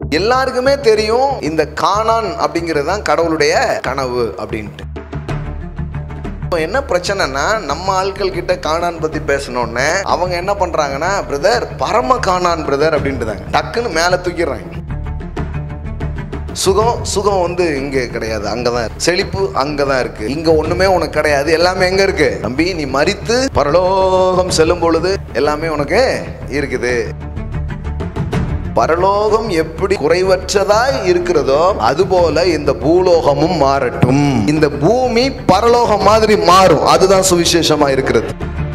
எல்லாருக்குமே தெரியும் இந்த கானான் அப்படிங்கிறது தான் கடவுளுடைய கனவு அப்படின்ட்டு இப்போ என்ன பிரச்சனைனா நம்ம ஆட்கள் கிட்ட காணான் பத்தி பேசணும்னு அவங்க என்ன பண்றாங்கன்னா பிரதர் பரம காணான் பிரதர் அப்படின்ட்டுதாங்க டக்குன்னு மேலே தூக்கிடுறாங்க சுகம் சுகம் வந்து இங்க கிடையாது அங்கதான் இருக்கு. செழிப்பு அங்கதான் இருக்கு இங்க ஒண்ணுமே உனக்கு கிடையாது எல்லாமே எங்க இருக்கு தம்பி நீ மறித்து பரலோகம் செல்லும் பொழுது எல்லாமே உனக்கு இருக்குது பரலோகம் எப்படி குறைவற்றதாய் இருக்கிறதோ அதுபோல இந்த பூலோகமும் மாறட்டும் இந்த பூமி பரலோகம் மாதிரி மாறும் அதுதான் சுவிசேஷமா இருக்கிறது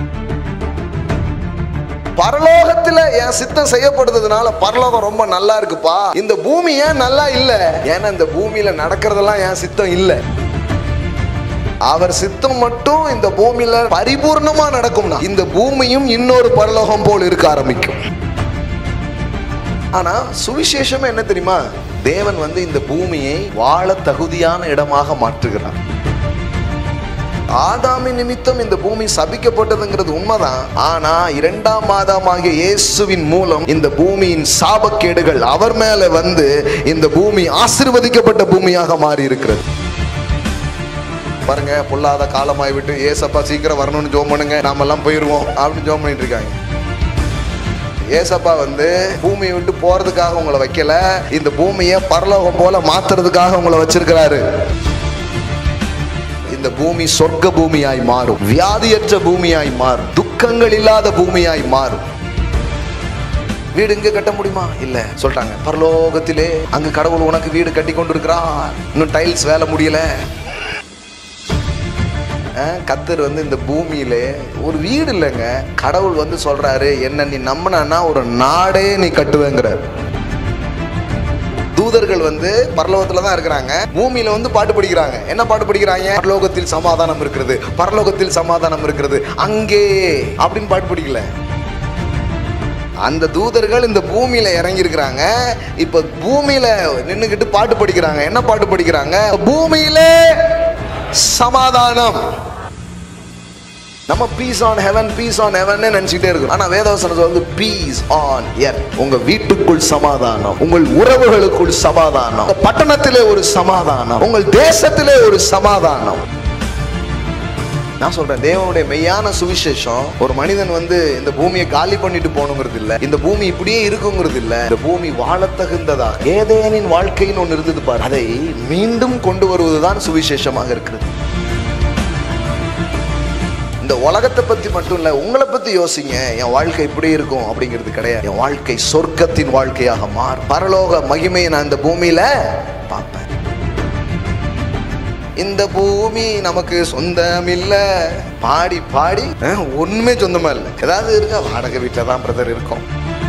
பரலோகத்துல என் சித்தம் செய்யப்படுறதுனால பரலோகம் ரொம்ப நல்லா இருக்குப்பா இந்த பூமி ஏன் நல்லா இல்ல ஏன்னா இந்த பூமியில நடக்கிறதெல்லாம் என் சித்தம் இல்ல அவர் சித்தம் மட்டும் இந்த பூமியில பரிபூர்ணமா நடக்கும்னா இந்த பூமியும் இன்னொரு பரலோகம் போல் இருக்க ஆரம்பிக்கும் ஆனா சுவிசேஷம் என்ன தெரியுமா தேவன் வந்து இந்த பூமியை வாழ தகுதியான இடமாக மாற்றுகிறார் ஆதாமின் நிமித்தம் இந்த பூமி சபிக்கப்பட்டதுங்கிறது உண்மைதான் ஆனா இரண்டாம் மாதமாகிய இயேசுவின் மூலம் இந்த பூமியின் சாபக்கேடுகள் அவர் மேல வந்து இந்த பூமி ஆசீர்வதிக்கப்பட்ட பூமியாக மாறி இருக்கிறது பாருங்க பொல்லாத காலமாய் விட்டு ஏசப்பா சீக்கிரம் வரணும்னு ஜோம் பண்ணுங்க நாமெல்லாம் போயிருவோம் அப்படின்னு ஜோம் பண்ணிட்டு இருக்காங்க ஏசப்பா வந்து பூமியை விட்டு போறதுக்காக உங்களை வைக்கல இந்த பூமியை பரலோகம் போல மாத்துறதுக்காக உங்களை வச்சிருக்கிறாரு இந்த பூமி சொர்க்க பூமியாய் மாறும் வியாதியற்ற பூமியாய் மாறும் துக்கங்கள் இல்லாத பூமியாய் மாறும் வீடு இங்க கட்ட முடியுமா இல்ல சொல்லிட்டாங்க பரலோகத்திலே அங்க கடவுள் உனக்கு வீடு கட்டி கொண்டு இருக்கிறார் இன்னும் டைல்ஸ் வேலை முடியல அஹ், கத்தர் வந்து இந்த பூமியில ஒரு வீடு இல்லைங்க கடவுள் வந்து சொல்றாரு என்ன நீ நம்பினா ஒரு நாடே நீ கட்டுவேங்கிறார் தூதர்கள் வந்து பரலோகத்துல தான் இருக்கிறாங்க பூமியில வந்து பாட்டு படிக்கிறாங்க என்ன பாட்டு படிக்கிறாங்க பரலோகத்தில் சமாதானம் இருக்கிறது பரலோகத்தில் சமாதானம் இருக்கிறது அங்கே அப்படின்னு பாட்டு படிக்கல அந்த தூதர்கள் இந்த பூமியில இறங்கி இருக்கிறாங்க இப்ப பூமியில நின்னுக்கிட்டு பாட்டு படிக்கிறாங்க என்ன பாட்டு படிக்கிறாங்க பூமியிலே சமாதானம் நம்ம peace on heaven peace on heaven நினைச்சுட்டே இருக்கோம் ஆனா வேதவசனம் வந்து பீஸ் ஆன் எர் உங்க வீட்டுக்குள் சமாதானம் உங்கள் உறவுகளுக்குள் சமாதானம் உங்க பட்டணத்திலே ஒரு சமாதானம் உங்கள் தேசத்திலே ஒரு சமாதானம் நான் சொல்றேன் தேவனுடைய மெய்யான சுவிசேஷம் ஒரு மனிதன் வந்து இந்த பூமியை காலி பண்ணிட்டு போகணுங்கிறது இல்ல இந்த பூமி இப்படியே இருக்குங்கிறது இல்ல இந்த பூமி வாழத்தகுந்ததாக ஏதேனின் வாழ்க்கைன்னு ஒன்று இருந்தது பாரு அதை மீண்டும் கொண்டு வருவதுதான் சுவிசேஷமாக இருக்கிறது இந்த உலகத்தை பத்தி மட்டும் இல்ல உங்களை பத்தி யோசிங்க என் வாழ்க்கை இப்படி இருக்கும் அப்படிங்கிறது கிடையாது என் வாழ்க்கை சொர்க்கத்தின் வாழ்க்கையாக மாறும் பரலோக மகிமையை நான் இந்த பூமியில பார்ப்பேன் இந்த பூமி நமக்கு சொந்தம் இல்ல பாடி பாடி அஹ், ஒண்ணுமே சொந்தமா இல்லை ஏதாவது இருக்கா வாடகை வீட்டில் தான் பிரதர் இருக்கும்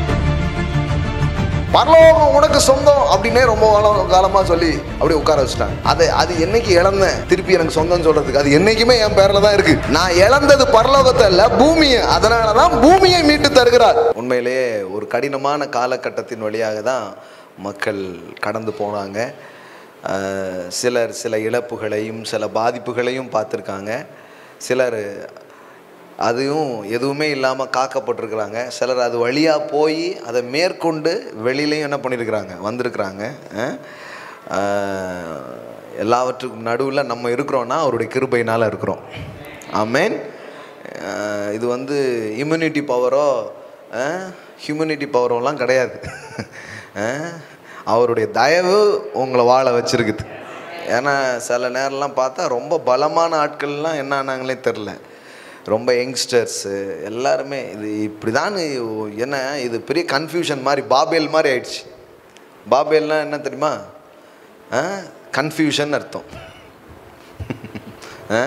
பரலோகம் உனக்கு சொந்தம் அப்படின்னே ரொம்ப காலம் காலமா சொல்லி அப்படியே உட்கார வச்சுட்டாங்க அது அது என்னைக்கு இழந்தேன் திருப்பி எனக்கு சொந்தம் சொல்றதுக்கு அது என்னைக்குமே என் பேர்ல தான் இருக்கு நான் இழந்தது பரலோகத்தை இல்ல பூமியை அதனால தான் பூமியை மீட்டு தருகிறார் உண்மையிலேயே ஒரு கடினமான காலகட்டத்தின் வழியாக தான் மக்கள் கடந்து போனாங்க அஹ், சிலர் சில இழப்புகளையும் சில பாதிப்புகளையும் பார்த்துருக்காங்க சிலர் அதையும் எதுவுமே இல்லாமல் காக்கப்பட்டிருக்கிறாங்க சிலர் அது வழியாக போய் அதை மேற்கொண்டு வெளியிலையும் என்ன பண்ணியிருக்கிறாங்க வந்திருக்கிறாங்க அஹ். அஹ், எல்லாவற்றுக்கும் நடுவில் நம்ம இருக்கிறோன்னா அவருடைய கிருபையினால் இருக்கிறோம் ஆமேன் அஹ், இது வந்து இம்யூனிட்டி பவரோ ஹியூமனிட்டி பவரோலாம் கிடையாது அஹ், அவருடைய தயவு உங்களை வாழ வச்சிருக்குது ஏன்னா சில நேரம்லாம் பார்த்தா ரொம்ப பலமான ஆட்கள்லாம் என்ன ஆனாங்களே தெரில ரொம்ப யங்ஸ்டர்ஸு எல்லாருமே இது இப்படி தான் என்ன இது பெரிய கன்ஃபியூஷன் மாதிரி பாபேல் மாதிரி ஆயிடுச்சு பாபேல்னா என்ன தெரியுமா கன்ஃபியூஷன் அர்த்தம் ஆ?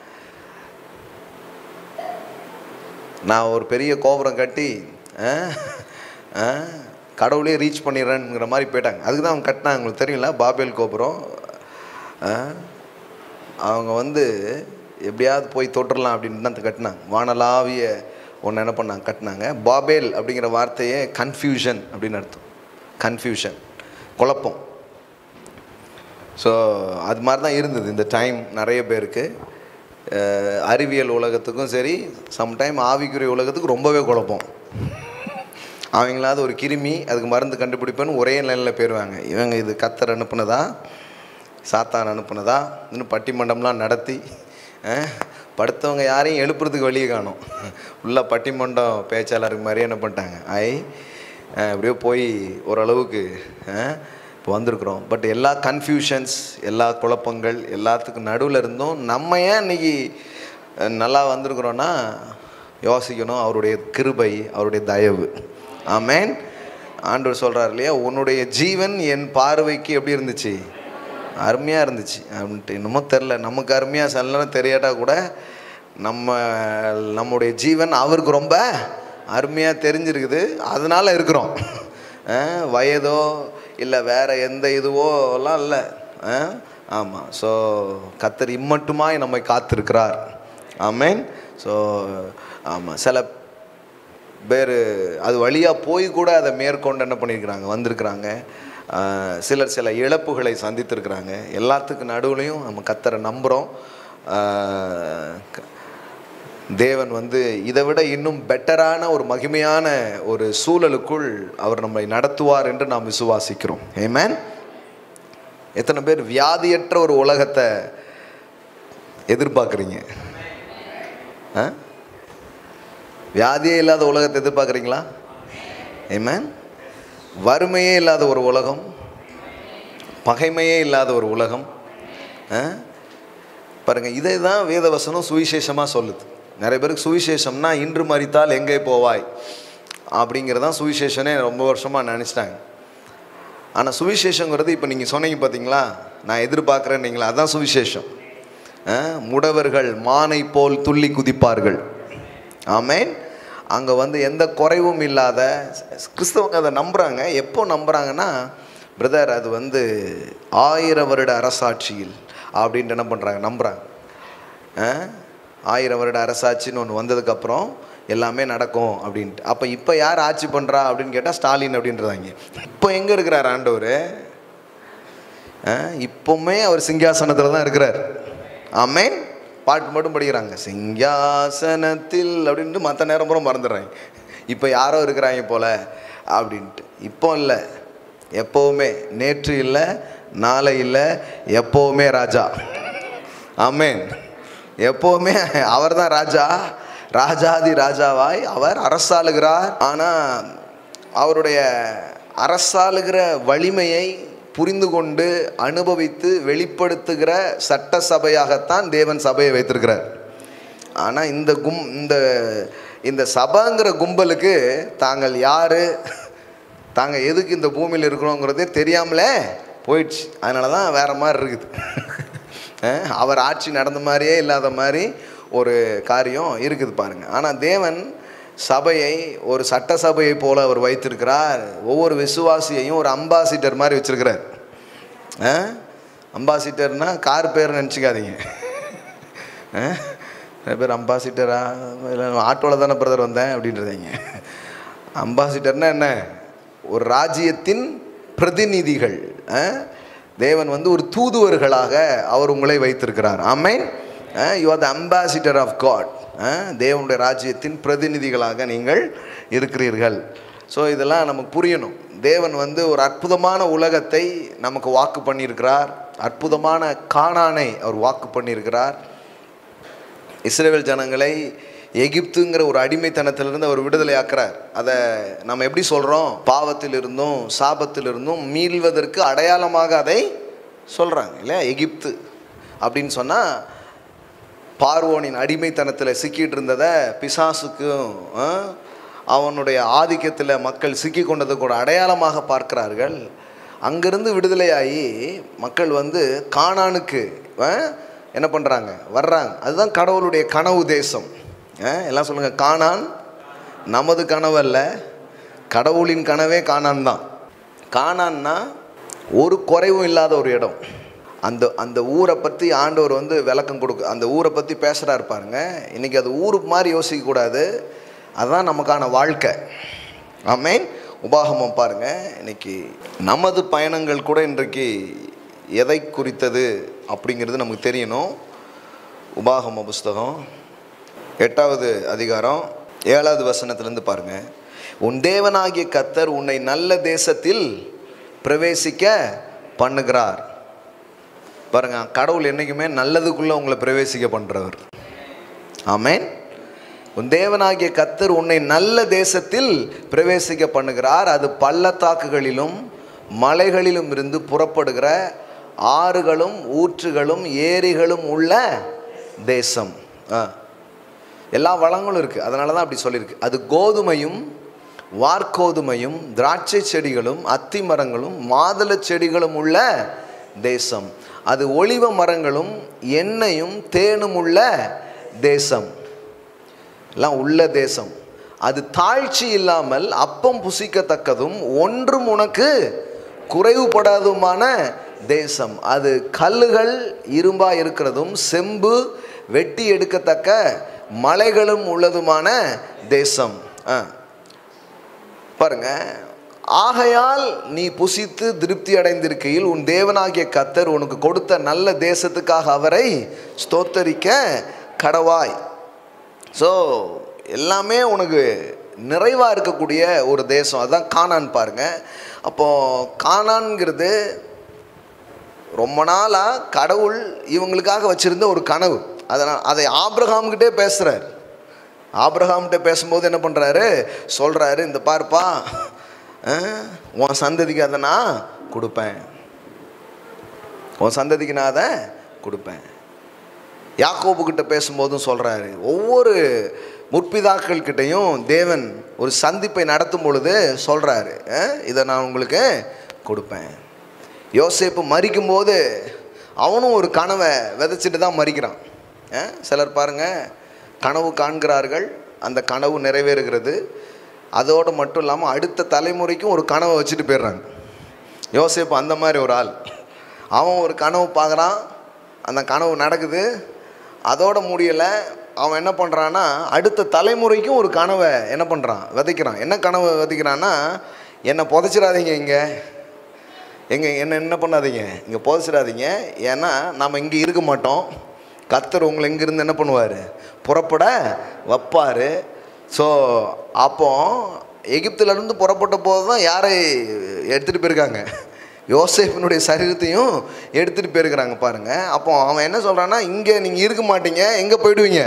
நான் ஒரு பெரிய கோபுரம் கட்டி ஆ? ஆ? கடவுளே ரீச் பண்ணிடுறேங்கிற மாதிரி போயிட்டாங்க அதுக்கு தான் அவங்க கட்டினாங்க உங்களுக்கு தெரியுங்களா பாபேல் கோபுரம் ஆ? அவங்க வந்து எப்படியாவது போய் தொட்டுறலாம் அப்படின்னு தான் கட்டினாங்க வானலாவிய ஒன்று என்ன பண்ணாங்க கட்டினாங்க பாபேல் அப்படிங்கிற வார்த்தையே கன்ஃபியூஷன் அப்படின்னு அர்த்தம் கன்ஃபியூஷன் குழப்பம் ஸோ அது மாதிரி தான் இருந்தது இந்த டைம் நிறைய பேருக்கு அஹ், அறிவியல் உலகத்துக்கும் சரி சம்டைம் ஆவிக்குரிய உலகத்துக்கு ரொம்பவே குழப்பம் அவங்களாவது ஒரு கிருமி அதுக்கு மருந்து கண்டுபிடிப்பேன்னு ஒரே நிலையில் போயிடுவாங்க இவங்க இது கத்தர் அனுப்புனதா சாத்தான் அனுப்புனதா இன்னும் பட்டிமண்டம்லாம் நடத்தி அஹ், படுத்தவங்க யாரையும் எழுப்புறதுக்கு வழியை காணும் உள்ள பட்டிமண்டம் பேச்சாளருக்கு மாதிரி என்ன பண்ணிட்டாங்க ஐ அஹ், எப்படியோ போய் ஓரளவுக்கு அஹ், இப்போ வந்திருக்கிறோம் பட் எல்லா கன்ஃபியூஷன்ஸ் எல்லா குழப்பங்கள் எல்லாத்துக்கும் நடுவில் இருந்தும் நம்ம ஏன் இன்னைக்கு அஹ், நல்லா வந்திருக்கிறோன்னா யோசிக்கணும் அவருடைய கிருபை அவருடைய தயவு ஆமென் ஆண்டவர் சொல்கிறார் இல்லையா உன்னுடைய ஜீவன் என் பார்வைக்கு எப்படி இருந்துச்சு அருமையாக இருந்துச்சு அப்படின்ட்டு என்னமோ தெரில நமக்கு அருமையாக சில நேரம் தெரியாட்டா கூட நம்ம நம்முடைய ஜீவன் அவருக்கு ரொம்ப அருமையாக தெரிஞ்சிருக்குது அதனால இருக்கிறோம் அஹ், வயதோ இல்லை வேற எந்த இதுவோ எல்லாம் இல்லை ஆமாம் ஸோ கத்தர் இம்மட்டுமாய் நம்மை காத்திருக்கிறார் ஆமென் ஸோ ஆமாம் சில பேர் அது வழியாக போய் கூட அதை மேற்கொண்டு என்ன பண்ணியிருக்கிறாங்க வந்திருக்கிறாங்க ஆஹ் சிலர் சில இழப்புகளை சந்தித்திருக்கிறாங்க எல்லாத்துக்கும் நடுவுலையும் நம்ம கத்தரை நம்புகிறோம் தேவன் வந்து இதை விட இன்னும் பெட்டரான ஒரு மகிமையான ஒரு சூழலுக்குள் அவர் நம்மை நடத்துவார் என்று நாம் விசுவாசிக்கிறோம் ஏமேன் எத்தனை பேர் வியாதியற்ற ஒரு உலகத்தை எதிர்பார்க்குறீங்க ஆ வியாதியே இல்லாத உலகத்தை எதிர்பார்க்குறீங்களா ஏமேன் வறுமையே இல்லாத ஒரு உலகம் பகைமையே இல்லாத ஒரு உலகம் ஆ? பாருங்க இதை தான் வேதவசனம் சுவிசேஷமாக சொல்லுது நிறைய பேருக்கு சுவிசேஷம்னா இன்று மறித்தால் எங்கே போவாய் அப்படிங்கிறதான் சுவிசேஷனே ரொம்ப வருஷமாக நினச்சிட்டாங்க ஆனால் சுவிசேஷங்கிறது இப்போ நீங்கள் சொன்னீங்க பார்த்தீங்களா நான் எதிர்பார்க்குறேன்னீங்களா அதான் சுவிசேஷம் ஆ? முடவர்கள் மானை போல் துள்ளி குதிப்பார்கள் ஆமேன் அங்கே வந்து எந்த குறைவும் இல்லாத கிறிஸ்தவங்க அதை நம்புகிறாங்க எப்போ நம்புகிறாங்கன்னா பிரதர் அது வந்து ஆயிரம் வருட அரசாட்சியில் அப்படின்ட்டு என்ன பண்ணுறாங்க நம்புகிறாங்க ஆயிரம் வருட அரசாட்சின்னு ஒன்று வந்ததுக்கப்புறம் எல்லாமே நடக்கும் அப்படின்ட்டு அப்போ இப்போ யார் ஆட்சி பண்ணுறா அப்படின்னு கேட்டால் ஸ்டாலின் அப்படின்றதாங்க இப்போ எங்கே இருக்கிறார் ஆண்டவர் இப்போவுமே அவர் சிங்காசனத்தில் தான் இருக்கிறார் ஆமேன் பாட்டு மட்டும் படிக்கிறாங்க சிங்காசனத்தில் அப்படின்ட்டு மற்ற நேரம் பூரா மறந்துடுறாங்க இப்போ யாரோ இருக்கிறாங்க போல அப்படின்ட்டு இப்போ இல்லை எப்போவுமே நேற்று இல்லை நாளை இல்லை எப்போவுமே ராஜா ஆமேன் எப்போவுமே அவர் தான் ராஜா ராஜாதி ராஜாவாய் அவர் அரசாளுகிறார் ஆனால் அவருடைய அரசாளுகிற வலிமையை புரிந்து கொண்டு அனுபவித்து வெளிப்படுத்துகிற சட்ட சபையாகத்தான் தேவன் சபையை வைத்திருக்கிறார் ஆனால் இந்த கும் இந்த இந்த சபைங்கிற கும்பலுக்கு தாங்கள் யார் தாங்கள் எதுக்கு இந்த பூமியில் இருக்கிறோங்கிறதே தெரியாமலே போயிடுச்சு அதனால தான் வேறு மாதிரி இருக்குது அஹ் அவர் ஆட்சி நடந்த மாதிரியே இல்லாத மாதிரி ஒரு காரியம் இருக்குது பாருங்கள் ஆனால் தேவன் சபையை ஒரு சட்ட சபையை போல அவர் வைத்திருக்கிறார் ஒவ்வொரு விசுவாசியையும் ஒரு அம்பாசிடர் மாதிரி வச்சிருக்கிறார் அம்பாசிடர்னா கார் பேர் நினச்சிக்காதீங்க நிறைய பேர் அம்பாசிடரா இல்லை ஆட்டோவில் தானே பிரதர் வந்தேன் அப்படின்றதைங்க அம்பாசிடர்னா என்ன ஒரு ராஜ்யத்தின் பிரதிநிதிகள் அஹ்? தேவன் வந்து ஒரு தூதுவர்களாக அவர் உங்களை வைத்திருக்கிறார் amen you are the ambassador of God தேவனுடைய ராஜ்யத்தின் பிரதிநிதிகளாக நீங்கள் இருக்கிறீர்கள் ஸோ இதெல்லாம் நமக்கு புரியணும் தேவன் வந்து ஒரு அற்புதமான உலகத்தை நமக்கு வாக்கு பண்ணியிருக்கிறார் அற்புதமான காணானை அவர் வாக்கு பண்ணியிருக்கிறார் இஸ்ரேல் ஜனங்களை எகிப்துங்கிற ஒரு அடிமைத்தனத்திலிருந்து அவர் விடுதலை ஆக்குறார் அதை நம்ம எப்படி சொல்கிறோம் பாவத்திலிருந்தும் சாபத்திலிருந்தும் மீள்வதற்கு அடையாளமாக அதை சொல்கிறாங்க இல்லையா எகிப்து அப்படின்னு சொன்னால் பார்வோனின் அடிமைத்தனத்தில் சிக்கிட்டு இருந்ததை பிசாசுக்கும் ஆ, அவனுடைய ஆதிக்கத்தில் மக்கள் சிக்கி கொண்டது கூட அடையாளமாக பார்க்கிறார்கள் அங்கிருந்து விடுதலையாகி மக்கள் வந்து கானானுக்கு ஆ, என்ன பண்ணுறாங்க வர்றாங்க அதுதான் கடவுளுடைய கனவு தேசம் ஆ, எல்லாம் சொல்லுங்கள் கானான் நமது கனவு அல்ல கடவுளின் கனவே கானான் தான் கானான்னா ஒரு குறைவும் இல்லாத ஒரு இடம் அந்த அந்த ஊரை பற்றி ஆண்டவர் வந்து விளக்கம் கொடுக்க அந்த ஊரை பற்றி பேசுகிறாரு பாருங்க இன்றைக்கி அது ஊரு மாதிரி யோசிக்கக்கூடாது அதுதான் நமக்கான வாழ்க்கை ஆமேன் உபாகமம் பாருங்க இன்னைக்கு நமது பயணங்கள் கூட இன்றைக்கு எதை குறித்தது அப்படிங்கிறது நமக்கு தெரியணும் உபாகம புஸ்தகம் எட்டாவது அதிகாரம் ஏழாவது வசனத்துலேருந்து பாருங்க உன் தேவனாகிய கத்தர் உன்னை நல்ல தேசத்தில் பிரவேசிக்க பண்ணுகிறார் பாருங்க கடவுள் என்னைக்குமே நல்லதுக்குள்ள உங்களை பிரவேசிக்க பண்றவர் ஆமென் உன் தேவனாகிய கத்தர் உன்னை நல்ல தேசத்தில் பிரவேசிக்க பண்ணுகிறார் அது பள்ளத்தாக்குகளிலும் மலைகளிலும் இருந்து புறப்படுகிற ஆறுகளும் ஊற்றுகளும் ஏரிகளும் உள்ள தேசம் ஆ எல்லா வளங்களும் இருக்குது அதனால தான் அப்படி சொல்லியிருக்கு அது கோதுமையும் வார்கோதுமையும் திராட்சை செடிகளும் அத்தி மரங்களும் மாதுளை செடிகளும் உள்ள தேசம் அது ஒளிவ மரங்களும் எண்ணெயும் தேனும் உள்ள தேசம் எல்லாம் உள்ள தேசம் அது தாழ்ச்சி இல்லாமல் அப்பம் புசிக்கத்தக்கதும் ஒன்றும் உனக்கு குறைவுபடாதுமான தேசம் அது கல்லுகள் இரும்பா இருக்கிறதும் செம்பு வெட்டி எடுக்கத்தக்க மலைகளும் உள்ளதுமான தேசம் ஆ பாருங்க ஆகையால் நீ புசித்து திருப்தி அடைந்திருக்கையில் உன் தேவனாகிய கத்தர் உனக்கு கொடுத்த நல்ல தேசத்துக்காக அவரை ஸ்தோத்தரிக்க கடவாய் ஸோ எல்லாமே உனக்கு நிறைவாக இருக்கக்கூடிய ஒரு தேசம் அதுதான் கானான் பாருங்க அப்போ கானான்ங்கிறது ரொம்ப நாளாக கடவுள் இவங்களுக்காக வச்சிருந்த ஒரு கனவு அதனால் அதை ஆபிரகாம்கிட்டே பேசுகிறார் ஆபிரகாம்கிட்ட பேசும்போது என்ன பண்ணுறாரு சொல்கிறாரு இந்த பார்ப்பா அஹ், உன் சந்ததிக்கு அதை நான் கொடுப்பேன் உன் சந்ததிக்கு நான் அதை கொடுப்பேன் யாக்கோபு கிட்ட பேசும்போதும் சொல்கிறாரு ஒவ்வொரு முற்பிதாக்கள் கிட்டையும் தேவன் ஒரு சந்திப்பை நடத்தும் பொழுது சொல்கிறாரு இதை நான் உங்களுக்கு கொடுப்பேன் யோசேப்பு மறிக்கும்போது அவனும் ஒரு கனவை விதைச்சிட்டு தான் மறிக்கிறான் அஹ், சிலர் பாருங்க கனவு காண்கிறார்கள் அந்த கனவு நிறைவேறுகிறது அதோடு மட்டும் இல்லாமல் அடுத்த தலைமுறைக்கும் ஒரு கனவை வச்சுட்டு போயிடுறாங்க யோசேப்பு அந்த மாதிரி ஒரு ஆள் அவன் ஒரு கனவு பார்க்குறான் அந்த கனவு நடக்குது அதோட முடியலை அவன் என்ன பண்ணுறான்னா அடுத்த தலைமுறைக்கும் ஒரு கனவை என்ன பண்ணுறான் விதைக்கிறான் என்ன கனவை விதைக்கிறான்னா என்னை புதைச்சிடாதீங்க இங்கே எங்க என்ன என்ன பண்ணாதீங்க இங்கே புதைச்சிடாதீங்க ஏன்னா நம்ம இங்கே இருக்க மாட்டோம் கத்தர் உங்களை இங்கேருந்து என்ன பண்ணுவார் புறப்பட வைப்பார் ஸோ அப்போ எகிப்திலேருந்து புறப்பட்ட போது தான் யாரை எடுத்துகிட்டு போயிருக்காங்க யோசேப்பினுடைய சரீரத்தையும் எடுத்துகிட்டு போயிருக்கிறாங்க பாருங்கள் அப்போ அவன் என்ன சொல்கிறான்னா இங்கே நீங்கள் இருக்க மாட்டீங்க எங்கே போயிடுவீங்க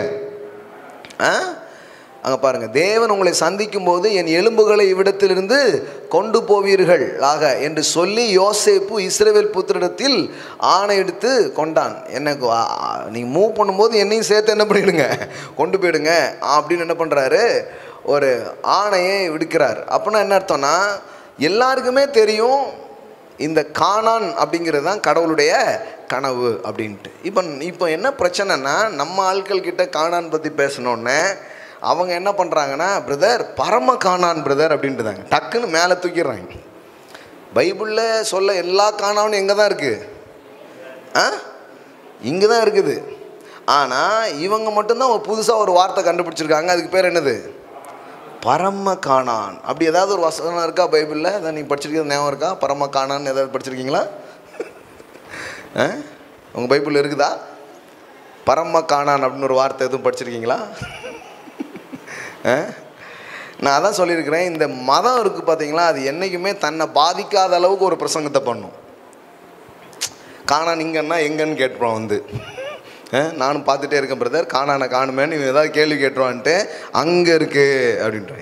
ஆ அங்கே பாருங்கள் தேவன் உங்களை சந்திக்கும் போது என் எலும்புகளை இவ்விடத்திலிருந்து கொண்டு போவீர்கள் ஆக என்று சொல்லி யோசேப்பு இஸ்ரவேல் புத்திரிடத்தில் ஆணையெடுத்து கொண்டான் எனக்கு நீங்கள் மூவ் பண்ணும்போது என்னையும் சேர்த்து என்ன பண்ணிடுங்க கொண்டு போயிடுங்க அப்படின்னு என்ன பண்ணுறாரு ஒரு ஆணையை விடுக்கிறார் அப்படின்னா என்ன அர்த்தம்னா எல்லாருக்குமே தெரியும் இந்த காணான் அப்படிங்கிறது தான் கடவுளுடைய கனவு அப்படின்ட்டு இப்போ இப்போ என்ன பிரச்சனைனா நம்ம ஆட்கள் கிட்ட காணான் பற்றி பேசணுன்னே அவங்க என்ன பண்ணுறாங்கன்னா பிரதர் பரம காணான் பிரதர் அப்படின்ட்டுதாங்க டக்குன்னு மேலே தூக்கிடுறாங்க பைபிளில் சொல்ல எல்லா காணானும் எங்கே தான் இருக்குது ஆ இங்கே தான் இருக்குது ஆனால் இவங்க மட்டும்தான் ஒரு புதுசாக ஒரு வார்த்தை கண்டுபிடிச்சிருக்காங்க அதுக்கு பேர் என்னது பரம காணான் அப்படி ஏதாவது ஒரு வசனம் இருக்கா பைபிளில் அதை நீங்கள் படிச்சிருக்கிறது ஞாபகம் இருக்கா பரம காணான் ஏதாவது படிச்சிருக்கீங்களா ஆ உங்கள் பைபிளில் இருக்குதா பரம காணான் அப்படின்னு ஒரு வார்த்தை எதுவும் படிச்சிருக்கீங்களா ஆ? நான் அதான் சொல்லியிருக்கிறேன் இந்த மதம் இருக்குது பார்த்தீங்களா அது என்றைக்குமே தன்னை பாதிக்காத அளவுக்கு ஒரு பிரசங்கத்தை பண்ணும் காணான் இங்கன்னா எங்கன்னு கேட்டுருவான் வந்து ஆ, நானும் பார்த்துட்டே இருக்கேன் பிரதர் காணான காணுமேன்னு இவன் ஏதாவது கேள்வி கேட்டுருவான்ட்டு அங்கே இருக்கு அப்படின்றாங்க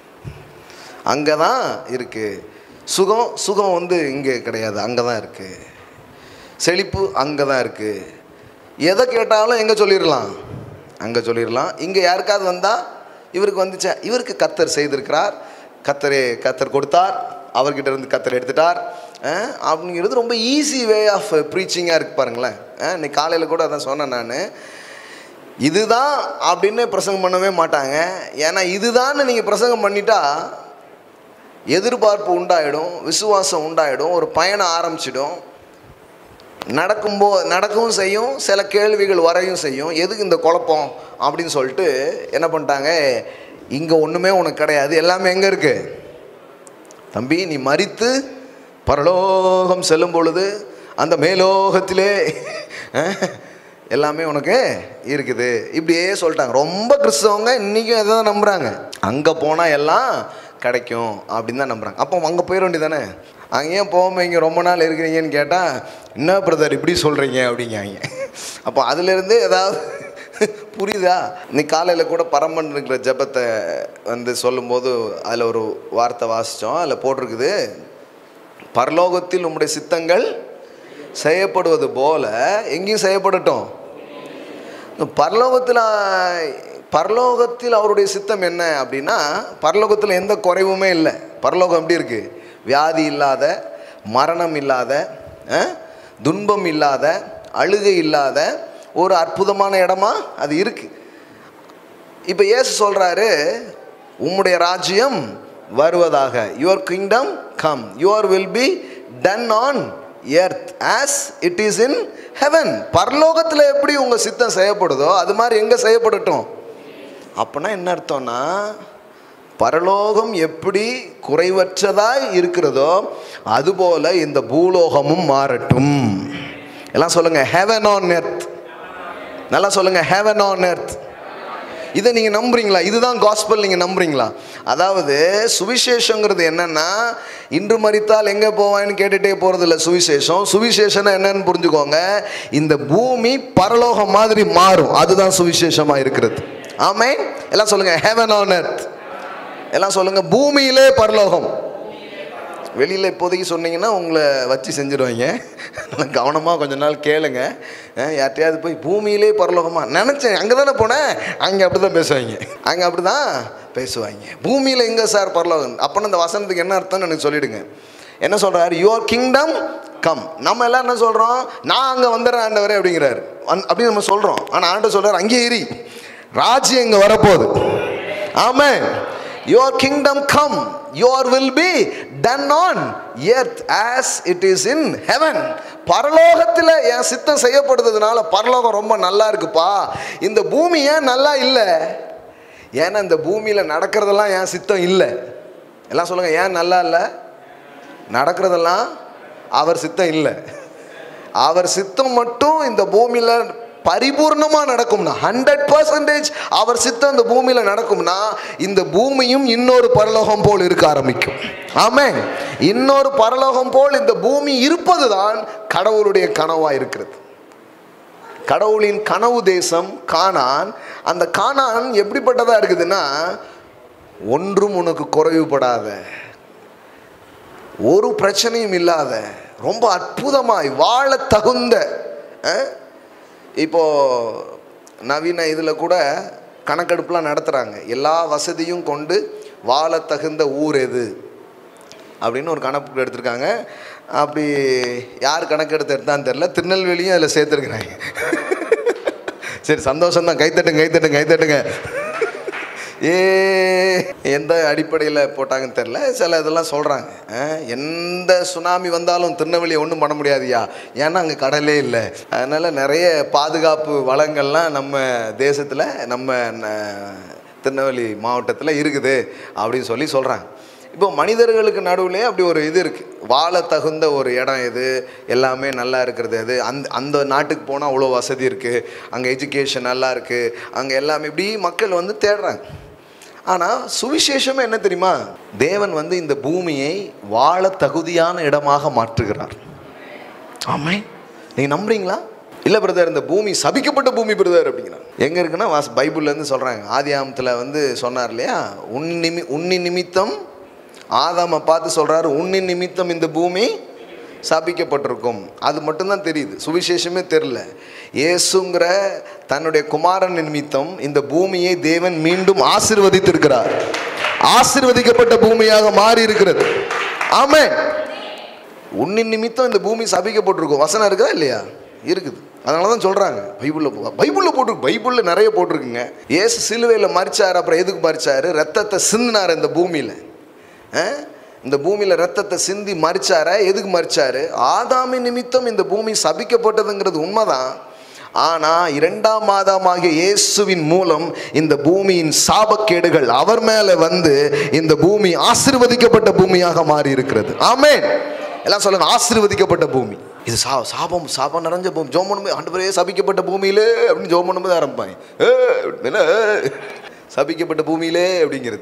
அங்கே தான் இருக்குது சுகம் சுகம் வந்து இங்கே கிடையாது அங்கே தான் இருக்குது செழிப்பு அங்கே தான் இருக்குது எதை கேட்டாலும் எங்கே சொல்லிடலாம் அங்கே சொல்லிடலாம் இங்கே யாருக்காவது வந்தால் இவருக்கு வந்துச்சா இவருக்கு கத்தர் செய்திருக்கிறார் கத்தரே கத்தர் கொடுத்தார் அவர்கிட்ட இருந்து கத்தர் எடுத்துட்டார் அஹ், அப்படிங்கிறது ரொம்ப ஈஸி வே ஆஃப் ப்ரீச்சிங்காக இருக்கு பாருங்களேன் அஹ், இன்னைக்கு காலையில் கூட அதான் சொன்னேன் நான் இதுதான் அப்படின்னு பிரசங்கம் பண்ணவே மாட்டாங்க ஏன்னா இதுதான்னு நீங்கள் பிரசங்கம் பண்ணிட்டா எதிர்பார்ப்பு உண்டாயிடும் விசுவாசம் உண்டாயிடும் ஒரு பயணம் ஆரம்பிச்சிடும் நடக்கும்போ நடக்கவும் செய்யும் சில கேள்விகள் வரையும் செய்யும் எதுக்கு இந்த குழப்பம் அப்படின்னு சொல்லிட்டு என்ன பண்ணிட்டாங்க இங்கே ஒன்றுமே உனக்கு கிடையாது எல்லாமே எங்கே இருக்கு தம்பி நீ மறித்து பரலோகம் செல்லும் பொழுது அந்த மேலோகத்திலே அஹ், எல்லாமே உனக்கு இருக்குது இப்படியே சொல்லிட்டாங்க ரொம்ப கிறிஸ்தவங்க இன்றைக்கும் எதை தான் நம்புகிறாங்க அங்கே போனால் எல்லாம் கிடைக்கும் அப்படின்னு தான் நம்புறாங்க அப்போ அங்கே போயிட வேண்டியதானே அங்கே ஏன் போகாமல் இங்கே ரொம்ப நாள் இருக்கிறீங்கன்னு கேட்டால் என்ன பிரதர் இப்படி சொல்கிறீங்க அப்படிங்காங்க அப்போ அதுலேருந்து ஏதாவது புரியுதா இன்னைக்கு காலையில் கூட பரமன் இருக்கிற ஜெபத்தை வந்து சொல்லும்போது அதில் ஒரு வார்த்தை வாசித்தோம் அதில் போட்டிருக்குது பரலோகத்தில் உம்முடைய சித்தங்கள் செய்யப்படுவது போல எங்கேயும் செய்யப்படட்டும் பரலோகத்தில் பரலோகத்தில் அவருடைய சித்தம் என்ன அப்படின்னா பரலோகத்தில் எந்த குறைவுமே இல்லை பரலோகம் எப்படி இருக்கு வியாதி இல்லாத மரணம் இல்லாத அஹ், துன்பம் இல்லாத அழுகை இல்லாத ஒரு அற்புதமான இடமா அது இருக்கு இப்போ இயேசு சொல்றாரு உம்முடைய ராஜ்யம் வருவதாக your kingdom come your will be done on earth as it is in heaven பரலோகத்தில் எப்படி உங்கள் சித்தம் செய்யப்படுதோ அது மாதிரி எங்கே செய்யப்படட்டும் அப்படின்னா என்ன அர்த்தம்னா பரலோகம் எப்படி குறைவற்றதாய் இருக்கிறதோ அதுபோல இந்த பூலோகமும் மாறட்டும் எல்லாம் சொல்லுங்க ஹெவன் ஆன் எர்த் நல்லா சொல்லுங்க ஹெவன் ஆன் எர்த் இதை நீங்கள் நம்புறீங்களா இதுதான் காஸ்பல் நீங்கள் நம்புறீங்களா அதாவது சுவிசேஷங்கிறது என்னன்னா இன்று மறித்தால் எங்கே போவான்னு கேட்டுட்டே போகிறது இல்லை சுவிசேஷம் சுவிசேஷம்னா என்னன்னு புரிஞ்சுக்கோங்க இந்த பூமி பரலோகம் மாதிரி மாறும் அதுதான் சுவிசேஷமாக இருக்கிறது ஆமே எல்லாம் சொல்லுங்க ஹெவன் ஆன் எர்த் எல்லாம் சொல்லுங்க பூமியிலே பரலோகம் வெளியில் இப்போதைக்கு சொன்னீங்கன்னா உங்களை வச்சு செஞ்சுருவாங்க கவனமாக கொஞ்ச நாள் கேளுங்க அஹ் யார்ட்டையாவது போய் பூமியிலே பரலோகமா நினச்சேன் அங்கே தானே போனேன் அங்கே அப்படி தான் பேசுவாங்க அங்கே அப்படி தான் பேசுவாங்க பூமியில் எங்கே சார் பரலோகம் அப்போன்னு இந்த வசனத்துக்கு என்ன அர்த்தம்னு எனக்கு சொல்லிடுங்க என்ன சொல்கிறாரு யுவர் கிங்டம் கம் நம்ம எல்லாம் என்ன சொல்கிறோம் நான் அங்கே வந்துடுறேன் ஆண்டவரே அப்படிங்கிறாரு அந் அப்படின்னு நம்ம சொல்கிறோம் ஆனால் ஆண்டவர் சொல்கிறார் அங்கே ஏறி ராஜ்யம் இங்கே வரப்போகுது ஆமென் your kingdom come your will be done on earth as it is in heaven பரலோகத்தில் என் சித்தம் செய்யப்படுறதுனால பரலோகம் ரொம்ப நல்லா இருக்குப்பா இந்த பூமி ஏன் நல்லா இல்லை ஏன்னா இந்த பூமியில் நடக்கிறதெல்லாம் என் சித்தம் இல்லை எல்லாம் சொல்லுங்கள் ஏன் நல்லா இல்லை நடக்கிறதெல்லாம் அவர் சித்தம் இல்லை அவர் சித்தம் மட்டும் இந்த பூமியில் பரிபூர்ணமாக நடக்கும்னா ஹண்ட்ரட் பர்சன்டேஜ் அவர் சித்தம் இந்த பூமியில் நடக்கும்னா இந்த பூமியும் இன்னொரு பரலோகம் போல் இருக்க ஆரம்பிக்கும் ஆமென் இன்னொரு பரலோகம் போல் இந்த பூமி இருப்பது தான் கடவுளுடைய கனவாக இருக்கிறது கடவுளின் கனவு தேசம் கானான் அந்த கானான் எப்படிப்பட்டதா இருக்குதுன்னா ஒன்றும் உனக்கு குறைவுபடாத ஒரு பிரச்சனையும் இல்லாத ரொம்ப அற்புதமாய் வாழ தகுந்த அஹ், இப்போ நவீன இதில் கூட கணக்கெடுப்புலாம் நடத்துகிறாங்க எல்லா வசதியும் கொண்டு வாழ தகுந்த ஊர் எது அப்படின்னு ஒரு கணக்கு எடுத்திருக்காங்க அப்படி யார் கணக்கு எடுத்து எடுத்தான்னு தெரில திருநெல்வேலியும் அதில் சேர்த்துருக்குறாங்க சரி சந்தோஷம்தான் கைத்தட்டுங்க கைத்தட்டுங்க கைத்தட்டுங்க ஏ எந்த அடிப்படையில் போட்டாங்கன்னு தெரில சில இதெல்லாம் சொல்கிறாங்க எந்த சுனாமி வந்தாலும் திருநெல்வேலியை ஒன்றும் பண்ண முடியாதுயா ஏன்னா அங்கே கடலே இல்லை அதனால் நிறைய பாதுகாப்பு வளங்கள்லாம் நம்ம தேசத்தில் நம்ம ந- திருநெல்வேலி மாவட்டத்தில் இருக்குது அப்படின்னு சொல்லி சொல்கிறாங்க இப்போ மனிதர்களுக்கு நடுவுலே அப்படி ஒரு இது இருக்குது வாழ தகுந்த ஒரு இடம் எது எல்லாமே நல்லா இருக்கிறது அது அந்த அந்த நாட்டுக்கு போனால் அவ்வளோ வசதி இருக்குது அங்கே எஜுகேஷன் நல்லா இருக்குது அங்கே எல்லாமே இப்படி மக்கள் வந்து தேடுறாங்க ஆனால் சுவிசேஷமே என்ன தெரியுமா தேவன் வந்து இந்த பூமியை வாழ தகுதியான இடமாக மாற்றுகிறார் ஆமே நீங்கள் நம்புறீங்களா இல்லை பிரதர் இந்த பூமி சபிக்கப்பட்ட பூமி பிரதர் அப்படிங்கிறாங்க எங்கே இருக்குன்னா வாஸ் பைபிள்லேருந்து சொல்கிறாங்க ஆதி ஆமத்தில் வந்து சொன்னார் இல்லையா உன் நிமி உன்னி நிமித்தம் ஆதாமை பார்த்து சொல்கிறாரு உன்னின் நிமித்தம் இந்த பூமி சபிக்கப்பட்டிருக்கும் அது மட்டும்தான் தெரியுது சுவிசேஷமே தெரில இயேசுங்கிற தன்னுடைய குமாரன் நிமித்தம் இந்த பூமியை தேவன் மீண்டும் ஆசீர்வதித்திருக்கிறார் ஆசீர்வதிக்கப்பட்ட பூமியாக மாறி இருக்கிறது ஆமென் உன்னின் நிமித்தம் இந்த பூமி சபிக்கப்பட்டிருக்கும் வசனம் இருக்கா இல்லையா இருக்குது அதனால தான் சொல்கிறாங்க பைபிளில் போ பைபிளில் போட்டிருக்கு பைபிளில் நிறைய போட்டிருக்குங்க ஏசு சிலுவையில் மறிச்சார் அப்புறம் எதுக்கு மறிச்சார் ரத்தத்தை சிந்தினார் இந்த பூமியில் இந்த பூமியில் ரத்தத்தை சிந்தி மறிச்சார எதுக்கு மறிச்சாரு ஆதாமின் நிமித்தம் இந்த பூமி சபிக்கப்பட்டதுங்கிறது உண்மைதான் ஆனால் இரண்டாம் மாதமாகிய இயேசுவின் மூலம் இந்த பூமியின் சாபக்கேடுகள் அவர் மேலே வந்து இந்த பூமி ஆசீர்வதிக்கப்பட்ட பூமியாக மாறி இருக்கிறது ஆமென் எல்லாம் சொல்லுங்க ஆசீர்வதிக்கப்பட்ட பூமி இது சா சாபம் சாபம் நிறைஞ்ச பூமி ஜோம் பண்ணும்போது ஆண்டவரே சபிக்கப்பட்ட பூமியிலே அப்படின்னு ஜோம் பண்ணும்போது ஆரம்பிப்பாங்க ஏ, அப்படின்னா, ஏ, சபிக்கப்பட்ட பூமியிலே அப்படிங்கிறது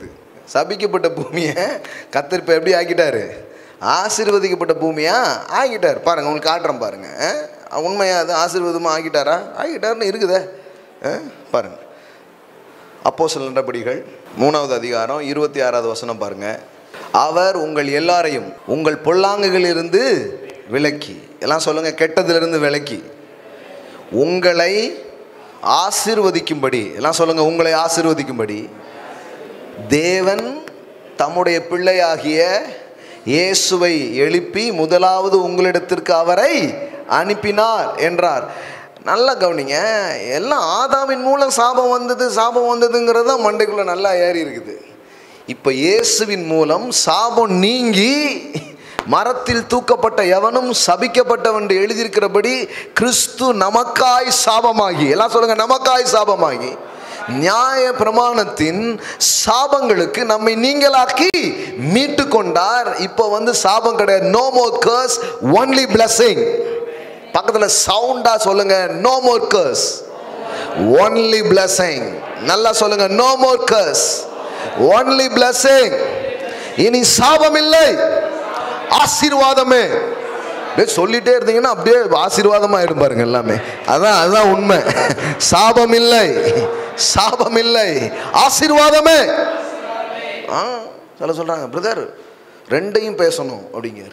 சபிக்கப்பட்ட பூமியை கத்தர் இப்போ எப்படி ஆக்கிட்டாரு ஆசீர்வதிக்கப்பட்ட பூமியா ஆக்கிட்டார் பாருங்க உங்களுக்கு காட்டுறேன் பாருங்க அஹ், உண்மையா அது ஆசீர்வாதமாக ஆக்கிட்டாரா ஆக்கிட்டாருன்னு இருக்குதே அஹ், பாருங்க அப்போ சில நடபடிகள் மூணாவது அதிகாரம் இருபத்தி ஆறாவது வசனம் பாருங்க அவர் உங்கள் எல்லாரையும் உங்கள் பொல்லாங்குகளிலிருந்து விலக்கி எல்லாம் சொல்லுங்க கெட்டதிலிருந்து விலக்கி உங்களை ஆசீர்வதிக்கும்படி எல்லாம் சொல்லுங்க உங்களை ஆசீர்வதிக்கும்படி தேவன் தம்முடைய பிள்ளையாகிய இயேசுவை எழுப்பி முதலாவது உங்களிடத்திற்கு அவரை அனுப்பினார் என்றார் நல்லா கவனிங்க எல்லாம் ஆதாமின் மூலம் சாபம் வந்தது சாபம் வந்ததுங்கிறது தான் மண்டைக்குள்ளே நல்லா ஏறி இருக்குது இப்போ இயேசுவின் மூலம் சாபம் நீங்கி மரத்தில் தூக்கப்பட்ட எவனும் சபிக்கப்பட்டவன் என்று எழுதியிருக்கிறபடி கிறிஸ்து நமக்காய் சாபமாகி எல்லாம் சொல்லுங்க நமக்காய் சாபமாகி நியாய பிரமாணத்தின் சாபங்களுக்கு நம்மை நீங்களாக்கி மீட்டு கொண்டார் இப்போ வந்து சாபம் கிடையாது no more curse only blessing பக்கத்தில் சவுண்டா சொல்லுங்க no more curse only blessing நல்லா சொல்லுங்க no more curse only blessing இனி சாபம் இல்லை ஆசீர்வாதமே அப்படியே சொல்லிட்டே இருந்தீங்கன்னா அப்படியே ஆசீர்வாதமா ஆயிடும் பாருங்க எல்லாமே அதான் அதுதான் உண்மை சாபம் இல்லை சாபம் இல்லை ஆசீர்வாதமே ஆ சொல்ல சொல்றாங்க பிரதர் ரெண்டையும் பேசணும் அப்படிங்கிறார்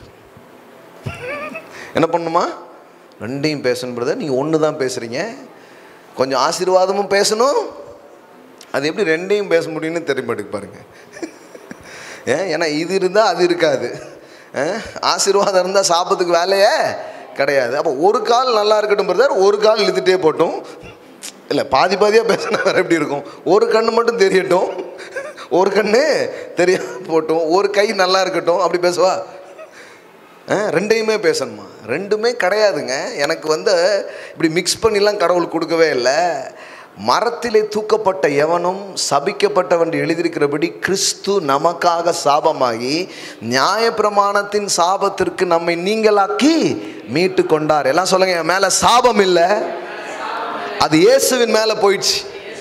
என்ன பண்ணுமா ரெண்டையும் பேசணும் பிரதர் நீங்கள் ஒன்று தான் பேசுகிறீங்க கொஞ்சம் ஆசீர்வாதமும் பேசணும் அது எப்படி ரெண்டையும் பேச முடியும்னு தெரிய மாட்டேங்குது பாருங்க ஏன் ஏன்னா இது இருந்தால் அது இருக்காது அஹ், ஆசீர்வாதம் இருந்தால் சாப்பிட்றதுக்கு வேலையே கிடையாது அப்போ ஒரு கால் நல்லா இருக்கட்டும் பிரதர் ஒரு கால் இழுத்துட்டே போட்டும் இல்லை பாதி பாதியாக பேசினா வேறு எப்படி இருக்கும் ஒரு கண்ணு மட்டும் தெரியட்டும் ஒரு கண்ணு தெரிய போட்டும் ஒரு கை நல்லா இருக்கட்டும் அப்படி பேசுவா ஆ, ரெண்டையுமே பேசணுமா ரெண்டுமே கிடையாதுங்க எனக்கு வந்து இப்படி மிக்ஸ் பண்ணிலாம் கடவுள் கொடுக்கவே இல்லை மரத்திலே தூக்கப்பட்ட எவனும் சபிக்கப்பட்டவன் எழுதியிருக்கிறபடி கிறிஸ்து நமக்காக சாபமாகி நியாயப்பிரமாணத்தின் சாபத்திற்கு நம்மை நீங்களாக்கி மீட்டு கொண்டார் எல்லாம் சொல்லுங்க என் மேல சாபம் இல்லை அது இயேசுவின் மேல போயிடுச்சு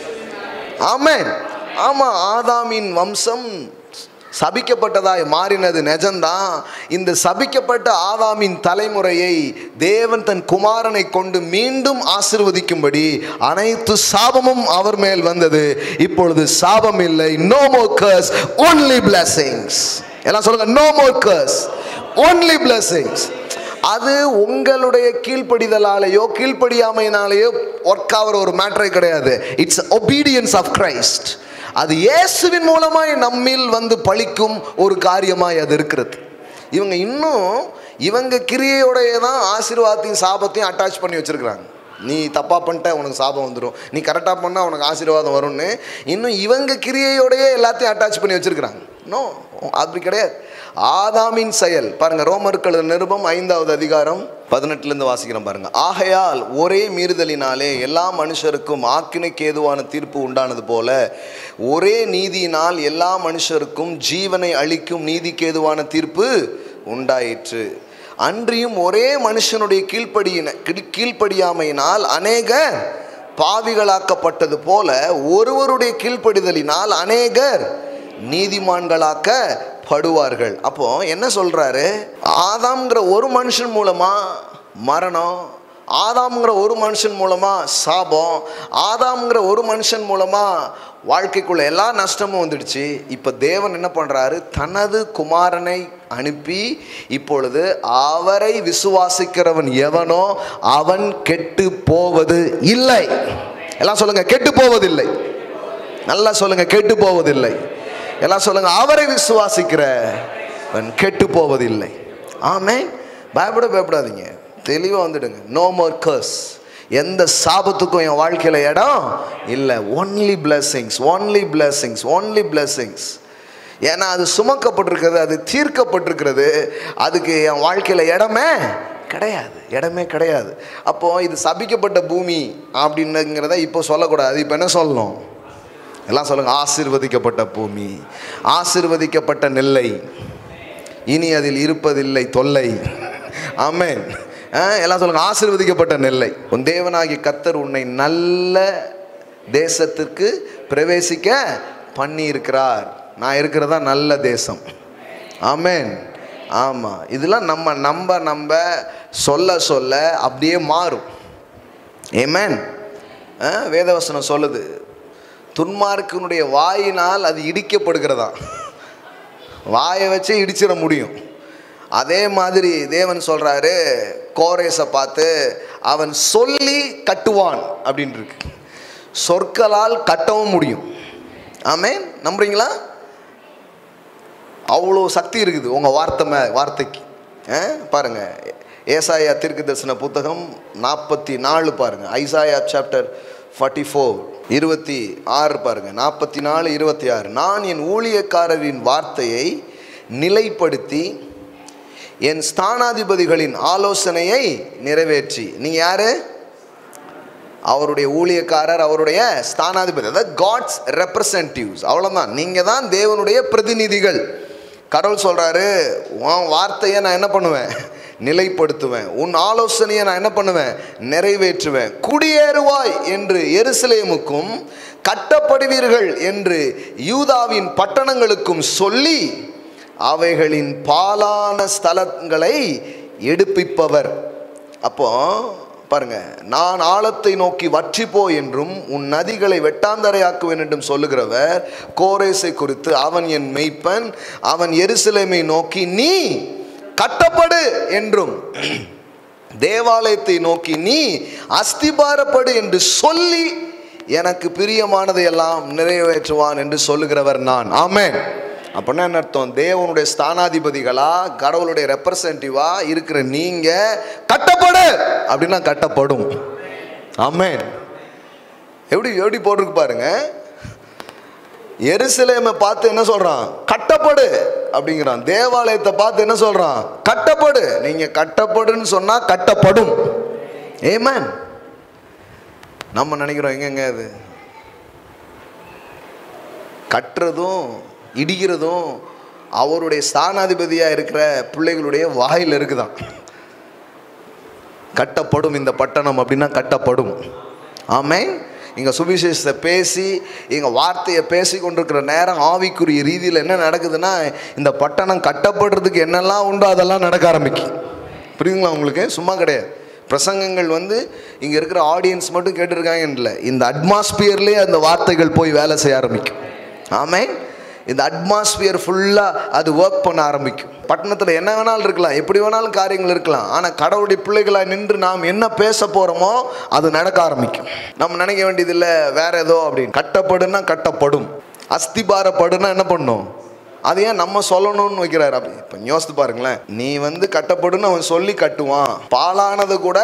ஆமென் ஆமா ஆதாமின் வம்சம் சபிக்கப்பட்டதாய் மாறினது நிஜம்தான் இந்த சபிக்கப்பட்ட ஆதாமின் தலைமுறையை தேவன் தன் குமாரனை கொண்டு மீண்டும் ஆசிர்வதிக்கும்படி அனைத்து சாபமும் அவர் மேல் வந்தது இப்பொழுது சாபம் இல்லை no more curse only blessings எல்லாம் சொல்லுங்க no more curse only blessings அது உங்களுடைய கீழ்ப்படிதலாலேயோ கீழ்ப்படியாமையினாலேயோ ஒர்க் ஆகிற ஒரு மேட்டரே கிடையாது இட்ஸ் ஒபீடியன்ஸ் ஆஃப் கிரைஸ்ட் அது இயேசுவின் மூலமாய் நம்மில் வந்து பழிக்கும் ஒரு காரியமாய் அது இருக்கிறது இவங்க இன்னும் இவங்க கிரியையோடைய தான் ஆசீர்வாதத்தையும் சாபத்தையும் அட்டாச் பண்ணி வச்சிருக்கிறாங்க நீ தப்பாக பண்ணிட்ட உனக்கு சாபம் வந்துடும் நீ கரெக்டாக பண்ணால் உனக்கு ஆசீர்வாதம் வரும்னு இன்னும் இவங்க கிரியையோடையே எல்லாத்தையும் அட்டாச் பண்ணி வச்சிருக்கிறாங்க நோ அப்படி கிடையாது ஆதாமின் செயல் பாருங்க ரோமர்கள் நிருபம் ஐந்தாவது அதிகாரம் பதினெட்டுலேருந்து வாசிக்கிறோம் பாருங்க ஆகையால் ஒரே மீறுதலினாலே எல்லா மனுஷருக்கும் ஆக்கினைக்கு ஏதுவான தீர்ப்பு உண்டானது போல ஒரே நீதியினால் எல்லா மனுஷருக்கும் ஜீவனை அளிக்கும் நீதிக்கு ஏதுவான தீர்ப்பு உண்டாயிற்று அன்றியும் ஒரே மனுஷனுடைய கீழ்ப்படியின கீழ்- கீழ்ப்படியாமையினால் அநேக பாவிகளாக்கப்பட்டது போல ஒருவருடைய கீழ்ப்படிதலினால் அநேகர் நீதிமான்களாக்கப்படுவார்கள் அப்போ என்ன சொல்றாரு ஆதாம்ங்கிற ஒரு மனுஷன் மூலமா மரணம் ஆதாம்ங்கிற ஒரு மனுஷன் மூலமா சாபம் ஆதாம்ங்கிற ஒரு மனுஷன் மூலமா வாழ்க்கைக்குள்ள எல்லா நஷ்டமும் வந்துடுச்சு இப்போ தேவன் என்ன பண்றாரு தனது குமாரனை அனுப்பி இப்பொழுது அவரை விசுவாசிக்கிறவன் எவனோ அவன் கெட்டு போவது இல்லை எல்லாம் சொல்லுங்க கெட்டு போவதில்லை நல்லா சொல்லுங்க கெட்டு போவதில்லை எல்லாம் சொல்லுங்க அவரை விசுவாசிக்கிற கெட்டு போவதில்லை ஆமே பயப்பட பயப்படாதீங்க தெளிவாக வந்துடுங்க நோ மோர் கர்ஸ் எந்த சாபத்துக்கும் என் வாழ்க்கையில் இடம் இல்லை only blessings only blessings only blessings ஏன்னா அது சுமக்கப்பட்டிருக்கிறது அது தீர்க்கப்பட்டிருக்கிறது அதுக்கு என் வாழ்க்கையில் இடமே கிடையாது இடமே கிடையாது அப்போது இது சபிக்கப்பட்ட பூமி அப்படின்னுங்கிறத இப்போ சொல்லக்கூடாது இப்போ என்ன சொல்லணும் எல்லாம் சொல்லுங்க ஆசீர்வதிக்கப்பட்ட பூமி ஆசீர்வதிக்கப்பட்ட நெல்லை இனி அதில் இருப்பதில்லை தொல்லை ஆமென் ஆ, எல்லாம் சொல்லுங்க ஆசீர்வதிக்கப்பட்ட நெல்லை உன் தேவனாகிய கத்தர் உன்னை நல்ல தேசத்திற்கு பிரவேசிக்க பண்ணி இருக்கிறார் நான் இருக்கிறதா நல்ல தேசம் ஆமென் ஆமாம் இதெல்லாம் நம்ம நம்ப நம்ப சொல்ல சொல்ல அப்படியே மாறும் ஏமேன் வேதவசனம் சொல்லுது துன்மார்க்கனுடைய வாயினால் அது இடிக்கப்படுகிறதா வாயை வச்சே இடிச்சிட முடியும் அதே மாதிரி தேவன் சொல்றாரு கோரேஸை பார்த்து அவன் சொல்லி கட்டுவான் அப்படின்னு இருக்கு சொற்களால் கட்டவும் முடியும் ஆமென் நம்புறீங்களா அவ்வளோ சக்தி இருக்குது உங்கள் வார்த்தை மே வார்த்தைக்கு ஆ? பாருங்க ஏசாயா தீர்க்க தரிசன புத்தகம் நாற்பத்தி நாலு பாருங்க ஐசாயா சாப்டர் ஃபார்ட்டி ஃபோர் இருபத்தி ஆறு பாருங்க நாற்பத்தி நாலு இருபத்தி ஆறு நான் என் ஊழியக்காரரின் வார்த்தையை நிலைப்படுத்தி என் ஸ்தானாதிபதிகளின் ஆலோசனையை நிறைவேற்றி நீங்க யாரு அவருடைய ஊழியக்காரர் அவருடைய ஸ்தானாதிபதி அதாவது காட்ஸ் ரெப்ரசன்டிவ்ஸ் அவ்வளோதான் நீங்கள் தான் தேவனுடைய பிரதிநிதிகள் கடவுள் சொல்கிறாரு உன் வார்த்தையை நான் என்ன பண்ணுவேன் நிலைப்படுத்துவேன் உன் ஆலோசனையை நான் என்ன பண்ணுவேன் நிறைவேற்றுவேன் குடியேறுவாய் என்று எருசலேமுக்கும் கட்டப்படுவீர்கள் என்று யூதாவின் பட்டணங்களுக்கும் சொல்லி அவைகளின் பாலான ஸ்தலங்களை எடுப்பிப்பவர் அப்போ பாருங்க நான் ஆழத்தை நோக்கி வற்றிப்போ என்றும் உன் நதிகளை வெட்டாந்தரையாக்குவேன் என்றும் சொல்லுகிறவர் கோரேசை குறித்து அவன் என் மெய்ப்பன் அவன் எருசலேமை நோக்கி நீ கட்டப்படு என்றும் தேவாலயத்தை நோக்கி நீ அஸ்திபாரப்படு என்று சொல்லி எனக்கு பிரியமானதை எல்லாம் நிறைவேற்றுவான் என்று சொல்லுகிறவர் நான் ஆமென் அப்படின்னா என்ன அர்த்தம் தேவனுடைய ஸ்தானாதிபதிகளா கடவுளுடைய ரெப்ரசன்டிவா இருக்கிற நீங்க கட்டப்படு அப்படின்னா கட்டப்படும் ஆமென் எப்படி எப்படி போட்டிருக்கு பாருங்க எருசலேமை பார்த்து என்ன சொல்றான் கட்டப்படு அப்படிங்கிறான் தேவாலயத்தை பார்த்து என்ன சொல்றான் கட்டப்படு நீங்க கட்டப்படுன்னு சொன்னா கட்டப்படும் ஏமேன் நம்ம நினைக்கிறோம் எங்கெங்க அது கட்டுறதும் இடிக்கிறதும் அவருடைய ஸ்தானாதிபதியாக இருக்கிற பிள்ளைகளுடைய வாயில் இருக்குதான் கட்டப்படும் இந்த பட்டணம் அப்படின்னா கட்டப்படும் ஆமென் இங்கே சுவிசேஷத்தை பேசி இங்கே வார்த்தையை பேசி கொண்டிருக்கிற நேரம் ஆவிக்குரிய ரீதியில் என்ன நடக்குதுன்னா இந்த பட்டணம் கட்டப்படுறதுக்கு என்னெல்லாம் உண்டோ அதெல்லாம் நடக்க ஆரம்பிக்கும் புரியுதுங்களா உங்களுக்கு சும்மா கிடையாது பிரசங்கங்கள் வந்து இங்கே இருக்கிற ஆடியன்ஸ் மட்டும் கேட்டிருக்காங்கன்னு இல்லை இந்த அட்மாஸ்பியர்லேயே அந்த வார்த்தைகள் போய் வேலை செய்ய ஆரம்பிக்கும் ஆமென் இந்த அட்மாஸ்பியர் ஃபுல்லாக அது ஒர்க் பண்ண ஆரம்பிக்கும் பட்டணத்தில் என்ன வேணாலும் இருக்கலாம் எப்படி வேணாலும் காரியங்கள் இருக்கலாம் ஆனால் கடவுளுடைய பிள்ளைகளாக நின்று நாம் என்ன பேச போகிறோமோ அது நடக்க ஆரம்பிக்கும் நம்ம நினைக்க வேண்டியதில்லை வேற ஏதோ அப்படின்னு கட்டப்படுன்னா கட்டப்படும் அஸ்திபாரப்படுன்னா என்ன பண்ணும் அது ஏன் நம்ம சொல்லணும்னு வைக்கிறாரு அப்படி இப்போ யோசித்து பாருங்களேன் நீ வந்து கட்டப்படுன்னு அவன் சொல்லி கட்டுவான் பாலானது கூட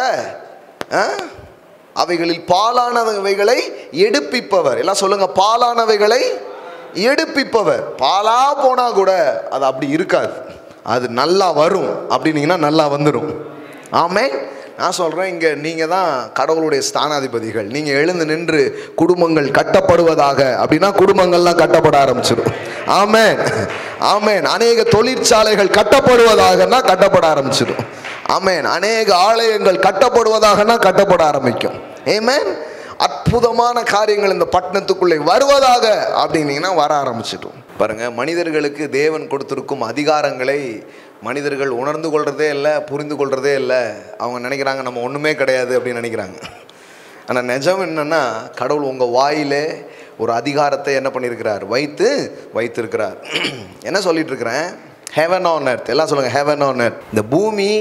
ஆ? அவைகளில் பாலானவைகளை எடுப்பிப்பவர் எல்லாம் சொல்லுங்க பாலானவைகளை எடுப்பிப்பவர் பாலா போனா கூட அது அப்படி இருக்காது அது நல்லா வரும் அப்படின்னீங்கன்னா நல்லா வந்துடும் ஆமே நான் சொல்கிறேன் இங்கே நீங்கள் தான் கடவுளுடைய ஸ்தானாதிபதிகள் நீங்கள் எழுந்து நின்று குடும்பங்கள் கட்டப்படுவதாக அப்படின்னா குடும்பங்கள்லாம் கட்டப்பட ஆரம்பிச்சிடும் ஆமென் ஆமென் அநேக தொழிற்சாலைகள் கட்டப்படுவதாகனா கட்டப்பட ஆரம்பிச்சிடும் ஆமென் அநேக ஆலயங்கள் கட்டப்படுவதாகனா கட்டப்பட ஆரம்பிக்கும் ஏமேன் அற்புதமான காரியங்கள் இந்த பட்டணத்துக்குள்ளே வருவதாக அப்படின்னீங்கன்னா வர ஆரம்பிச்சிட்டோம் பாருங்க மனிதர்களுக்கு தேவன் கொடுத்திருக்கும் அதிகாரங்களை மனிதர்கள் உணர்ந்து கொள்றதே இல்லை புரிந்து கொள்றதே இல்லை அவங்க நினைக்கிறாங்க நம்ம ஒன்றுமே கிடையாது அப்படின்னு நினைக்கிறாங்க ஆனால் நிஜம் என்னன்னா கடவுள் உங்கள் வாயிலே ஒரு அதிகாரத்தை என்ன பண்ணியிருக்கிறார் வைத்து வைத்திருக்கிறார் என்ன சொல்லிட்டு இருக்கிறேன் ஹெவன் ஆன் எர்த் எல்லாம் சொல்லுங்கள் ஹெவன் ஆன் எர்த் இந்த பூமி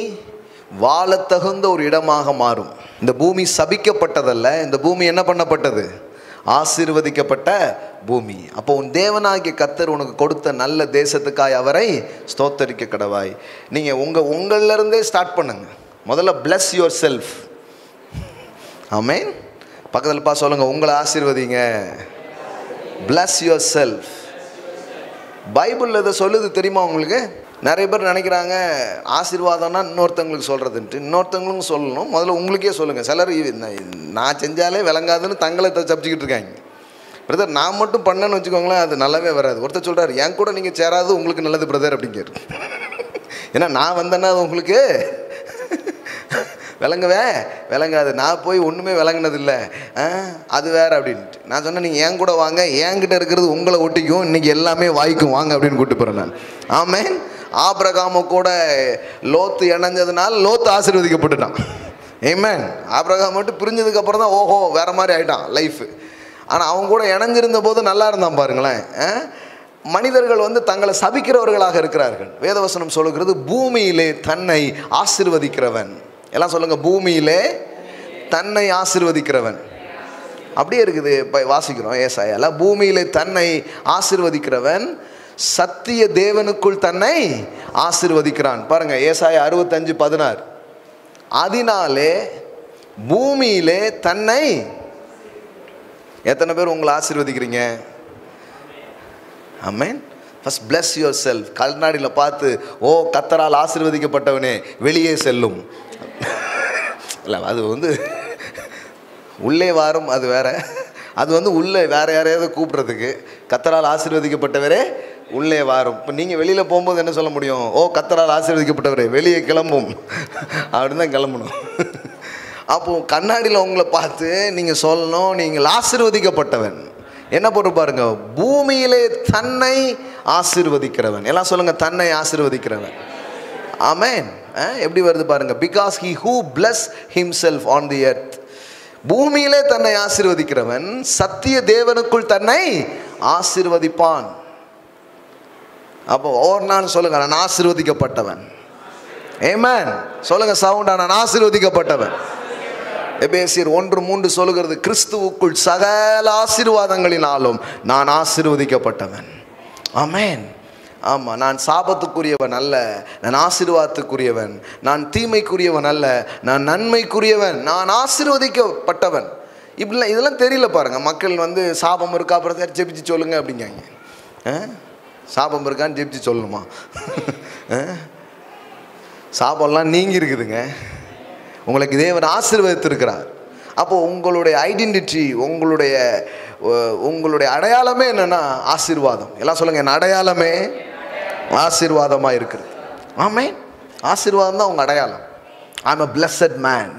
வாழத்தகுந்த ஒரு இடமாக மாறும் இந்த பூமி சபிக்கப்பட்டதல்ல இந்த பூமி என்ன பண்ணப்பட்டது ஆசீர்வதிக்கப்பட்ட பூமி அப்போ உன் தேவனாகிய கத்தர் உனக்கு கொடுத்த நல்ல தேசத்துக்காய் அவரை ஸ்தோத்தரிக்க கடவாய் நீங்கள் உங்கள் உங்கள்லேருந்தே ஸ்டார்ட் பண்ணுங்க முதல்ல பிளஸ் யுவர் செல்ஃப் ஆமென் பக்கத்தில் பா சொல்லுங்க உங்களை ஆசீர்வதிங்க பிளஸ் யுவர் செல்ஃப் பைபிளில் இதை சொல்லுது தெரியுமா உங்களுக்கு நிறைய பேர் நினைக்கிறாங்க ஆசீர்வாதம்னா இன்னொருத்தவங்களுக்கு சொல்கிறதுன்ட்டு இன்னொருத்தவங்களுக்கும் சொல்லணும் முதல்ல உங்களுக்கே சொல்லுங்கள் சிலர் இது நான் நான் செஞ்சாலே விளங்காதுன்னு தங்களை தப்பிச்சுக்கிட்டு இருக்காங்க பிரதர் நான் மட்டும் பண்ணேன்னு வச்சுக்கோங்களேன் அது நல்லாவே வராது ஒருத்தர் சொல்கிறார் என் கூட நீங்கள் சேராது உங்களுக்கு நல்லது பிரதர் அப்படிங்கிறார் ஏன்னா நான் வந்தேன்னா அது உங்களுக்கு விளங்கவே விளங்காது நான் போய் ஒன்றுமே விளங்குனதில்ல ஆ, அது வேற அப்படின்ட்டு நான் சொன்னேன் நீங்கள் என் கூட வாங்க என்கிட்ட இருக்கிறது உங்களை ஒட்டிக்கும் இன்னைக்கு எல்லாமே வாய்க்கும் வாங்க அப்படின்னு கூப்பிட்டு போகிறேன் நான் ஆமேன் ஆபிரகாம கூட லோத்து இணைஞ்சதுனால லோத்து ஆசீர்வதிக்கப்பட்டுட்டான் ஏமேன் ஆபிரகாம் மட்டும் பிரிஞ்சதுக்கு அப்புறம் தான் ஓஹோ வேற மாதிரி ஆயிட்டான் லைஃப் ஆனால் அவங்க கூட இணைஞ்சிருந்த போது நல்லா இருந்தான் பாருங்களேன் ஆ? மனிதர்கள் வந்து தங்களை சபிக்கிறவர்களாக இருக்கிறார்கள் வேதவசனம் சொல்லுகிறது பூமியிலே தன்னை ஆசிர்வதிக்கிறவன் எல்லாம் சொல்லுங்க பூமியிலே தன்னை ஆசிர்வதிக்கிறவன் அப்படியே இருக்குது இப்போ வாசிக்கிறோம் ஏசாயால பூமியிலே தன்னை ஆசிர்வதிக்கிறவன் சத்திய தேவனுக்குள் தன்னை ஆசிர்வதிக்கிறான் பாருங்க ஏசாயா அறுபத்தஞ்சு பதினாறு அதனாலே பூமியிலே தன்னை எத்தனை பேர் உங்களை ஆசீர்வதிக்கிறீங்க amen first bless yourself கல்நாடியில் பார்த்து ஓ கத்தரால் ஆசீர்வதிக்கப்பட்டவனே வெளியே செல்லும் இல்லை அது வந்து உள்ளே வாரும் அது வேற அது வந்து உள்ளே வேற யாரையாவது கூப்பிட்றதுக்கு கத்தரால் ஆசீர்வதிக்கப்பட்டவரே உள்ளே வாரும் இப்போ நீங்கள் வெளியில் போகும்போது என்ன சொல்ல முடியும் ஓ கத்தரால் ஆசீர்வதிக்கப்பட்டவரே வெளியே கிளம்பும் அப்படின்னு தான் கிளம்பணும் அப்போ கண்ணாடியில் உங்களை பார்த்து நீங்கள் சொல்லணும் நீங்கள் ஆசீர்வதிக்கப்பட்டவன் என்ன போட்டு பாருங்க பூமியிலே தன்னை ஆசீர்வதிக்கிறவன் எல்லாம் சொல்லுங்க தன்னை ஆசீர்வதிக்கிறவன் ஆமென் அஹ், எப்படி வருது பாருங்க because he who bless himself on the earth பூமியிலே தன்னை ஆசீர்வதிக்கிறவன் சத்திய தேவனுக்குள் தன்னை ஆசீர்வதிப்பான் அப்போ ஒவ்வொரு நாள் சொல்லுங்க நான் ஆசீர்வதிக்கப்பட்டவன் ஏமேன் சொல்லுங்க சவுண்டா நான் ஆசீர்வதிக்கப்பட்டவன் எபேசியர் ஒன்று மூன்று சொல்லுகிறது கிறிஸ்துவுக்குள் சகல ஆசீர்வாதங்களினாலும் நான் ஆசீர்வதிக்கப்பட்டவன் ஆமென் ஆமாம் நான் சாபத்துக்குரியவன் அல்ல நான் ஆசீர்வாதத்துக்குரியவன் நான் தீமைக்குரியவன் அல்ல நான் நன்மைக்குரியவன் நான் ஆசீர்வதிக்கப்பட்டவன் இப்படிலாம் இதெல்லாம் தெரியல பாருங்க மக்கள் வந்து சாபம் இருக்கா அப்புறம் சரி ஜெபிச்சு சொல்லுங்க அப்படிங்காங்க ஆ? சாபம் இருக்கான்னு ஜெபிச்சு சொல்லணுமா ஆ? சாபம்லாம் நீங்கி இருக்குதுங்க உங்களுக்கு தேவன் ஆசீர்வதித்திருக்கிறார் அப்போ உங்களுடைய ஐடென்டிட்டி உங்களுடைய அஹ், உங்களுடைய அடையாளமே என்னன்னா ஆசீர்வாதம் எல்லாம் சொல்லுங்க என் அடையாளமே ஆசீர்வாதமாக இருக்குது ஆமே ஆசீர்வாதம் தான் உங்கள் அடையாளம் ஐம் அ பிளஸட் மேன்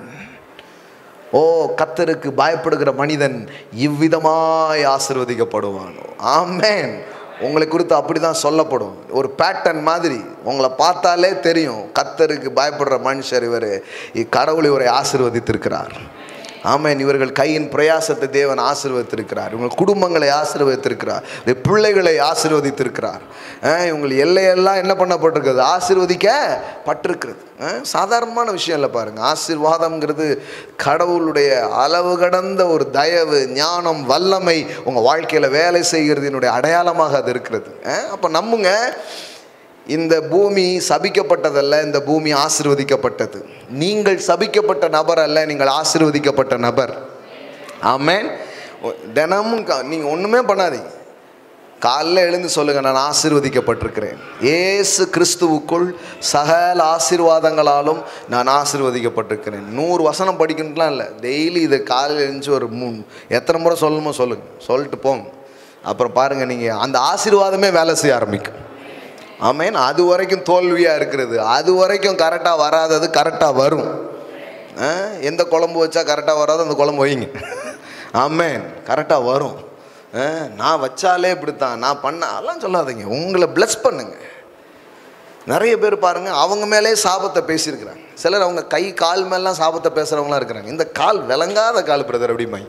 ஓ கத்தருக்கு பயப்படுகிற மனிதன் இவ்விதமாய் ஆசீர்வதிக்கப்படுவான் ஆமென் உங்களை குறித்து அப்படி தான் சொல்லப்படும் ஒரு பேட்டர்ன் மாதிரி உங்களை பார்த்தாலே தெரியும் கத்தருக்கு பயப்படுற மனுஷர் இவர் கடவுள் இவரை ஆசீர்வதித்திருக்கிறார் ஆமென் இவர்கள் கையின் பிரயாசத்தை தேவன் ஆசீர்வதித்திருக்கிறார் இவங்க குடும்பங்களை ஆசீர்வதித்திருக்கிறார் இவருடைய பிள்ளைகளை ஆசீர்வதித்திருக்கிறார் அஹ் இவங்கள் எல்லையெல்லாம் என்ன பண்ணப்பட்டிருக்கிறது ஆசீர்வதிக்கப்பட்டிருக்கிறது அஹ் சாதாரணமான விஷயம் இல்லை பாருங்க ஆசீர்வாதம்ங்கிறது கடவுளுடைய அளவு கடந்த ஒரு தயவு ஞானம் வல்லமை உங்கள் வாழ்க்கையில் வேலை செய்கிறதினுடைய அடையாளமாக அது இருக்கிறது அப்போ நம்புங்க இந்த பூமி சபிக்கப்பட்டதல்ல இந்த பூமி ஆசீர்வதிக்கப்பட்டது நீங்கள் சபிக்கப்பட்ட நபர் அல்ல நீங்கள் ஆசீர்வதிக்கப்பட்ட நபர் ஆமென் ஒ- தினமும் கா- நீங்க ஒண்ணுமே பண்ணாதீங்க காலைல எழுந்து சொல்லுங்க நான் ஆசீர்வதிக்கப்பட்டிருக்கிறேன் ஏசு கிறிஸ்துவுக்குள் சகல ஆசீர்வாதங்களாலும் நான் ஆசீர்வதிக்கப்பட்டிருக்கிறேன் நூறு வசனம் படிக்கணும்லாம் இல்லை டெய்லி இதை காலையில் எழுந்து ஒரு மூணு எத்தனை முறை சொல்லணுமோ சொல்லுங்க சொல்லிட்டு போங்க அப்புறம் பாருங்க நீங்க அந்த ஆசீர்வாதமே வேலை செய்ய ஆரம்பிக்கும் ஆமேன் அது வரைக்கும் தோல்வியாக இருக்கிறது அது வரைக்கும் கரெக்டாக வராதது கரெக்டாக வரும் ஆ, எந்த குழம்பு வச்சா கரெக்டாக வராதோ அந்த குழம்பு வைங்க ஆமேன் கரெக்டாக வரும் ஆ, நான் வச்சாலே இப்படித்தான் நான் பண்ண அதெல்லாம் சொல்லாதீங்க உங்களை bless பண்ணுங்க நிறைய பேர் பாருங்க அவங்க மேலே சாபத்தை பேசியிருக்கிறாங்க சிலர் அவங்க கை கால் மேலாம் சாபத்தை பேசுகிறவங்களாம் இருக்கிறாங்க இந்த கால் விளங்காத கால் பிரதர் அப்படிமாய்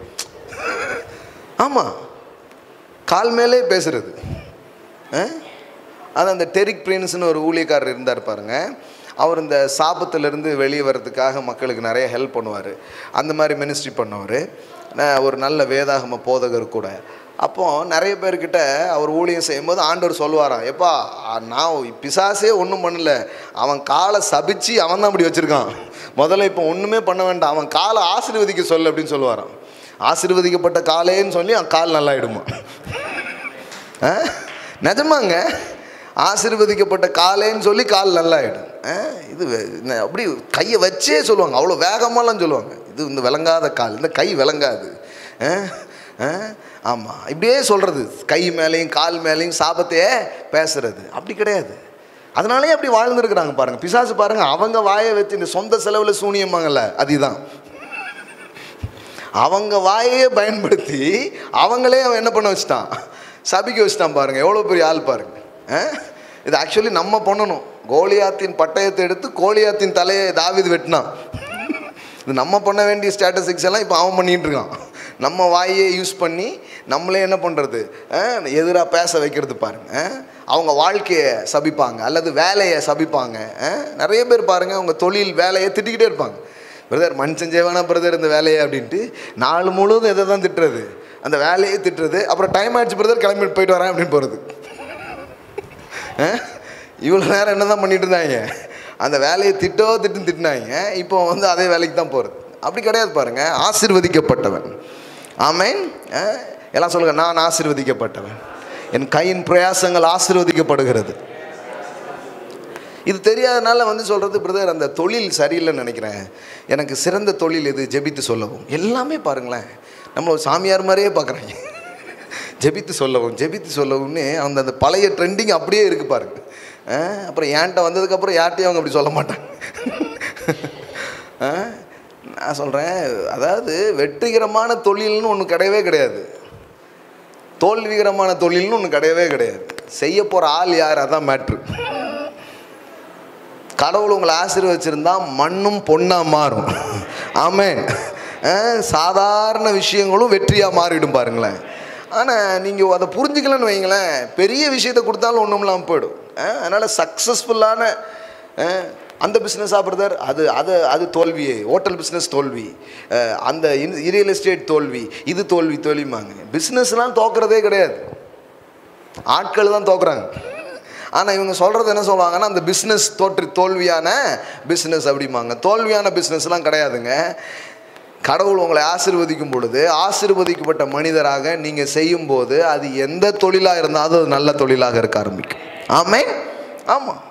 ஆமாம் கால் மேலே பேசுறது ஆ? அது அந்த டெரிக் பிரின்ஸ்னு ஒரு ஊழியக்காரர் இருந்தார் பாருங்க அவர் இந்த சாபத்திலிருந்து வெளியே வர்றதுக்காக மக்களுக்கு நிறைய ஹெல்ப் பண்ணுவார் அந்த மாதிரி மினிஸ்ட்ரி பண்ணவர் ஒரு நல்ல வேதாகம போதகர் கூட அப்போ நிறைய பேர்கிட்ட அவர் ஊழியம் செய்யும்போது ஆண்டவர் சொல்லுவாராம் எப்பா நான் பிசாசே ஒன்றும் பண்ணல அவன் காலை சபிச்சு அவன் தான் அப்படி வச்சுருக்கான் முதல்ல இப்போ ஒன்றுமே பண்ண வேண்டாம் அவன் காலை ஆசீர்வதிக்க சொல்லு அப்படின்னு சொல்லுவாராம் ஆசீர்வதிக்கப்பட்ட காலேன்னு சொல்லி அவன் கால் நல்லாயிடுமா ஆ? நிஜமாங்க ஆசீர்வதிக்கப்பட்ட காலேன்னு சொல்லி கால் நல்லாயிடும் ஆ? இது வே- என்ன, அப்படி கையை வச்சே சொல்லுவாங்க அவ்வளோ வேகமாலாம் சொல்லுவாங்க இது இந்த விளங்காத கால் இந்த கை விளங்காது ஆமாம் இப்படியே சொல்கிறது கை மேலேயும் கால் மேலேயும் சாபத்தையே பேசுறது அப்படி கிடையாது அதனாலே அப்படி வாழ்ந்துருக்குறாங்க பாருங்க பிசாசு பாருங்க அவங்க வாயை வச்சு இந்த சொந்த செலவில் சூனியமாங்கல்ல அதுதான் அவங்க வாயையே பயன்படுத்தி அவங்களே அவன் என்ன பண்ண வச்சுட்டான் சபிக்க வச்சுட்டான் பாருங்க எவ்வளோ பெரிய ஆள் பாருங்க ஆ? இது ஆக்சுவலி நம்ம பண்ணணும் கோலியாத்தின் பட்டயத்தை எடுத்து கோலியாத்தின் தலையை தாவிது வெட்டினான் இது நம்ம பண்ண வேண்டிய ஸ்டேட்டஸிக்ஸ் எல்லாம் இப்போ அவன் பண்ணிட்டு இருக்கான் நம்ம வாயை யூஸ் பண்ணி நம்மளே என்ன பண்ணுறது எதிராக பேச வைக்கிறது பாருங்க ஆ? அவங்க வாழ்க்கையை சபிப்பாங்க அல்லது வேலையை சபிப்பாங்க ஆ? நிறைய பேர் பாருங்க அவங்க தொழில் வேலையை திட்டிக்கிட்டே இருப்பாங்க பிரதர் மனுஷன் செய்வானா பிரதர் இந்த வேலையை அப்படின்ட்டு நாலு முழுவதும் எதை தான் திட்டுறது அந்த வேலையை திட்டுறது அப்புறம் டைம் ஆயிடுச்சு பிரதர் கிளம்பிட்டு போயிட்டு வரேன் அப்படின்னு போகிறது இவ்வளோ நேரம் என்ன தான் பண்ணிட்டு இருந்தாங்க அந்த வேலையை திட்டோ திட்டுன்னு திட்டினாங்க இப்போ வந்து அதே வேலைக்கு தான் போகிறது அப்படி கிடையாது பாருங்க ஆசீர்வதிக்கப்பட்டவன் ஆமேன் அஹ், எல்லாம் சொல்லுங்க நான் ஆசீர்வதிக்கப்பட்டவன் என் கையின் பிரயாசங்கள் ஆசீர்வதிக்கப்படுகிறது இது தெரியாதனால வந்து சொல்கிறது பிரதர் அந்த தொழில் சரியில்லைன்னு நினைக்கிறேன் எனக்கு சிறந்த தொழில் எது ஜெபித்து சொல்லவும் எல்லாமே பாருங்களேன் நம்ம ஒரு சாமியார் மாதிரியே பார்க்குறாங்க ஜெபித்து சொல்லவும் ஜெபித்து சொல்லவும்னு அந்த அந்த பழைய ட்ரெண்டிங் அப்படியே இருக்கு பாருங்க ஆ, அப்புறம் ஏன்ட்ட வந்ததுக்கப்புறம் யார்ட்டையும் அவங்க அப்படி சொல்ல மாட்டாங்க ஆ, நான் சொல்கிறேன் அதாவது வெற்றிகரமான தொழில்னு ஒன்று கிடையவே கிடையாது தோல்விகரமான தொழில்னு ஒன்று கிடையவே கிடையாது செய்ய போகிற ஆள் யார் அதான் மேட்ரு கடவுள் உங்களை ஆசீர்வச்சிருந்தா மண்ணும் பொண்ணாக மாறும் ஆமென் அஹ், சாதாரண விஷயங்களும் வெற்றியாக மாறிடும் பாருங்களேன் ஆனால் நீங்கள் அதை புரிஞ்சுக்கலன்னு வைங்களேன் பெரிய விஷயத்தை கொடுத்தாலும் ஒன்றும் இல்லாமல் போயிடும் அஹ், அதனால் சக்ஸஸ்ஃபுல்லான அந்த பிஸ்னஸ் பிரதர் அது அது அது தோல்வி ஹோட்டல் பிஸ்னஸ் தோல்வி அஹ், அந்த ரியல் எஸ்டேட் தோல்வி இது தோல்வி தோல்விமாங்க பிஸ்னஸ்லாம் தோக்குறதே கிடையாது ஆட்கள் தான் தோக்குறாங்க ஆனால் இவங்க சொல்கிறது என்ன சொல்லுவாங்கன்னா அந்த பிஸ்னஸ் தோற்று தோல்வியான பிஸ்னஸ் அப்படிம்பாங்க தோல்வியான பிஸ்னஸ்லாம் கிடையாதுங்க கடவுள் உங்களை ஆசீர்வதிக்கும் பொழுது ஆசீர்வதிக்கப்பட்ட மனிதராக நீங்கள் செய்யும்போது அது எந்த தொழிலாக இருந்தாலும் அது நல்ல தொழிலாக இருக்க ஆரம்பிக்கும் ஆமே ஆமாம்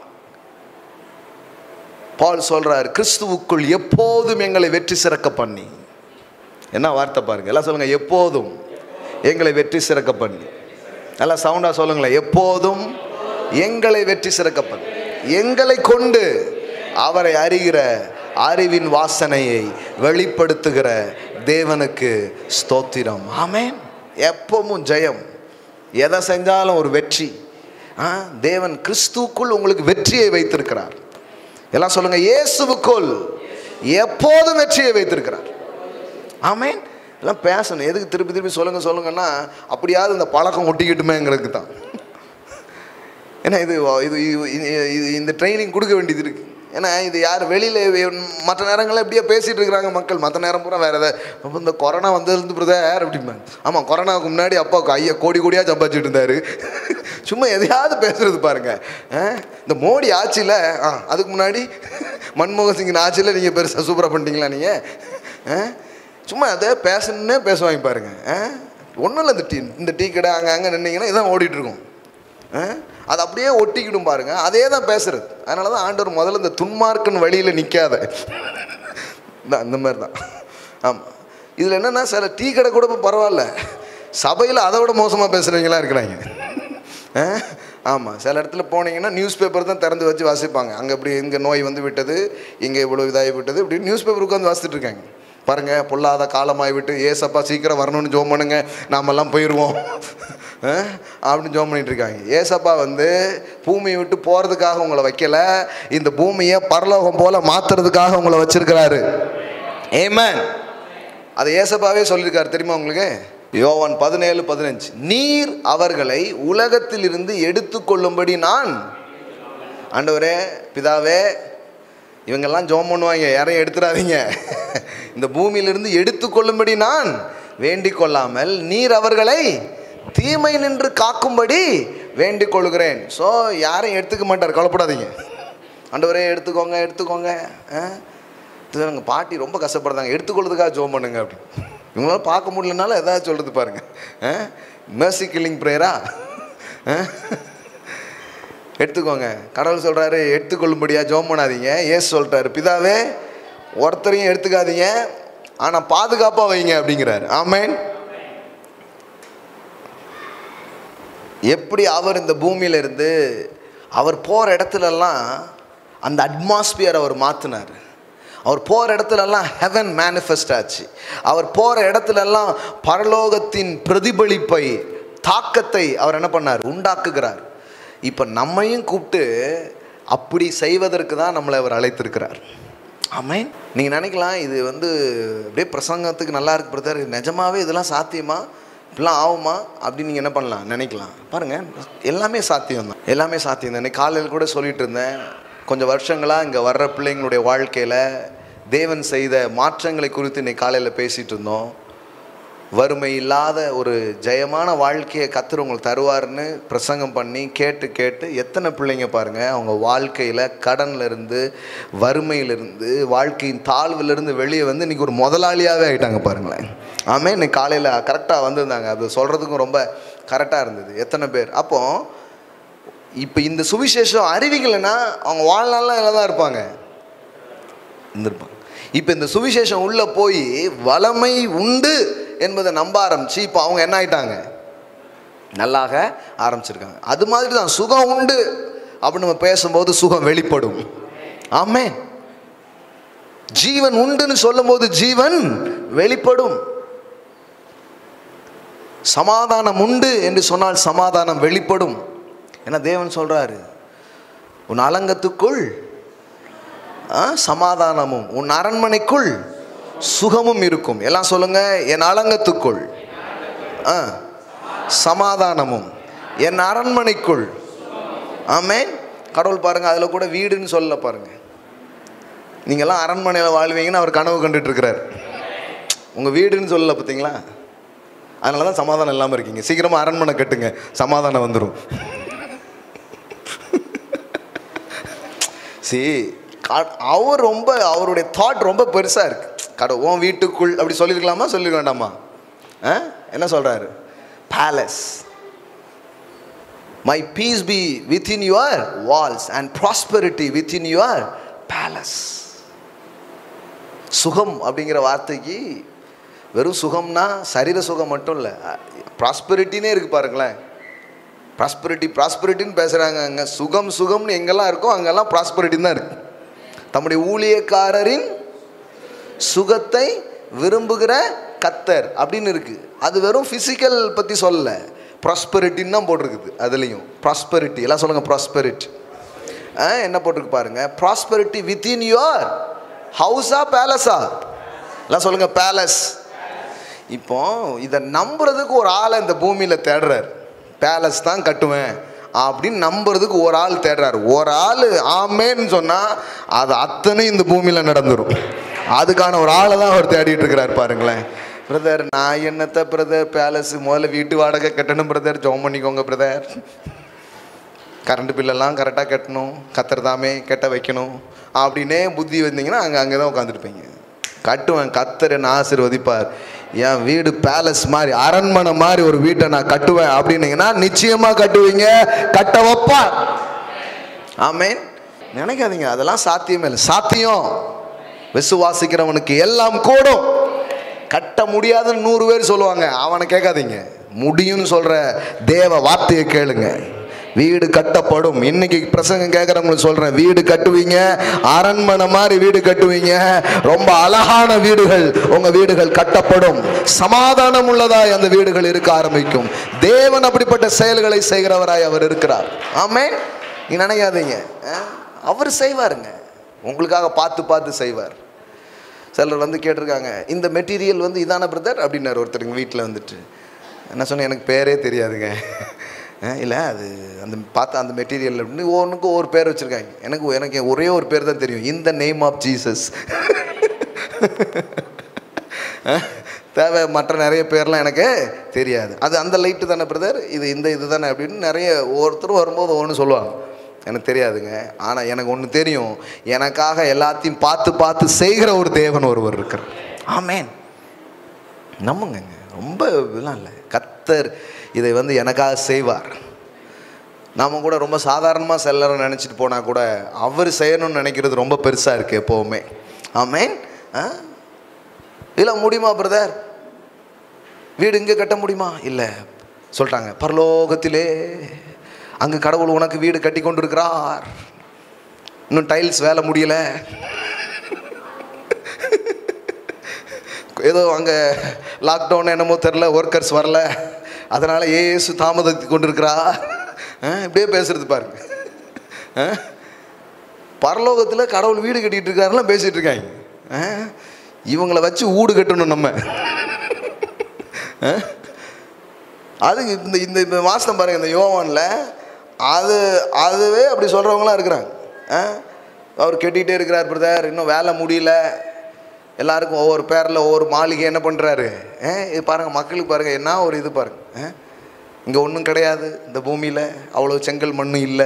பால் சொல்றார் கிறிஸ்துவுக்குள் எப்போதும் எங்களை வெற்றி சிறக்க பண்ணி என்ன வார்த்தை பாருங்க எல்லாம் சொல்லுங்க எப்போதும் எங்களை வெற்றி சிறக்க பண்ணி நல்லா சவுண்டா சொல்லுங்களேன் எப்போதும் எங்களை வெற்றி சிறக்க பண்ணி எங்களை கொண்டு அவரை அறிகிற அறிவின் வாசனையை வெளிப்படுத்துகிற தேவனுக்கு ஸ்தோத்திரம் ஆமென் எப்பவும் ஜெயம் எதை செஞ்சாலும் ஒரு வெற்றி ஆ, தேவன் கிறிஸ்துவுக்குள் உங்களுக்கு வெற்றியை வைத்திருக்கிறார் எல்லாம் சொல்லுங்க இயேசுவுக்குள் எப்போதும் வெற்றியை வைத்திருக்கிறார் ஆமென் எல்லாம் பேசணும் எதுக்கு திருப்பி திருப்பி சொல்லுங்க சொல்லுங்கன்னா அப்படியாவது இந்த பழக்கம் ஒட்டிக்கிட்டுமேங்கிறதுக்கு தான் ஏன்னா இது இது இது- இது இந்த ட்ரைனிங் கொடுக்க வேண்டியது இருக்கு ஏன்னா இது யார் வெளியில் மற்ற நேரங்களில் எப்படியோ பேசிகிட்டு இருக்கிறாங்க மக்கள் மற்ற நேரம் பூரா வேறு எதாவது அப்போ இந்த கொரோனா வந்ததுலேருந்து பிரதர் அப்படிம்பாங்க ஆமாம் கொரோனாவுக்கு முன்னாடி அப்பாவுக்கு ஐயா கோடி கோடியாக சம்பாதிச்சுட்டு இருந்தார் சும்மா எதையாவது பேசுறது பாருங்க ஆ, இந்த மோடி ஆட்சியில் ஆ அதுக்கு முன்னாடி மன்மோகன் சிங்கின் ஆட்சியில் நீங்கள் பெருசாக சூப்பராக பண்ணிட்டீங்களா நீங்கள் சும்மா அதை பேசணுன்னே பேசுவாங்க பாருங்க ஒன்றும் இல்லை இந்த டீ இந்த டீ கடை அங்கே அங்கே நின்னீங்கன்னா இதான் ஓடிட்டு இருக்கும் ஆ? அது அப்படியே ஒட்டிக்கிடும் பாருங்க அதே தான் பேசுறது அதனால தான் ஆண்டவர் முதல்ல இந்த துன்மார்க்கன் வழியில் நிற்காத இந்த- இந்த மாதிரி தான் ஆமாம் இதில் என்னென்னா சில டீ கடை கூட இப்ப பரவாயில்ல சபையில் அதை விட மோசமாக பேசுகிறவங்களாம் இருக்கிறாங்க ஆமாம் சில இடத்துல போனீங்கன்னா நியூஸ் பேப்பர் தான் திறந்து வச்சு வாசிப்பாங்க அங்கே இப்படி இங்கே நோய் வந்து விட்டது இங்கே இவ்வளோ இதாகி விட்டது இப்படி நியூஸ் பேப்பர் உட்காந்து வாசித்துட்டு இருக்காங்க பாருங்க பொல்லாத காலமாகி விட்டு ஏசப்பா சீக்கிரம் வரணும்னு ஜோம் பண்ணுங்க நாமெல்லாம் போயிடுவோம் அஹ், அப்படின்னு ஜோம் பண்ணிட்டு இருக்காங்க ஏசப்பா வந்து பூமியை விட்டு போகிறதுக்காக உங்களை வைக்கல இந்த பூமியை பரலோகம் போல மாத்துறதுக்காக உங்களை வச்சிருக்கிறாரு ஏமன் அதை ஏசப்பாவே சொல்லியிருக்காரு தெரியுமா உங்களுக்கு யோவான் பதினேழு பதினஞ்சு நீர் அவர்களை உலகத்திலிருந்து எடுத்துக்கொள்ளும்படி நான் ஆண்டவரே பிதாவே இவங்கெல்லாம் ஜோம் பண்ணுவாங்க யாரையும் எடுத்துடாதீங்க இந்த பூமியிலிருந்து எடுத்துக்கொள்ளும்படி நான் வேண்டிக் கொள்ளாமல் நீர் அவர்களை தீமை நின்று காக்கும்படி வேண்டிக் கொள்கிறேன் ஸோ யாரையும் எடுத்துக்க மாட்டார் கவலைப்படாதீங்க ஆண்டவரே எடுத்துக்கோங்க எடுத்துக்கோங்க ஆ? இது எங்கள் பாட்டி ரொம்ப கஷ்டப்படுறாங்க எடுத்துக்கொள்றதுக்காக ஜோம் பண்ணுங்க அப்படி இவங்களால பார்க்க முடியலனால எதாவது சொல்கிறது பாருங்க மேர்சி கில்லிங் ப்ரேயரா எடுத்துக்கோங்க கடவுள் சொல்கிறாரு எடுத்துக்கொள்ளும்படியா ஜோம் பண்ணாதீங்க ஏசு சொல்லிட்டாரு பிதாவே ஒருத்தரையும் எடுத்துக்காதீங்க ஆனால் பாதுகாப்பாக வைங்க அப்படிங்கிறாரு ஆமேன் எப்படி அவர் இந்த பூமியில இருந்து அவர் போகிற இடத்துலலாம் அந்த அட்மாஸ்பியர் அவர் மாற்றினார் அவர் போகிற இடத்துலலாம் ஹெவன் மேனிஃபெஸ்ட் ஆச்சு அவர் போகிற இடத்துலலாம் பரலோகத்தின் பிரதிபலிப்பை தாக்கத்தை அவர் என்ன பண்ணார் உண்டாக்குகிறார் இப்போ நம்மையும் கூப்பிட்டு அப்படி செய்வதற்கு தான் நம்மளை அவர் அழைத்திருக்கிறார் ஆமென் நீங்கள் நினைக்கலாம் இது வந்து அப்படியே பிரசங்கத்துக்கு நல்லா இருக்கு பிரதர் நிஜமாவே இதெல்லாம் சாத்தியமா இப்படிலாம் ஆகுமா அப்படின்னு நீங்கள் என்ன பண்ணலாம் நினைக்கலாம் பாருங்கள் எல்லாமே சாத்தியம் தான் எல்லாமே சாத்தியம் தான் இன்னைக்கு காலையில் கூட சொல்லிட்டு இருந்தேன் கொஞ்சம் வருஷங்களாக இங்கே வர்ற பிள்ளைங்களுடைய வாழ்க்கையில் தேவன் செய்த மாற்றங்களை குறித்து இன்னைக்கு காலையில் பேசிகிட்டு இருந்தோம் வறுமை இல்லாத ஒரு ஜெயமான வாழ்க்கையை கத்தர் உங்களுக்கு தருவார்னு பிரசங்கம் பண்ணி கேட்டு கேட்டு எத்தனை பிள்ளைங்க பாருங்கள் அவங்க வாழ்க்கையில் கடன்ல இருந்து வறுமையிலிருந்து வாழ்க்கையின் தாழ்விலிருந்து வெளியே வந்து இன்றைக்கி ஒரு முதலாளியாகவே ஆகிட்டாங்க பாருங்களேன் ஆமே இன்னைக்கு காலையில் கரெக்டாக வந்திருந்தாங்க அது சொல்கிறதுக்கும் ரொம்ப கரெக்டாக இருந்தது எத்தனை பேர் அப்போ இப்போ இந்த சுவிசேஷம் அறிவிக்கலைன்னா அவங்க வாழ்நாள்லாம் இதில் தான் இருப்பாங்க இருந்திருப்பாங்க இப்போ இந்த சுவிசேஷம் உள்ளே போய் வளமை உண்டு என்பதை நம்ப ஆரம்பிச்சு இப்போ அவங்க என்ன ஆயிட்டாங்க நல்லாக ஆரம்பிச்சிருக்காங்க அது மாதிரி தான் சுகம் உண்டு அப்படின்னு நம்ம பேசும்போது சுகம் வெளிப்படும் ஆமே ஜீவன் உண்டுன்னு சொல்லும்போது ஜீவன் வெளிப்படும் சமாதானம் உண்டு என்று சொன்னால் சமாதானம் வெளிப்படும் ஏன்னா தேவன் சொல்றாரு உன் அலங்கத்துக்குள் ஆ, சமாதானமும் உன் அரண்மனைக்குள் சுகமும் இருக்கும் எல்லாம் சொல்லுங்க என் அலங்கத்துக்குள் ஆ, சமாதானமும் என் அரண்மனைக்குள் ஆமென் கடவுள் பாருங்க அதில் கூட வீடுன்னு சொல்ல பாருங்க நீங்கள்லாம் அரண்மனையில் வாழ்வீங்கன்னு அவர் கனவு கண்டுட்டு இருக்கிறார் உங்கள் வீடுன்னு சொல்லல பார்த்தீங்களா அதனால தான் சமாதானம் இல்லாமல் இருக்கீங்க சீக்கிரமாக அரண்மனை கட்டுங்க சமாதானம் வந்துடும் சி அவர் ரொம்ப அவருடைய தாட் ரொம்ப பெருசாக இருக்கு கட உன் வீட்டுக்குள் அப்படி சொல்லியிருக்கலாமா சொல்லிருக்க வேண்டாமா ஆ என்ன சொல்கிறாரு palace my peace be within your walls and prosperity within your palace சுகம் அப்படிங்கிற வார்த்தைக்கு வெறும் சுகம்னா சரீர சுகம் மட்டும் இல்லை ப்ராஸ்பரிட்டினே இருக்கு பாருங்களேன் ப்ராஸ்பரிட்டி ப்ராஸ்பரிட்டின்னு பேசுகிறாங்க அங்கே சுகம் சுகம்னு எங்கெல்லாம் இருக்கோ அங்கெல்லாம் ப்ராஸ்பரிட்டி தான் இருக்கு தம்முடைய ஊழியக்காரரின் சுகத்தை விரும்புகிற கத்தர் அப்படின்னு இருக்கு அது வெறும் ஃபிசிக்கல் பற்றி சொல்லல ப்ராஸ்பரிட்டின்னு தான் போட்டிருக்குது அதுலேயும் ப்ராஸ்பரிட்டி எல்லாம் சொல்லுங்கள் ப்ராஸ்பரிட்டி என்ன போட்டிருக்கு பாருங்க ப்ராஸ்பரிட்டி வித்தின் யுவர் ஹவுஸா பேலஸா எல்லாம் சொல்லுங்கள் பேலஸ் இப்போ இதை நம்புறதுக்கு ஒரு ஆளை இந்த பூமியில் தேடுறார் பேலஸ் தான் கட்டுவேன் அப்படின்னு நம்புறதுக்கு ஒரு ஆள் தேடுறாரு ஒரு ஆள் ஆமேன்னு சொன்னால் அது அத்தனை இந்த பூமியில் நடந்துரும் அதுக்கான ஒரு ஆளை தான் அவர் தேடிட்டு இருக்கிறார் பாருங்களேன் பிரதர் நான் என்னத்த பிரதர் பேலஸ் முதல்ல வீட்டு வாடகை கட்டணும் பிரதர் ஜோம் பண்ணிக்கோங்க பிரதர் கரண்ட் பில்லெல்லாம் கரெக்டாக கட்டணும் கத்தர் தாமே கெட்ட வைக்கணும் அப்படின்னே புத்தி வந்தீங்கன்னா அங்கே அங்கே தான் உட்காந்துருப்பீங்க கட்டுவேன் கத்தர் என்ன ஆசீர்வதிப்பார் என் வீடு பேலஸ் மாதிரி அரண்மனை மாதிரி ஒரு வீட்டை நான் கட்டுவேன் அப்படின்னீங்கன்னா நிச்சயமாக கட்டுவீங்க கட்ட வைப்பார் ஆமேன் நினைக்காதீங்க அதெல்லாம் சாத்தியமே இல்லை சாத்தியம் விசுவாசிக்கிறவனுக்கு எல்லாம் கூடும் கட்ட முடியாதுன்னு நூறு பேர் சொல்லுவாங்க அவனை கேட்காதீங்க முடியும்னு சொல்ற தேவ வார்த்தையை கேளுங்க வீடு கட்டப்படும் இன்னைக்கு பிரசங்கம் கேட்குறவங்களுக்கு சொல்றேன் வீடு கட்டுவீங்க அரண்மனை மாதிரி வீடு கட்டுவீங்க ரொம்ப அழகான வீடுகள் உங்க வீடுகள் கட்டப்படும் சமாதானம் உள்ளதாய் அந்த வீடுகள் இருக்க ஆரம்பிக்கும் தேவன் அப்படிப்பட்ட செயல்களை செய்கிறவராய் அவர் இருக்கிறார் ஆமே நீ நினைக்காதீங்க அஹ், அவர் செய்வாருங்க உங்களுக்காக பார்த்து பார்த்து செய்வார் சிலர் வந்து கேட்டிருக்காங்க இந்த மெட்டீரியல் வந்து இதான பிரதர் அப்படின்னாரு ஒருத்தருங்க வீட்டில் வந்துட்டு என்ன சொன்னேன் எனக்கு பேரே தெரியாதுங்க இல்லை அது அந்த பார்த்த அந்த மெட்டீரியல் அப்படின்னு ஒவ்வொன்றுக்கு ஒவ்வொரு பேர் வச்சுருக்காங்க எனக்கு எனக்கு ஒரே ஒரு பேர் தான் தெரியும் இந்த நேம் ஆஃப் ஜீசஸ் தேவை மற்ற நிறைய பேர்லாம் எனக்கு தெரியாது அது அந்த லைட்டு தானே பிரதர் இது இந்த இது தானே அப்படின்னு நிறைய ஒவ்வொருத்தரும் வரும்போது ஒன்று சொல்லுவாங்க எனக்கு தெரியாதுங்க ஆனால் எனக்கு ஒன்று தெரியும் எனக்காக எல்லாத்தையும் பார்த்து பார்த்து செய்கிற ஒரு தேவன் ஒருவர் இருக்கிறார் ஆமேன் நம்புங்கங்க ரொம்ப இதெல்லாம் இல்லை கத்தர் இதை வந்து எனக்காக செய்வார் நாம் கூட ரொம்ப சாதாரணமாக செல்லறோம் நினச்சிட்டு போனால் கூட அவர் செய்யணும்னு நினைக்கிறது ரொம்ப பெருசாக இருக்குது எப்போவுமே ஆமேன் ஆ இல்லை முடியுமா பிரதர் வீடு இங்கே கட்ட முடியுமா இல்லை சொல்லிட்டாங்க பரலோகத்திலே அங்கு கடவுள் உனக்கு வீடு கட்டி கொண்டிருக்கிறார் இன்னும் டைல்ஸ் வேலை முடியல ஏதோ அங்கே லாக்டவுன் என்னமோ தெரில ஒர்க்கர்ஸ் வரல அதனால் ஏசு தாமதத்து கொண்டிருக்கிறா ஆ, இப்படியே பேசுறது பாருங்க ஆ? பரலோகத்தில் கடவுள் வீடு கட்டிட்டு இருக்காருலாம் பேசிட்டு இருக்காங்க ஆ? இவங்களை வச்சு ஊடு கட்டணும் நம்ம ஆ? அது இந்த இந்த இந்த மாதம் பாருங்க இந்த யோவானில் அது அதுவே அப்படி சொல்கிறவங்களாம் இருக்கிறாங்க ஆ? அவர் கெட்டிகிட்டே இருக்கிறார் பிரதர் இன்னும் வேலை முடியல எல்லாருக்கும் ஒவ்வொரு பேரில் ஒவ்வொரு மாளிகை என்ன பண்ணுறாரு இது பாருங்கள் மக்களுக்கு பாருங்கள் என்ன ஒரு இது பாருங்கள் இங்கே ஒன்றும் கிடையாது இந்த பூமியில் அவ்வளோ செங்கல் மண் இல்லை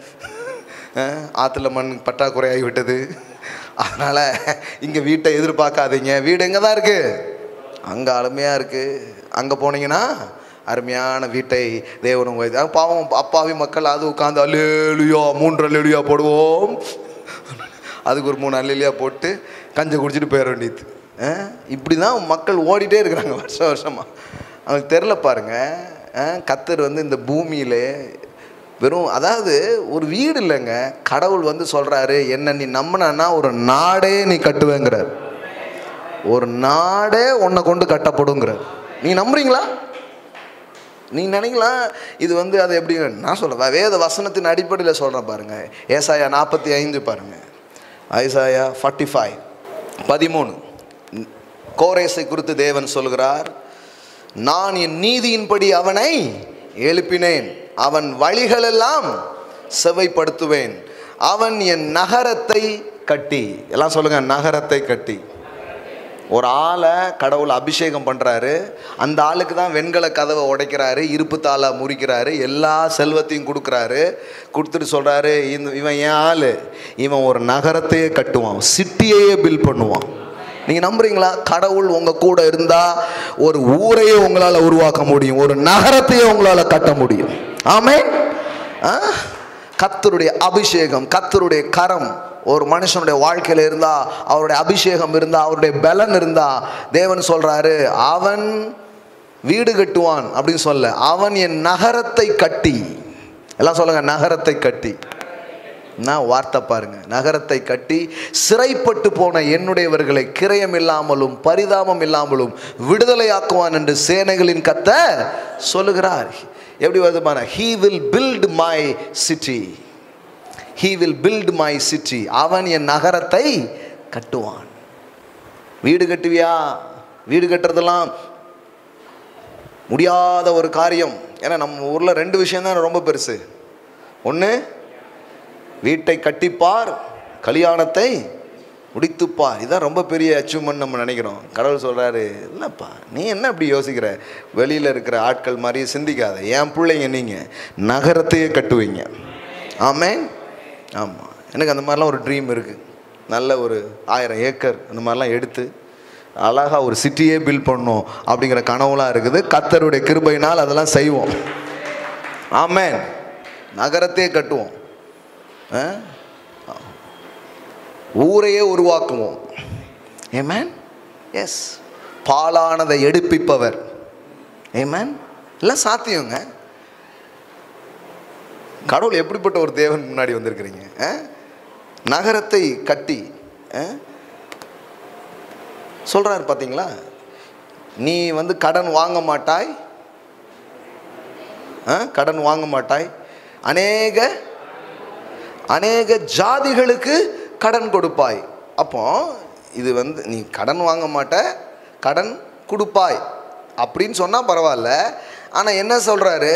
ஆற்றுல மண் பற்றாக்குறையாகி விட்டது அதனால் இங்கே வீட்டை எதிர்பார்க்காதீங்க வீடு எங்கே தான் இருக்குது அங்கே அருமையாக இருக்குது அங்கே போனீங்கன்னா அருமையான வீட்டை தேவன் உங்க பாவம் அப்பாவி மக்கள் அது உட்காந்து அல்லேலுயா மூன்று அல்லேலுயா போடுவோம் அதுக்கு ஒரு மூணு அல்லேலியா போட்டு கஞ்சை குடிச்சிட்டு போயிட வேண்டியது ஆ? இப்படி தான் மக்கள் ஓடிட்டே இருக்கிறாங்க வருஷம் வருஷமாக அவங்களுக்கு தெரில பாருங்க ஆ, கத்தர் வந்து இந்த பூமியிலே வெறும் அதாவது ஒரு வீடு இல்லைங்க கடவுள் வந்து சொல்கிறாரு என்ன நீ நம்பினா ஒரு நாடே நீ கட்டுவேங்கிறார் ஒரு நாடே உன்னை கொண்டு கட்டப்படுங்கிறார் நீ நம்புறீங்களா நீ நினைக்கலாம் இது வந்து அது எப்படி நான் சொல்ல வேத வசனத்தின் அடிப்படையில் சொல்கிறேன் பாருங்க ஏசாயா நாற்பத்தி ஐந்து பாருங்க ஐசாயா ஃபார்ட்டி ஃபைவ் பதிமூணு கோரேசை குறித்து தேவன் சொல்கிறார் நான் என் நீதியின்படி அவனை எழுப்பினேன் அவன் வழிகளெல்லாம் செவைப்படுத்துவேன் அவன் என் நகரத்தை கட்டி எல்லாம் சொல்லுங்க நகரத்தை கட்டி ஒரு ஆளை கடவுள் அபிஷேகம் பண்ணுறாரு அந்த ஆளுக்கு தான் வெண்கல கதவை உடைக்கிறாரு இருப்பு தாளை முறிக்கிறாரு எல்லா செல்வத்தையும் கொடுக்குறாரு கொடுத்துட்டு சொல்கிறாரு இந்த இவன் ஏன் ஆள் இவன் ஒரு நகரத்தையே கட்டுவான் சிட்டியையே பில் பண்ணுவான் நீங்கள் நம்புறீங்களா கடவுள் உங்கள் கூட இருந்தால் ஒரு ஊரையே உங்களால் உருவாக்க முடியும் ஒரு நகரத்தையே உங்களால் கட்ட முடியும் ஆமே கத்தருடைய அபிஷேகம் கத்தருடைய கரம் ஒரு மனுஷனுடைய வாழ்க்கையில் இருந்தால் அவருடைய அபிஷேகம் இருந்தால் அவருடைய பலன் இருந்தால் தேவன் சொல்கிறாரு அவன் வீடு கட்டுவான் அப்படின்னு சொல்ல அவன் என் நகரத்தை கட்டி எல்லாம் சொல்லுங்க நகரத்தை கட்டி நான் வார்த்தை பாருங்க நகரத்தை கட்டி சிறைப்பட்டு போன என்னுடையவர்களை கிரயம் இல்லாமலும் பரிதாபம் இல்லாமலும் விடுதலையாக்குவான் என்று சேனைகளின் கத்த சொல்லுகிறார் எப்படி வருது பாருங்க he will build my city he will build my city அவன் என் நகரத்தை கட்டுவான் வீடு கட்டுவியா வீடு கட்டுறதெல்லாம் முடியாத ஒரு காரியம் ஏன்னா நம்ம ஊரில் ரெண்டு விஷயம் தான் ரொம்ப பெருசு ஒன்று வீட்டை கட்டிப்பார் கல்யாணத்தை முடித்துப்பார் இதான் ரொம்ப பெரிய அச்சீவ்மெண்ட் நம்ம நினைக்கிறோம் கடவுள் சொல்கிறாரு இல்லைப்பா நீ என்ன இப்படி யோசிக்கிற வெளியில் இருக்கிற ஆட்கள் மாதிரி சிந்திக்காத என் பிள்ளைங்க நீங்கள் நகரத்தையே கட்டுவீங்க ஆமேன் ஆமாம் எனக்கு அந்த மாதிரிலாம் ஒரு ட்ரீம் இருக்குது நல்ல ஒரு ஆயிரம் ஏக்கர் அந்த மாதிரிலாம் எடுத்து அழகாக ஒரு சிட்டியே பில்ட் பண்ணணும் அப்படிங்கிற கனவுலாம் இருக்குது கத்தருடைய கிருபையினால் அதெல்லாம் செய்வோம் ஆமேன் நகரத்தையே கட்டுவோம் ஆ? ஊரையே உருவாக்குவோம் ஏமேன் எஸ் பாலானதை எடுப்பிப்பவர் ஏமேன் எல்லாம் சாத்தியங்க கடவுள் எப்படிப்பட்ட ஒரு தேவன் முன்னாடி வந்திருக்கிறீங்க ஆ? நகரத்தை கட்டி ஆ? சொல்றாரு பார்த்தீங்களா நீ வந்து கடன் வாங்க மாட்டாய் ஆ? கடன் வாங்க மாட்டாய் அநேக அநேக ஜாதிகளுக்கு கடன் கொடுப்பாய் அப்போ இது வந்து நீ கடன் வாங்க மாட்ட கடன் கொடுப்பாய் அப்படின்னு சொன்னால் பரவாயில்ல ஆனால் என்ன சொல்கிறாரு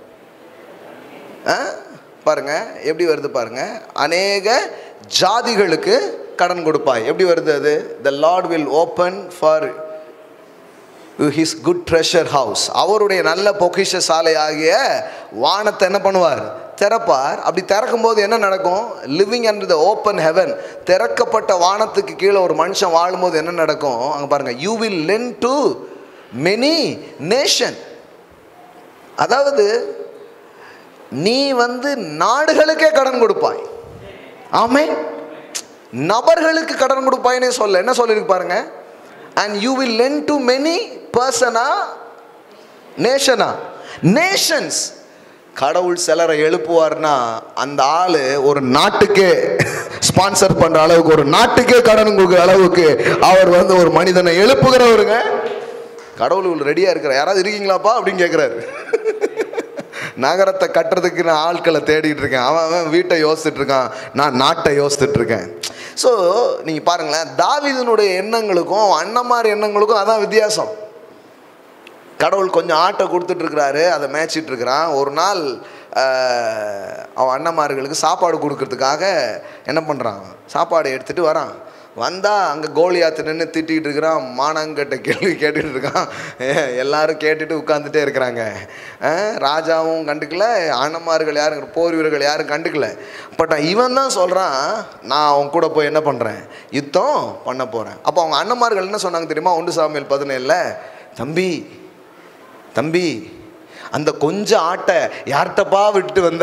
பாருங்க எப்படி வருது பாருங்க அநேக ஜாதிகளுக்கு கடன் கொடுப்பாய் எப்படி வருது அது the Lord will open for his good treasure house அவருடைய நல்ல பொக்கிஷ சாலை ஆகிய வானத்தை என்ன பண்ணுவார் திறப்பார் அப்படி திறக்கும் போது என்ன நடக்கும் living under the open heaven திறக்கப்பட்ட வானத்துக்கு கீழே ஒரு மனுஷன் வாழும்போது என்ன நடக்கும் அங்கே பாருங்க you will lend to many nation அதாவது நீ வந்து நாடுகளுக்கே கடன் கொடுப்பாய் ஆமே நபர்களுக்கு கடன் கொடுப்பாய்னே சொல்ல என்ன சொல்லிருக்கு பாருங்க and you will lend to many பர்சனா நேஷனா நேஷன்ஸ் கடவுள் சிலரை எழுப்புவார்னா அந்த ஆளு ஒரு நாட்டுக்கே ஸ்பான்சர் பண்ற அளவுக்கு ஒரு நாட்டுக்கே கடன் கொடுக்குற அளவுக்கு அவர் வந்து ஒரு மனிதனை எழுப்புகிறவருங்க கடவுள் ரெடியா இருக்கிற யாராவது இருக்கீங்களாப்பா அப்படின்னு கேட்குறாரு நகரத்தை கட்டுறதுக்கு நான் ஆட்களை தேடிட்டு இருக்கேன் அவன் அவன் வீட்டை யோசிச்சுட்டு இருக்கான் நான் நாட்டை யோசிச்சுட்டு இருக்கேன் ஸோ நீங்கள் பாருங்களேன் தாவீதனுடைய எண்ணங்களுக்கும் அண்ணமார் எண்ணங்களுக்கும் அதான் வித்தியாசம் கடவுள் கொஞ்சம் ஆட்டை கொடுத்துட்டு இருக்கிறாரு அதை மேய்ச்சிட்டு இருக்கிறான் ஒரு நாள் ஆஹ், அவன் அண்ணன்மார்களுக்கு சாப்பாடு கொடுக்கறதுக்காக என்ன பண்ணுறான் சாப்பாடு எடுத்துகிட்டு வரான் வந்தால் அங்கே கோலியாத்து நின்று திட்டிகிட்டு இருக்கிறான் மானங்கட்ட கேள்வி கேட்டுட்டு இருக்கான் ஏ- எல்லாரும் கேட்டுட்டு உட்காந்துட்டே இருக்கிறாங்க ஆஹ், ராஜாவும் கண்டுக்கல அண்ணன்மார்கள் யாரும் போர் வீரர்கள் யாரும் கண்டுக்கல பட் இவன் தான் சொல்கிறான் நான் அவன் கூட போய் என்ன பண்ணுறேன் யுத்தம் பண்ண போகிறேன் அப்போ அவங்க அண்ணன்மார்கள் என்ன சொன்னாங்க தெரியுமா ஒன்று சாமியல் பதினேழில் தம்பி தம்பி அந்த கொஞ்சம் ஆட்டை யார்கிட்டப்பா விட்டு வந்த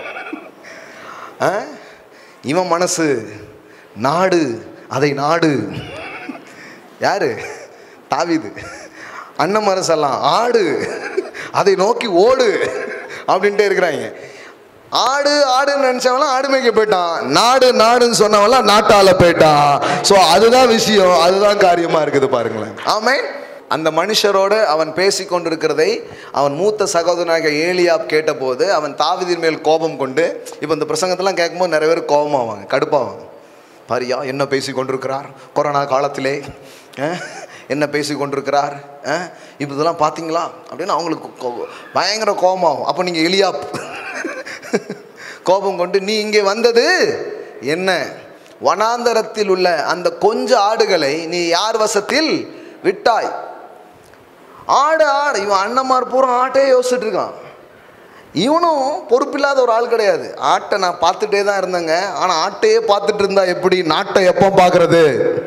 ஆ? இவன் மனசு நாடு அதை நாடு யாரு தாவிது அண்ணன் மனசெல்லாம் ஆடு அதை நோக்கி ஓடு அப்படின்ட்டே இருக்கிறாங்க ஆடு ஆடுன்னு நினைச்சவன்லாம் ஆடு மேய்க்க போயிட்டான் நாடு நாடுன்னு சொன்னவன்லாம் நாட்டால போயிட்டான் ஸோ அதுதான் விஷயம் அதுதான் காரியமா இருக்குது பாருங்களேன் ஆமே அந்த மனுஷரோடு அவன் பேசி கொண்டிருக்கிறதை அவன் மூத்த சகோதரனாக ஏலியாப் கேட்டபோது அவன் தாவிதின் மேல் கோபம் கொண்டு இப்போ இந்த பிரசங்கத்தெல்லாம் கேட்கும்போது நிறைய பேர் கோபமாவாங்க கடுப்பாவாங்க பாரியா என்ன பேசி கொண்டிருக்கிறார் கொரோனா காலத்திலே அஹ், என்ன பேசி கொண்டிருக்கிறார் அஹ், இப்போ இதெல்லாம் பார்த்தீங்களா அப்படின்னு அவங்களுக்கு கோ- பயங்கர கோபமாகும் அப்போ நீங்கள் எலியாப் கோபம் கொண்டு நீ இங்கே வந்தது என்ன வனாந்தரத்தில் உள்ள அந்த கொஞ்ச ஆடுகளை நீ யார் வசத்தில் விட்டாய் ஆடு ஆடு இவன் அண்ணன்மார் பூரா ஆட்டையே யோசிச்சுட்டு இருக்கான் இவனும் பொறுப்பில்லாத ஒரு ஆள் கிடையாது ஆட்டை நான் பார்த்துட்டே தான் இருந்தேங்க ஆனால் ஆட்டையே பார்த்துட்டு இருந்தா எப்படி நாட்டை எப்போ பார்க்கறது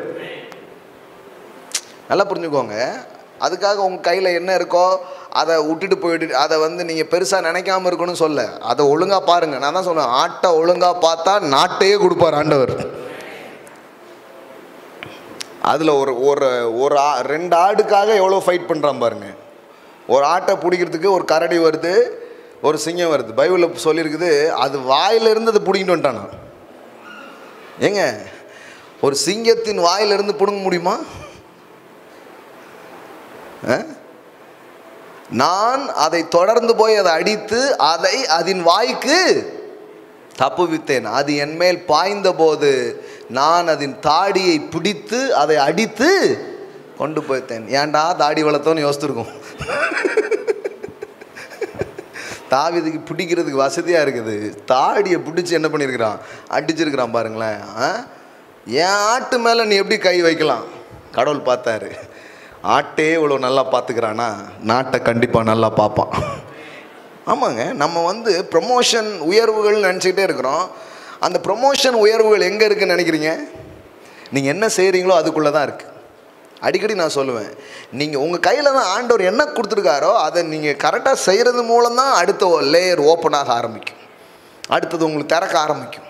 நல்லா புரிஞ்சுக்கோங்க அதுக்காக உங்கள் கையில் என்ன இருக்கோ அதை விட்டுட்டு போயிட்டு அதை வந்து நீங்கள் பெருசாக நினைக்காம இருக்கணும்னு சொல்ல அதை ஒழுங்காக பாருங்கள் நான் தான் சொல்லுவேன் ஆட்டை ஒழுங்காக பார்த்தா நாட்டையே கொடுப்பார் ஆண்டவர் அதில் ஒரு ஒரு ஒரு ஆ- ரெண்டு ஆடுக்காக எவ்வளோ ஃபைட் பண்ணுறான் பாருங்க ஒரு ஆட்டை பிடிக்கிறதுக்கு ஒரு கரடி வருது ஒரு சிங்கம் வருது பைபிளில் சொல்லியிருக்குது அது வாயிலிருந்து அதை பிடிங்கிட்டு வந்துட்டானா ஏங்க ஒரு சிங்கத்தின் வாயிலிருந்து பிடுங்க முடியுமா ஆ? நான் அதை தொடர்ந்து போய் அதை அடித்து அதை அதன் வாய்க்கு தப்புவித்தேன் அது என் மேல் பாய்ந்த போது நான் அதன் தாடியை பிடித்து அதை அடித்து கொண்டு போய்த்தேன் ஏன்டா தாடி வளர்த்தோன்னு யோசிச்சிருக்கும் தாவிதுக்கு பிடிக்கிறதுக்கு வசதியாக இருக்குது தாடியை பிடிச்சி என்ன பண்ணியிருக்கிறான் அடிச்சிருக்கிறான் பாருங்களேன் ஆ? என் ஆட்டு மேலே நீ எப்படி கை வைக்கலாம் கடவுள் பார்த்தாரு ஆட்டே இவ்வளோ நல்லா பார்த்துக்கிறானா நாட்டை கண்டிப்பாக நல்லா பார்ப்பான் ஆமாங்க நம்ம வந்து ப்ரொமோஷன் உயர்வுகள் நினச்சிக்கிட்டே இருக்கிறோம் அந்த ப்ரொமோஷன் உயர்வுகள் எங்கே இருக்குன்னு நினைக்கிறீங்க நீங்கள் என்ன செய்கிறீங்களோ அதுக்குள்ளே தான் இருக்குது அடிக்கடி நான் சொல்லுவேன் நீங்கள் உங்கள் கையில் தான் ஆண்டவர் என்ன கொடுத்துருக்காரோ அதை நீங்கள் கரெக்டாக செய்கிறது மூலம் தான் அடுத்த லேயர் ஓப்பன் ஆக ஆரம்பிக்கும் அடுத்தது உங்களுக்கு திறக்க ஆரம்பிக்கும்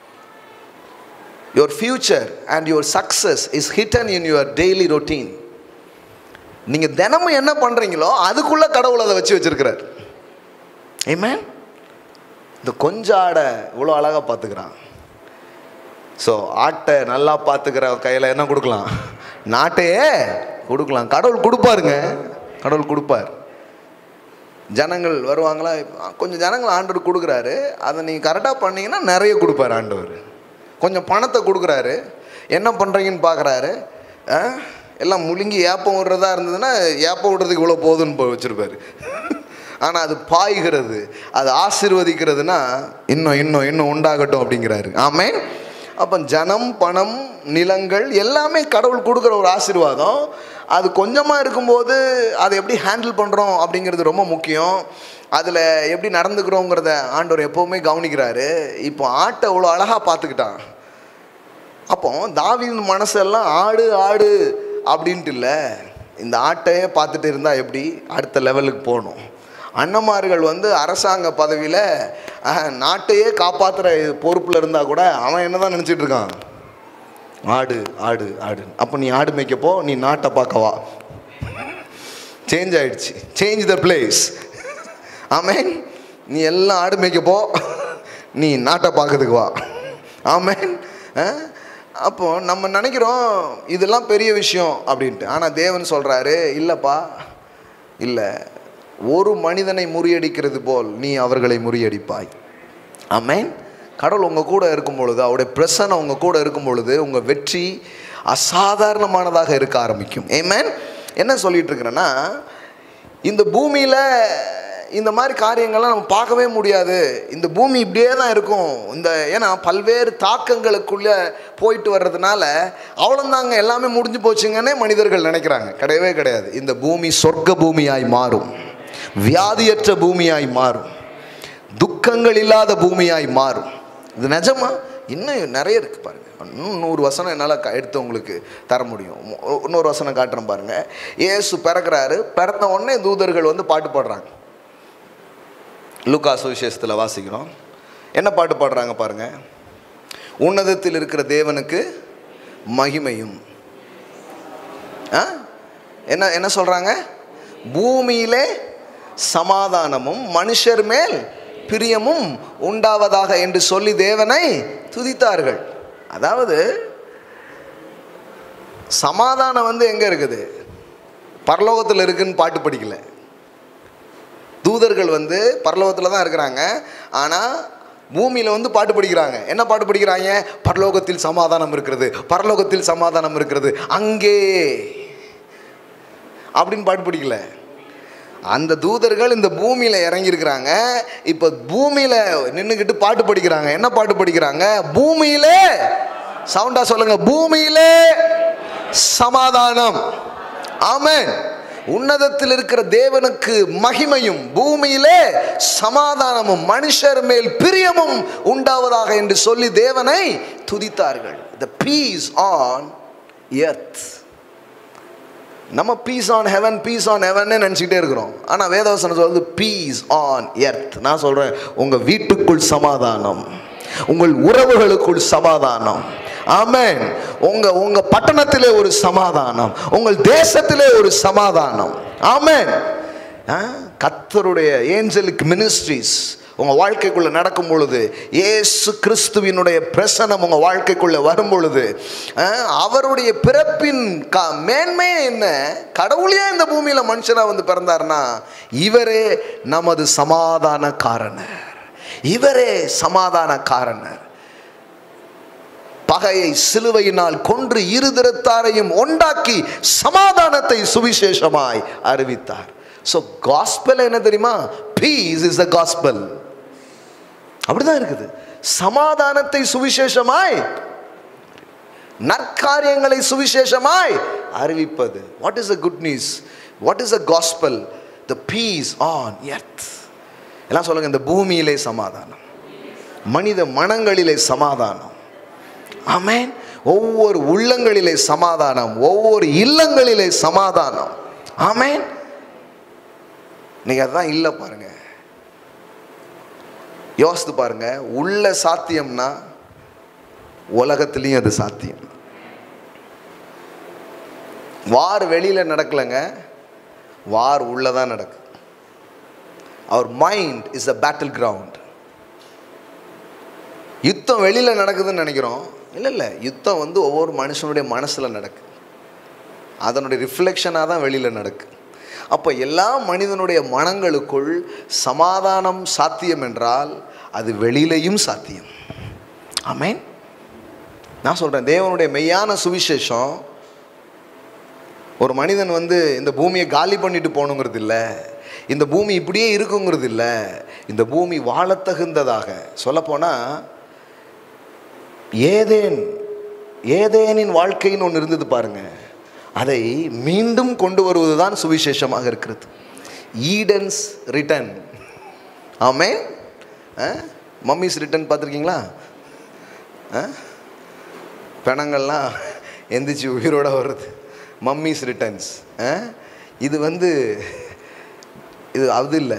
your future and your success is hidden in your daily routine நீங்கள் தினமும் என்ன பண்ணுறீங்களோ அதுக்குள்ளே கடவுள் அதை வச்சு வச்சிருக்கிறார் Amen இந்த கொஞ்ச ஆடை இவ்வளோ அழகாக பார்த்துக்கிறான் ஸோ ஆட்டை நல்லா பார்த்துக்கிற கையில் என்ன கொடுக்கலாம் நாட்டையே கொடுக்கலாம் கடவுள் கொடுப்பாருங்க கடவுள் கொடுப்பார் ஜனங்கள் வருவாங்களா கொஞ்சம் ஜனங்கள் ஆண்டவர் கொடுக்குறாரு அதை நீங்கள் கரெக்டாக பண்ணீங்கன்னா நிறைய கொடுப்பார் ஆண்டவர் கொஞ்சம் பணத்தை கொடுக்குறாரு என்ன பண்ணுறீங்கன்னு பார்க்குறாரு எல்லாம் முழுங்கி ஏப்பம் விடுறதா இருந்ததுன்னா ஏப்பம் விடுறதுக்கு இவ்வளோ போதுன்னு போய் வச்சுருப்பாரு ஆனால் அது பாய்கிறது அது ஆசீர்வதிக்கிறதுனா இன்னும் இன்னும் இன்னும் உண்டாகட்டும் அப்படிங்கிறாரு ஆமே அப்போ ஜனம் பணம் நிலங்கள் எல்லாமே கடவுள் கொடுக்குற ஒரு ஆசீர்வாதம் அது கொஞ்சமாக இருக்கும்போது அதை எப்படி ஹேண்டில் பண்ணுறோம் அப்படிங்கிறது ரொம்ப முக்கியம் அதில் எப்படி நடந்துக்கிறோங்கிறத ஆண்டவர் எப்போவுமே கவனிக்கிறாரு இப்போ ஆட்டை அவ்வளோ அழகாக பார்த்துக்கிட்டான் அப்போ தாவீதின் மனசெல்லாம் ஆடு ஆடு அப்படின்ட்டு இல்லை இந்த ஆட்டையே பார்த்துட்டு இருந்தால் எப்படி அடுத்த லெவலுக்கு போகணும் அண்ணமார்கள் வந்து அரசாங்க பதவியில் நாட்டையே காப்பாற்றுற பொறுப்பில் இருந்தால் கூட அவன் என்ன தான் நினச்சிட்டு இருக்கான் ஆடு ஆடு ஆடு அப்போ நீ ஆடு மேய்க்கப்போ நீ நாட்டை பார்க்கவா சேஞ்ச் ஆயிடுச்சு சேஞ்ச் த பிளேஸ் ஆமேன் நீ எல்லாம் ஆடு மேய்க்க போ நீ நாட்டை பார்க்கறதுக்கு வா ஆமேன் அஹ்? அப்போ நம்ம நினைக்கிறோம் இதெல்லாம் பெரிய விஷயம் அப்படின்ட்டு ஆனால் தேவன் சொல்கிறாரு இல்லைப்பா இல்லை ஒரு மனிதனை முறியடிக்கிறது போல் நீ அவர்களை முறியடிப்பாய் ஆமேன் கடவுள் உங்கள் கூட இருக்கும் பொழுது அவருடைய பிரசனம் உங்கள் கூட இருக்கும் பொழுது உங்கள் வெற்றி அசாதாரணமானதாக இருக்க ஆரம்பிக்கும் ஏமேன் என்ன சொல்லிட்டு இருக்கிறேன்னா இந்த பூமியில் இந்த மாதிரி காரியங்கள்லாம் நம்ம பார்க்கவே முடியாது இந்த பூமி இப்படியே தான் இருக்கும் இந்த ஏன்னா பல்வேறு தாக்கங்களுக்குள்ளே போயிட்டு வர்றதுனால அவ்வளோந்தாங்க எல்லாமே முடிஞ்சு போச்சுங்கன்னே மனிதர்கள் நினைக்கிறாங்க கிடையவே கிடையாது இந்த பூமி சொர்க்க பூமியாய் மாறும் வியாதியற்ற பூமியாய் மாறும் துக்கங்கள் இல்லாத பூமியாய் மாறும் இது நிஜமா இன்னும் நிறைய இருக்கு பாருங்க இன்னும் நூறு வசனம் என்னால் க- எடுத்து உங்களுக்கு தர முடியும் மு- இன்னொரு வசனம் காட்டுறேன் பாருங்க இயேசு பிறக்கிறாரு பிறந்த உடனே தூதர்கள் வந்து பாட்டு பாடுறாங்க லூக்கா சுவிசேஷத்தில் வாசிக்கிறோம் என்ன பாட்டு பாடுறாங்க பாருங்க உன்னதத்தில் இருக்கிற தேவனுக்கு மகிமையும் ஆ? என்ன என்ன சொல்றாங்க பூமியிலே சமாதானமும் மனுஷர் மேல் பிரியமும் உண்டாவதாக என்று சொல்லி தேவனை துதித்தார்கள் அதாவது சமாதானம் வந்து எங்க இருக்குது பரலோகத்தில் இருக்குன்னு பாட்டு படிக்கல தூதர்கள் வந்து பரலோகத்தில் தான் இருக்கிறாங்க ஆனால் பூமியில் வந்து பாட்டு படிக்கிறாங்க என்ன பாட்டு படிக்கிறாங்க பரலோகத்தில் சமாதானம் இருக்கிறது பரலோகத்தில் சமாதானம் இருக்கிறது அங்கே அப்படின்னு பாட்டு படிக்கல அந்த தூதர்கள் இந்த பூமியில் இறங்கியிருக்கிறாங்க இப்போ பூமியில் நின்றுக்கிட்டு பாட்டு படிக்கிறாங்க என்ன பாட்டு படிக்கிறாங்க பூமியிலே சவுண்டா சொல்லுங்க பூமியிலே சமாதானம் ஆமென் உன்னதத்தில் இருக்கிற தேவனுக்கு மகிமையும் பூமியிலே சமாதானமும் மனுஷர் மேல் பிரியமும் உண்டாவதாக என்று சொல்லி தேவனை துதித்தார்கள் த பீஸ் ஆன் எர்த் நம்ம peace on heaven peace on heaven நினச்சிக்கிட்டே இருக்கிறோம் ஆனால் வேதவசனம் சொல்றது பீஸ் ஆன் எர்த் நான் சொல்கிறேன் உங்கள் வீட்டுக்குள் சமாதானம் உங்கள் உறவுகளுக்குள் சமாதானம் ஆமென் உங்க உங்க பட்டணத்திலே ஒரு சமாதானம் உங்கள் தேசத்திலே ஒரு சமாதானம் ஆமென் ஆ, கர்த்தருடைய ஏஞ்சலிக் மினிஸ்ட்ரிஸ் உங்கள் வாழ்க்கைக்குள்ளே நடக்கும் பொழுது இயேசு கிறிஸ்துவினுடைய பிரசனம் உங்கள் வாழ்க்கைக்குள்ளே வரும் பொழுது ஆ, அவருடைய பிறப்பின் க மேன்மையே என்ன கடவுளே இந்த பூமியில் மனுஷனாக வந்து பிறந்தார்னா இவரே நமது சமாதான காரணர் இவரே சமாதான காரணர் பகையை சிலுவையினால் கொன்று இருதிரத்தாரையும் உண்டாக்கி சமாதானத்தை சுவிசேஷமாய் அறிவித்தார் ஸோ காஸ்பல் என்ன தெரியுமா பீஸ் இஸ் த காஸ்பல் அப்படிதான் இருக்குது சமாதானத்தை சுவிசேஷமாய் நற்காரியங்களை சுவிசேஷமாய் அறிவிப்பது what is a good news what is a gospel the peace on earth எல்லாம் சொல்லுங்க இந்த பூமியிலே சமாதானம் மனித மனங்களிலே சமாதானம் ஆமென் ஒவ்வொரு உள்ளங்களிலே சமாதானம் ஒவ்வொரு இல்லங்களிலே சமாதானம் ஆமென் நீங்க அதான் இல்லை பாருங்க யோசித்து பாருங்க உள்ள சாத்தியம்னா உலகத்திலையும் அது சாத்தியம் வார் வெளியில நடக்கலைங்க வார் உள்ளதான் நடக்கு அவர் mind is a battle ground யுத்தம் வெளியில் நடக்குதுன்னு நினைக்கிறோம் இல்லை இல்லை யுத்தம் வந்து ஒவ்வொரு மனுஷனுடைய மனசில் நடக்கு அதனுடைய ரிஃப்ளெக்ஷனாக தான் வெளியில் நடக்கு அப்போ எல்லா மனிதனுடைய மனங்களுக்குள் சமாதானம் சாத்தியம் என்றால் அது வெளியிலையும் சாத்தியம் ஆமென் நான் சொல்கிறேன் தேவனுடைய மெய்யான சுவிசேஷம் ஒரு மனிதன் வந்து இந்த பூமியை காலி பண்ணிட்டு போகணுங்கிறது இல்லை இந்த பூமி இப்படியே இருக்குங்கிறது இல்லை இந்த பூமி வாழத்தகுந்ததாக சொல்லப்போனால் ஏதேன் ஏதேனின் வாழ்க்கைன்னு ஒன்று இருந்தது பாருங்க அதை மீண்டும் கொண்டு வருவது தான் சுவிசேஷமாக இருக்கிறது ஈடன்ஸ் ரிட்டன் ஆமே மம்மிஸ் ரிட்டன் பார்த்துருக்கீங்களா ஆ? பிணங்கள்லாம் எந்திரிச்சு உயிரோட வருது மம்மிஸ் ரிட்டர்ன்ஸ் இது வந்து இது அது இல்லை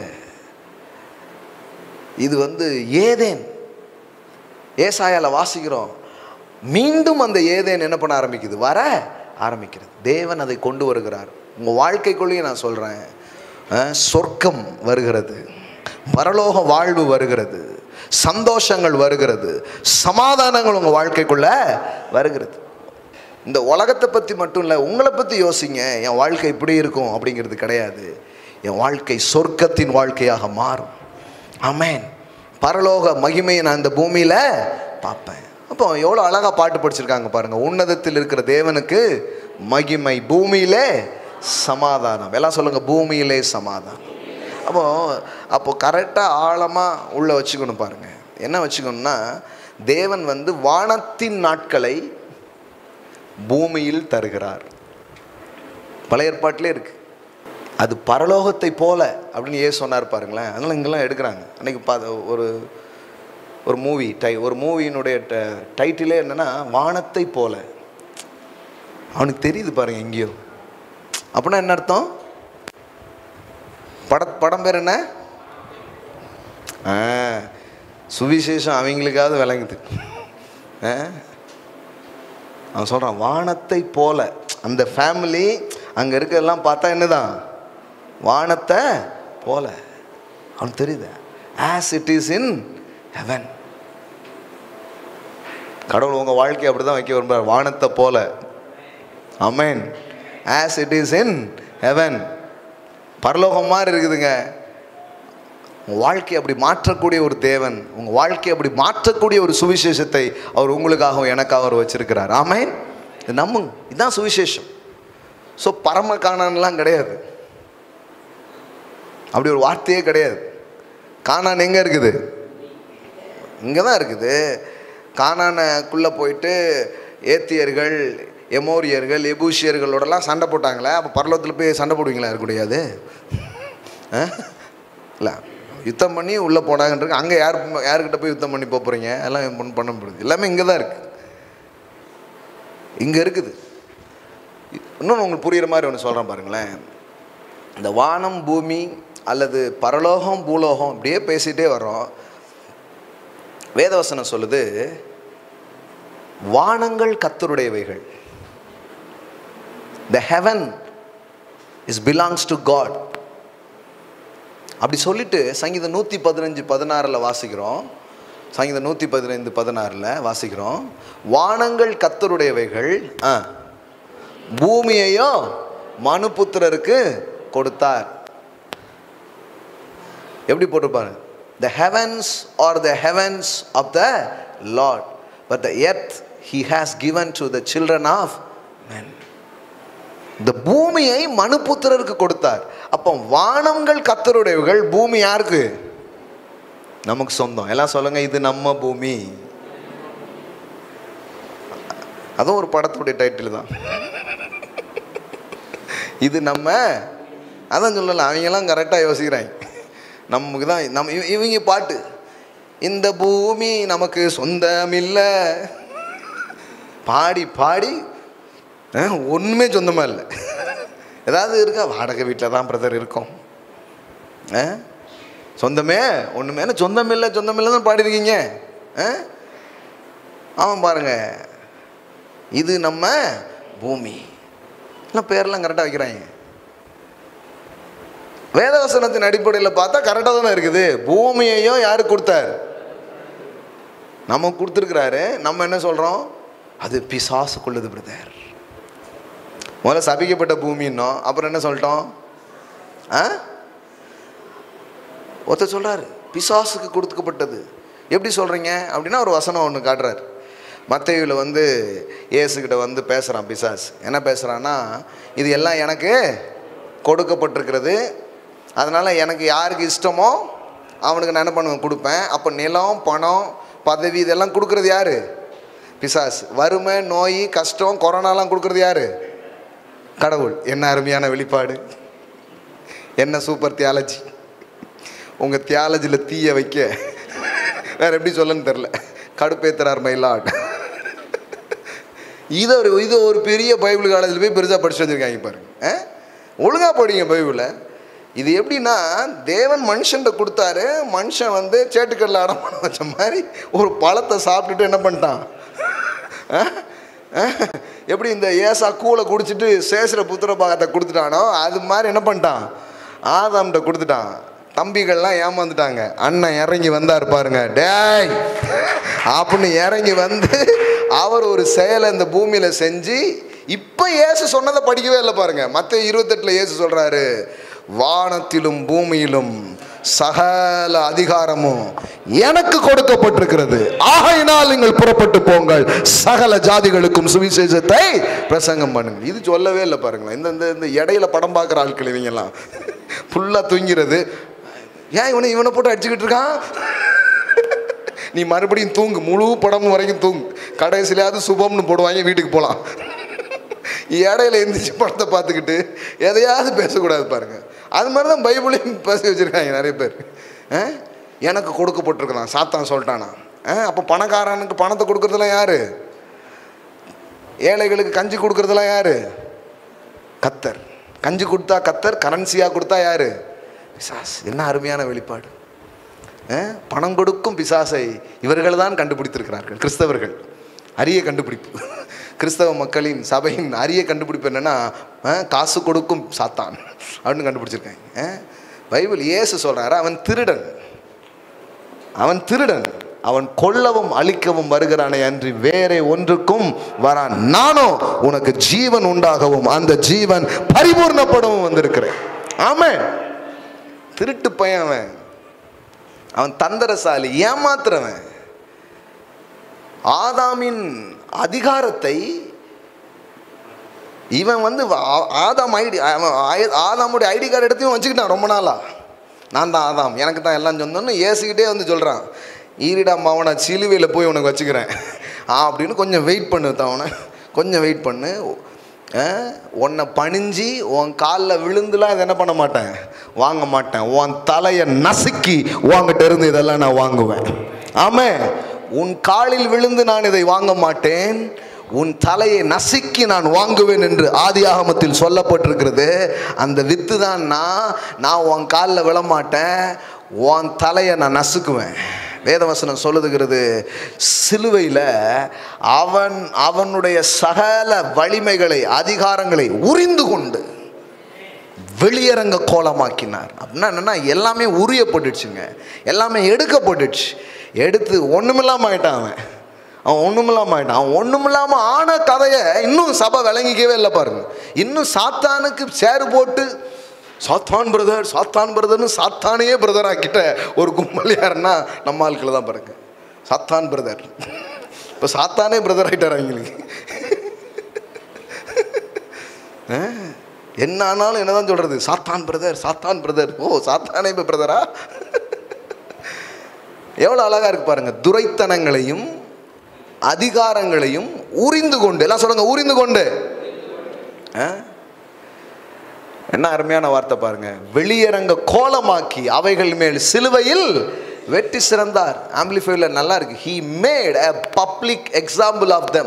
இது வந்து ஏதேன் ஏசாயால வாசிக்கிறோம் மீண்டும் அந்த ஏதேன் என்ன பண்ண ஆரம்பிக்குது வர ஆரம்பிக்கிறது தேவன் அதை கொண்டு வருகிறார் உங்கள் வாழ்க்கைக்குள்ளேயே நான் சொல்கிறேன் சொர்க்கம் வருகிறது பரலோக வாழ்வு வருகிறது சந்தோஷங்கள் வருகிறது சமாதானங்கள் உங்கள் வாழ்க்கைக்குள்ள வருகிறது இந்த உலகத்தை பற்றி மட்டும் இல்லை உங்களை பற்றி யோசிங்க என் வாழ்க்கை இப்படி இருக்கும் அப்படிங்கிறது கிடையாது என் வாழ்க்கை சொர்க்கத்தின் வாழ்க்கையாக மாறும் ஆமென் பரலோக மகிமையை நான் இந்த பூமியில் பார்ப்பேன் அப்போ எவ்வளோ அழகாக பாட்டு படிச்சிருக்காங்க பாருங்கள் உன்னதத்தில் இருக்கிற தேவனுக்கு மகிமை பூமியிலே சமாதானம் எல்லாம் சொல்லுங்கள் பூமியிலே சமாதானம் அப்போ அப்போ கரெக்டாக ஆழமாக உள்ளே வச்சுக்கணும் பாருங்க என்ன வச்சுக்கணும்னா தேவன் வந்து வானத்தின் நாட்களை பூமியில் தருகிறார் பழைய ஏற்பாட்டிலே இருக்கு அது பரலோகத்தை போல அப்படின்னு ஏன் சொன்னார் பாருங்களேன் அதனால் இங்கெல்லாம் எடுக்கிறாங்க அன்னைக்கு பா ஒரு ஒரு மூவி டை ஒரு மூவியினுடைய ட டைட்டிலே என்னென்னா வானத்தை போல அவனுக்கு தெரியுது பாருங்க எங்கேயோ அப்படின்னா என்ன அர்த்தம் பட படம் பேர் என்ன ஆ சுவிசேஷம் அவங்களுக்காவது விளங்குது ஆ அவன் சொல்கிறான் வானத்தை போல அந்த ஃபேமிலி அங்கே இருக்கிறதெல்லாம் பார்த்தா என்னதான் வானத்தை போல அவனுக்கு தெரியுது as it is in heaven கடவுள் உங்கள் வாழ்க்கையை அப்படி தான் வைக்க விரும்புகிறார் வானத்தை போல amen as it is in heaven பரலோகம் மாதிரி இருக்குதுங்க உங்கள் வாழ்க்கையை அப்படி மாற்றக்கூடிய ஒரு தேவன் உங்கள் வாழ்க்கையை அப்படி மாற்றக்கூடிய ஒரு சுவிசேஷத்தை அவர் உங்களுக்காகவும் எனக்காக அவர் வச்சிருக்கிறார் ஆமேன் இது நம்புங்க இதுதான் சுவிசேஷம் ஸோ பரம காணான்லாம் கிடையாது அப்படி ஒரு வார்த்தையே கிடையாது காணான் எங்கே இருக்குது இங்கே தான் இருக்குது காணானுக்குள்ளே போயிட்டு ஏத்தியர்கள் எமோரியர்கள் எபூசியர்களோடலாம் சண்டை போட்டாங்களே அப்போ பரலோகத்தில் போய் சண்டை போடுவீங்களா இருக்கக்கூடியாது இல்லை யுத்தம் பண்ணி உள்ளே போனாங்கன்றது அங்கே யார் யாருக்கிட்ட போய் யுத்தம் பண்ணி போக போகிறீங்க எல்லாம் பண்ண பண்ண முடியுது எல்லாமே இங்கே தான் இருக்குது இங்கே இருக்குது இன்னொன்று உங்களுக்கு புரிகிற மாதிரி ஒன்று சொல்கிறேன் பாருங்களேன் இந்த வானம் பூமி அல்லது பரலோகம் பூலோகம் இப்படியே பேசிகிட்டே வர்றோம் வேதவசனம் சொல்லுது வானங்கள் கத்தருடையவைகள் the heaven is belongs to God அப்படி சொல்லிட்டு சங்கீதம் நூற்றி பதினஞ்சு பதினாறில் வாசிக்கிறோம் சங்கீதம் நூற்றி பதினைந்து பதினாறில் வாசிக்கிறோம் வானங்கள் கத்தருடையவைகள் ஆ பூமியையோ மனுபுத்திரருக்கு கொடுத்தார் எப்படி போட்டிருப்பாரு the heavens are the heavens of the Lord but the earth he has given to the children of men இந்த பூமியை மனுபுத்திரருக்கு கொடுத்தார் அப்போ வானங்கள் கத்தருடையவர்கள் பூமி யாருக்கு நமக்கு சொந்தம் எல்லாம் சொல்லுங்க இது நம்ம பூமி அதுவும் ஒரு படத்துடைய டைட்டில் தான் இது நம்ம அதான் சொல்லலாம் அவங்கெல்லாம் கரெக்டாக யோசிக்கிறாங்க நமக்கு தான் நம்ம இவ- இவங்க பாட்டு இந்த பூமி நமக்கு சொந்தம் இல்லை பாடி பாடி அஹ், ஒண்ணுமே சொந்தமாக இல்லை ஏதாவது இருக்கா வாடகை வீட்டில் தான் பிரதர் இருக்கோம் அஹ், சொந்தமே ஒன்றுமே என்ன சொந்தம் இல்லை சொந்தம் இல்லை தான் பாடிருக்கீங்க அஹ்? ஆமாம் பாருங்க இது நம்ம பூமி எல்லாம் பேரெல்லாம் கரெக்டாக வைக்கிறாங்க வேதவசனத்தின் அடிப்படையில் பார்த்தா கரெக்டாக தானே இருக்குது பூமியையும் யாரு கொடுத்தார் நமக்கு கொடுத்துருக்கிறாரு நம்ம என்ன சொல்கிறோம் அது பிசாசுக்குள்ளது பிரதர் முதல்ல சபிக்கப்பட்ட பூமின்னோம் அப்புறம் என்ன சொல்லிட்டோம் ஆ ஒருத்தர் சொல்கிறாரு பிசாசுக்கு கொடுக்கப்பட்டது எப்படி சொல்கிறீங்க அப்படின்னா ஒரு வசனம் ஒன்று காட்டுறாரு மத்தேயுவில் வந்து இயேசுக்கிட்ட வந்து பேசுகிறான் பிசாஸ் என்ன பேசுகிறான்னா இது எல்லாம் எனக்கு கொடுக்கப்பட்டிருக்கிறது அதனால் எனக்கு யாருக்கு இஷ்டமோ அவனுக்கு நான் என்ன பண்ணுவேன் கொடுப்பேன் அப்போ நிலம் பணம் பதவி இதெல்லாம் கொடுக்குறது யார் பிசாஸ் வறுமை நோய் கஷ்டம் கொரோனாலாம் கொடுக்குறது யார் கடவுள் என்ன அருமையான வெளிப்பாடு என்ன சூப்பர் தியாலஜி உங்கள் தியாலஜியில் தீய வைக்க வேற எப்படி சொல்லன்னு தெரில கடுப்பேத்துறார் மயிலாட் இது ஒரு இது ஒரு பெரிய பைபிள் காலேஜில் போய் பெருசாக படிச்சு வச்சுருக்காங்க பாருங்க ஒழுங்காக படிங்க பைபிளை இது எப்படின்னா தேவன் மனுஷன்ட்ட கொடுத்தாரு மனுஷன் வந்து சேட்டுக்கல்ல அடமான வச்ச மாதிரி ஒரு பழத்தை சாப்பிட்டுட்டு என்ன பண்ணிட்டான் ஆ? ஆ? எப்படி இந்த ஏசா கூளை குடிச்சிட்டு சேசுற புத்திர பாகத்தை கொடுத்துட்டானோ அது மாதிரி என்ன பண்ணிட்டான் ஆதாம்கிட்ட கொடுத்துட்டான் தம்பிகள்லாம் ஏமாந்துட்டாங்க அண்ணன் இறங்கி வந்தார் பாருங்க டேய் அப்படின்னு இறங்கி வந்து அவர் ஒரு செயலை இந்த பூமியில செஞ்சு இப்போ இயேசு சொன்னதை படிக்கவே இல்லை பாருங்க மற்ற இருபத்தெட்டில் இயேசு சொல்றாரு வானத்திலும் பூமியிலும் சகல அதிகாரமும் எனக்கு கொடுக்கப்பட்டிருக்கிறது ஆகையினால் நீங்கள் புறப்பட்டு போங்கள் சகல ஜாதிகளுக்கும் சுவிசேஷத்தை பிரசங்கம் பண்ணுங்க இது சொல்லவே இல்லை பாருங்களேன் இந்த இந்த இந்த இடையில படம் பார்க்குற ஆட்கள் இவங்கெல்லாம் ஃபுல்லாக தூங்கிறது ஏன் இவனை இவனை போட்டு அடிச்சுக்கிட்டு இருக்கான் நீ மறுபடியும் தூங்கு முழு படமும் வரைக்கும் தூங்கு கடைசியிலாவது சுபம்னு போடுவாங்க வீட்டுக்கு போகலாம் இடையில எந்திரிச்சு படத்தை பார்த்துக்கிட்டு எதையாவது பேசக்கூடாது பாருங்க அது மாதிரி தான் பைபிளையும் பேசி வச்சுருக்காங்க நிறைய பேர் ஆ? எனக்கு கொடுக்கப்பட்டிருக்கலாம் சாத்தான் சொல்லிட்டானா ஆ அப்போ பணக்காரனுக்கு பணத்தை கொடுக்கறதுலாம் யாரு ஏழைகளுக்கு கஞ்சி கொடுக்கறதுலாம் யாரு கத்தர் கஞ்சி கொடுத்தா கத்தர் கரன்சியாக கொடுத்தா யாரு பிசாஸ் என்ன அருமையான வெளிப்பாடு ஆ? பணம் கொடுக்கும் பிசாசை இவர்கள் தான் கண்டுபிடித்திருக்கிறார்கள் கிறிஸ்தவர்கள் அரிய கண்டுபிடிப்பு கிறிஸ்தவ மக்களின் சபையின் அரிய கண்டுபிடிப்பு என்னன்னா ஆ, காசு கொடுக்கும் சாத்தான் அப்படின்னு கண்டுபிடிச்சிருக்காங்க ஆ? பைபிள் இயேசு சொல்றாரு அவன் திருடன் அவன் திருடன் அவன் கொல்லவும் அழிக்கவும் வருகிறானே அன்றி வேறே ஒன்றுக்கும் வரான் நானோ உனக்கு ஜீவன் உண்டாகவும் அந்த ஜீவன் பரிபூர்ணப்படவும் வந்திருக்கிறேன் ஆமென் திருட்டு பையன் அவன் அவன் தந்திரசாலி ஏமாத்துறவன் ஆதாமின் அதிகாரத்தை இவன் வந்து ஆ- ஆதாம் ஐடி அவன் ஆய- ஆதாமுடைய ஐடி கார்டு எடுத்து இவன் வச்சுக்கிட்டான் ரொம்ப நாளா நான் தான் ஆதாம் எனக்கு தான் எல்லாம் சொந்தம்னு ஏசிக்கிட்டே வந்து சொல்கிறான் ஈரிடா மாவனை சிலுவையில் போய் உனக்கு வச்சுக்கிறேன் ஆ அப்படின்னு கொஞ்சம் வெயிட் பண்ணு தவனை கொஞ்சம் வெயிட் பண்ணு ஆ, உன்னை பணிஞ்சு உன் காலில் விழுந்துலாம் இதை என்ன பண்ண மாட்டேன் வாங்க மாட்டேன் உன் தலையை நசுக்கி உன்கிட்ட இருந்து இதெல்லாம் நான் வாங்குவேன் ஆமே உன் காலில் விழுந்து நான் இதை வாங்க மாட்டேன் உன் தலையை நசுக்கி நான் வாங்குவேன் என்று ஆதியாகமத்தில் சொல்லப்பட்டிருக்கிறது அந்த வித்து தான் நான் நான் உன் காலில் விழமாட்டேன் உன் தலையை நான் நசுக்குவேன் வேதவசனம் சொல்லுதுகிறது சிலுவையில் அவன் அவனுடைய சகல வலிமைகளை அதிகாரங்களை உரிந்து கொண்டு வெளியரங்க கோலமாக்கினார் அப்படின்னா என்னன்னா எல்லாமே உரியப்பட்டுடுச்சுங்க எல்லாமே எடுக்கப்பட்டுடுச்சு எடுத்து ஒண்ணுமில்லாம ஆயிட்டான் அவன் அவன் ஒண்ணுமில்லாம ஆயிட்டான் அவன் ஒண்ணுமில்லாம ஆன கதையை இன்னும் சபை விளங்கிக்கவே இல்லை பாருங்க இன்னும் சாத்தானுக்கு சேரு போட்டு சாத்தான் பிரதர் சாத்தான் பிரதர்னு சாத்தானையே பிரதர் ஆக்கிட்ட ஒரு கும்பல் யாருன்னா நம்ம ஆட்கள் தான் பாருங்க சாத்தான் பிரதர் இப்போ சாத்தானே பிரதர் ஆகிட்டார் அவங்களுக்கு ஆ? என்ன ஆனாலும் என்னதான் சொல்றது சாத்தான் பிரதர் சாத்தான் பிரதர் ஓ சாத்தானே இப்போ பிரதரா எவ்வளோ அழகா இருக்கு பாருங்க துரைத்தனங்களையும் அதிகாரங்களையும் உரிந்து கொண்டு எல்லாம் சொல்லுங்க உரிந்து கொண்டு ஆ? என்ன அருமையான வார்த்தை பாருங்க வெளியரங்க கோலமாக்கி அவைகள் மேல் சிலுவையில் வெற்றி சிறந்தார் ஆம்பிளிஃபைல நல்லா இருக்கு he made a public example of them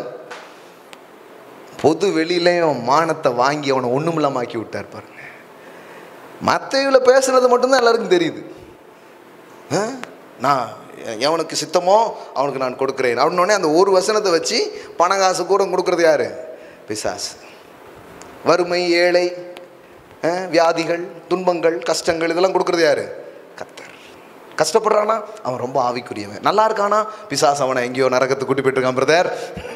பொது வெளியிலையும் மானத்தை வாங்கி அவனை ஒண்ணுமில்லாம ஆக்கி விட்டார் பாருங்க மத்தையில் பேசுனது மட்டும்தான் எல்லாருக்கும் தெரியுது ஆ? நான் எவனுக்கு சித்தமோ அவனுக்கு நான் கொடுக்குறேன் அப்படின்னோடனே அந்த ஒரு வசனத்தை வச்சு பணம் காசு கூட கொடுக்குறது யாரு பிசாசு வறுமை ஏழை ஆ, வியாதிகள் துன்பங்கள் கஷ்டங்கள் இதெல்லாம் கொடுக்குறது யாரு கத்தர் கஷ்டப்படுறானா அவன் ரொம்ப ஆவிக்குரியவன் நல்லா இருக்கானா பிசாசு அவனை எங்கேயோ நரகத்துக்கு கூட்டி போயிட்டு இருக்கான் பிரதர்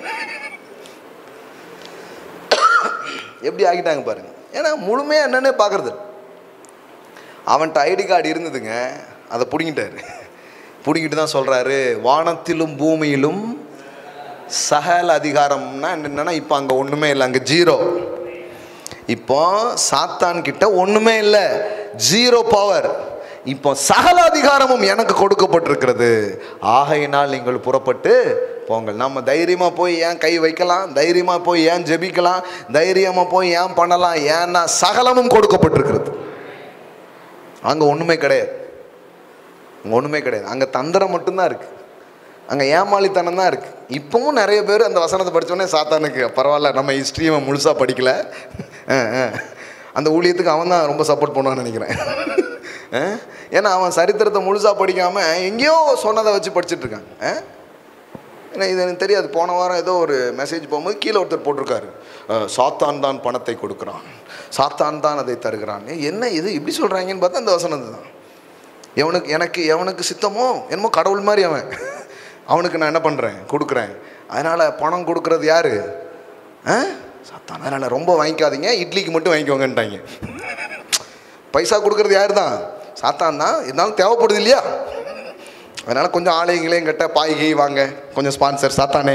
எப்படி ஆகிட்டாங்க பாருங்க ஏன்னா முழுமையாக என்னன்னே பார்க்கறது அவன்கிட்ட ஐடி கார்டு இருந்ததுங்க அதை பிடுங்கிட்டாரு பிடுங்கிட்டு தான் சொல்கிறாரு வானத்திலும் பூமியிலும் சகல அதிகாரம்னா என்னன்னா இப்போ அங்கே ஒன்றுமே இல்லை அங்கே ஜீரோ இப்போ சாத்தான் கிட்ட ஒன்றுமே இல்லை ஜீரோ பவர் இப்போ சகல அதிகாரமும் எனக்கு கொடுக்கப்பட்டிருக்கிறது ஆகையினால் நீங்கள் புறப்பட்டு போங்கள் நம்ம தைரியமாக போய் ஏன் கை வைக்கலாம் தைரியமாக போய் ஏன் ஜெபிக்கலாம் தைரியமாக போய் ஏன் பண்ணலாம் ஏன்னா சகலமும் கொடுக்கப்பட்டிருக்கிறது அங்கே ஒன்றுமே கிடையாது அங்கே ஒன்றுமே கிடையாது அங்கே தந்திரம் மட்டும்தான் இருக்குது அங்கே ஏமாளித்தனம் தான் இருக்குது இப்போவும் நிறைய பேர் அந்த வசனத்தை படித்தோடனே சாத்தானுக்கு பரவாயில்ல நம்ம ஹிஸ்ட்ரியை முழுசாக படிக்கல அஹ், அஹ். அந்த ஊழியத்துக்கு அவன் தான் ரொம்ப சப்போர்ட் பண்ணுவான்னு நினைக்கிறேன் அஹ்? ஏன்னா அவன் சரித்திரத்தை முழுசாக படிக்காமல் எங்கேயோ சொன்னதை வச்சு படிச்சுட்டு இருக்கான் அஹ்? ஏன்னா இது எனக்கு தெரியாது போன வாரம் ஏதோ ஒரு மெசேஜ் போகும்போது கீழே ஒருத்தர் போட்டிருக்காரு அஹ், சாத்தான் தான் பணத்தை கொடுக்குறான் சாத்தான் தான் அதை தருகிறான் ஏய், என்ன இது இப்படி சொல்கிறாங்கன்னு பார்த்தா அந்த வசனத்து தான் எவனுக்கு எனக்கு எவனுக்கு சித்தமோ என்னமோ கடவுள் மாதிரி அவன் அவனுக்கு நான் என்ன பண்ணுறேன் கொடுக்குறேன் அதனால் பணம் கொடுக்கறது யாரு ஆ சாத்தான் அதனால் ரொம்ப வாங்கிக்காதீங்க இட்லிக்கு மட்டும் வாங்கிக்கோங்கன்ட்டாங்க பைசா கொடுக்கறது யார் தான் சாத்தான் தான் இருந்தாலும் தேவைப்படுது இல்லையா அதனால் கொஞ்சம் ஆலயங்களையும் கட்ட பாய்கை வாங்க கொஞ்சம் ஸ்பான்சர் சாத்தானே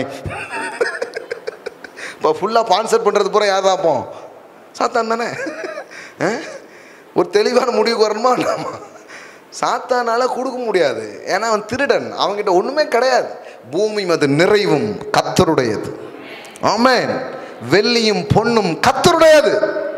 இப்போ ஃபுல்லாக ஸ்பான்சர் பண்ணுறது பூரா யார் தான் அப்போ சாத்தான் தானே ஆ? ஒரு தெளிவான முடிவுக்கு வரணுமா வேண்டாமா சாத்தானால கொடுக்க முடியாது ஏன்னா அவன் திருடன் அவன்கிட்ட ஒன்றுமே கிடையாது பூமி அது நிறைவும் கத்தருடையது ஆமென் வெள்ளியும் பொன்னும் கத்தருடையது